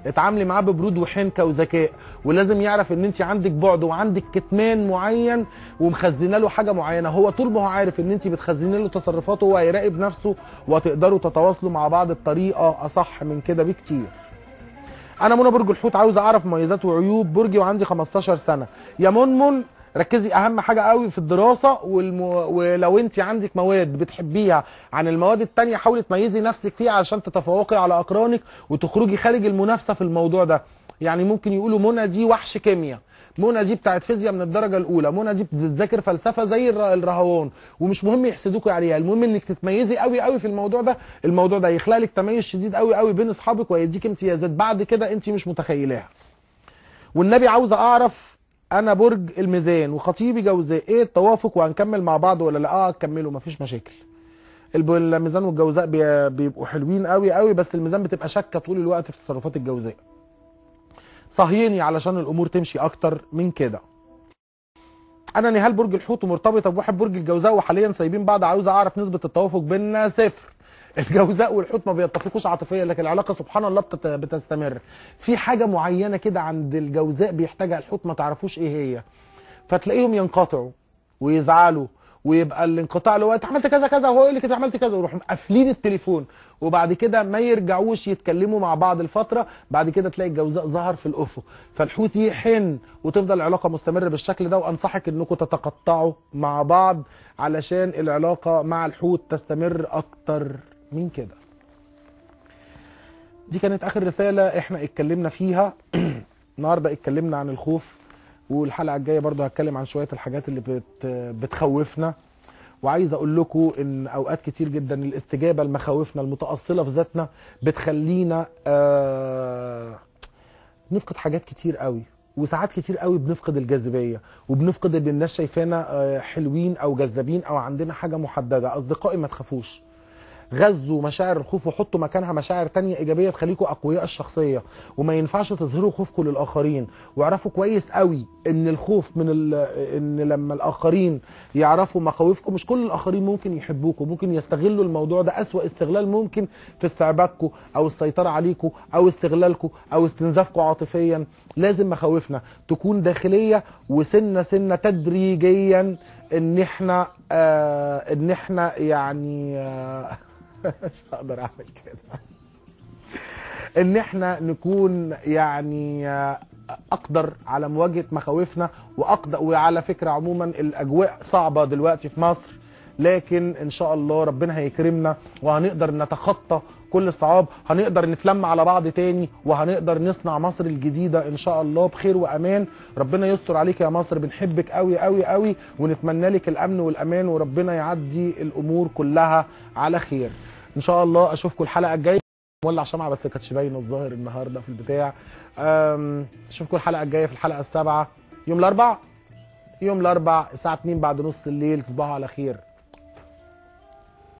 S1: اتعاملي معاه ببرود وحنكه وذكاء ولازم يعرف ان انت عندك بعد وعندك كتمان معين ومخزنه له حاجه معينه هو طول ما هو عارف ان انت بتخزني له تصرفاته هو هيراقب نفسه وهتقدروا تتواصلوا مع بعض بطريقه اصح من كده بكتير انا منى برج الحوت عاوز اعرف مميزات وعيوب برجي وعندي 15 سنه يا منمن ركزي اهم حاجه قوي في الدراسه والمو... ولو انت عندك مواد بتحبيها عن المواد التانية حاولي تميزي نفسك فيها عشان تتفوقي على اقرانك وتخرجي خارج المنافسه في الموضوع ده يعني ممكن يقولوا منى دي وحش كيمياء منى دي بتاعت فيزياء من الدرجه الاولى منى دي بتذاكر فلسفه زي الر- الرهوان ومش مهم يحسدوكوا عليها المهم انك تتميزي قوي قوي في الموضوع ده الموضوع ده يخلق لك تميز شديد قوي قوي بين اصحابك ويديك امتيازات بعد كده انت مش متخيلاها والنبي عاوز اعرف انا برج الميزان وخطيبي جوزاء ايه التوافق وهنكمل مع بعض ولا لا اه كملوا مفيش مشاكل الب- الميزان والجوزاء بي- بيبقوا حلوين قوي قوي بس الميزان بتبقى شاكه طول الوقت في تصرفات الجوزاء صهيني علشان الامور تمشي اكتر من كده انا نهال برج الحوت ومرتبطه بواحد برج الجوزاء وحاليا سايبين بعض عاوز اعرف نسبه التوافق بيننا صفر الجوزاء والحوت ما بيتفقوش عاطفيا لكن العلاقه سبحان الله بتت- بتستمر في حاجه معينه كده عند الجوزاء بيحتاجها الحوت ما تعرفوش ايه هي فتلاقيهم ينقطعوا ويزعلوا ويبقى الانقطاع اللي هو انت عملت كذا كذا وهو يقول لك انت عملت كذا ويروحوا قافلين التليفون وبعد كده ما يرجعوش يتكلموا مع بعض الفتره بعد كده تلاقي الجوزاء ظهر في الافق فالحوت يحن وتفضل العلاقه مستمره بالشكل ده وانصحك انكم تتقطعوا مع بعض علشان العلاقه مع الحوت تستمر اكتر من كده دي كانت اخر رساله احنا اتكلمنا فيها النهارده اتكلمنا عن الخوف والحلقه الجايه برضو هتكلم عن شويه الحاجات اللي بت بتخوفنا وعايز اقول لكم ان اوقات كتير جدا الاستجابه لمخاوفنا المتاصله في ذاتنا بتخلينا آه نفقد حاجات كتير قوي وساعات كتير قوي بنفقد الجاذبيه وبنفقد ان الناس شايفانا آه، حلوين او جذابين او عندنا حاجه محدده اصدقائي ما تخافوش غزوا مشاعر الخوف وحطوا مكانها مشاعر تانية إيجابية تخليكم أقوياء الشخصية وما ينفعش تظهروا خوفكم للآخرين واعرفوا كويس قوي إن الخوف من ال... إن لما الآخرين يعرفوا مخاوفكم مش كل الآخرين ممكن يحبوكم ممكن يستغلوا الموضوع ده أسوأ استغلال ممكن في استعبادكم أو السيطرة عليكم أو استغلالكم أو استنزافكم عاطفيا لازم مخاوفنا تكون داخلية وسنة سنة تدريجيا إن إحنا آه إن إحنا يعني آه مش هقدر اعمل كده ان احنا نكون يعني آه، اقدر على مواجهه مخاوفنا واقدر وعلى فكره عموما الاجواء صعبه دلوقتي في مصر لكن ان شاء الله ربنا هيكرمنا وهنقدر نتخطى كل الصعاب هنقدر نتلم على بعض تاني وهنقدر نصنع مصر الجديده ان شاء الله بخير وامان ربنا يستر عليك يا مصر بنحبك قوي قوي قوي ونتمنى لك الامن والامان وربنا يعدي الامور كلها على خير ان شاء الله اشوفكم الحلقه الجايه مولع شمعة بس كانتش باينه الظاهر النهارده في البتاع أم، اشوفكم الحلقه الجايه في الحلقه السابعه يوم الاربع يوم الاربع الساعه 2 بعد نص الليل تصبحوا على خير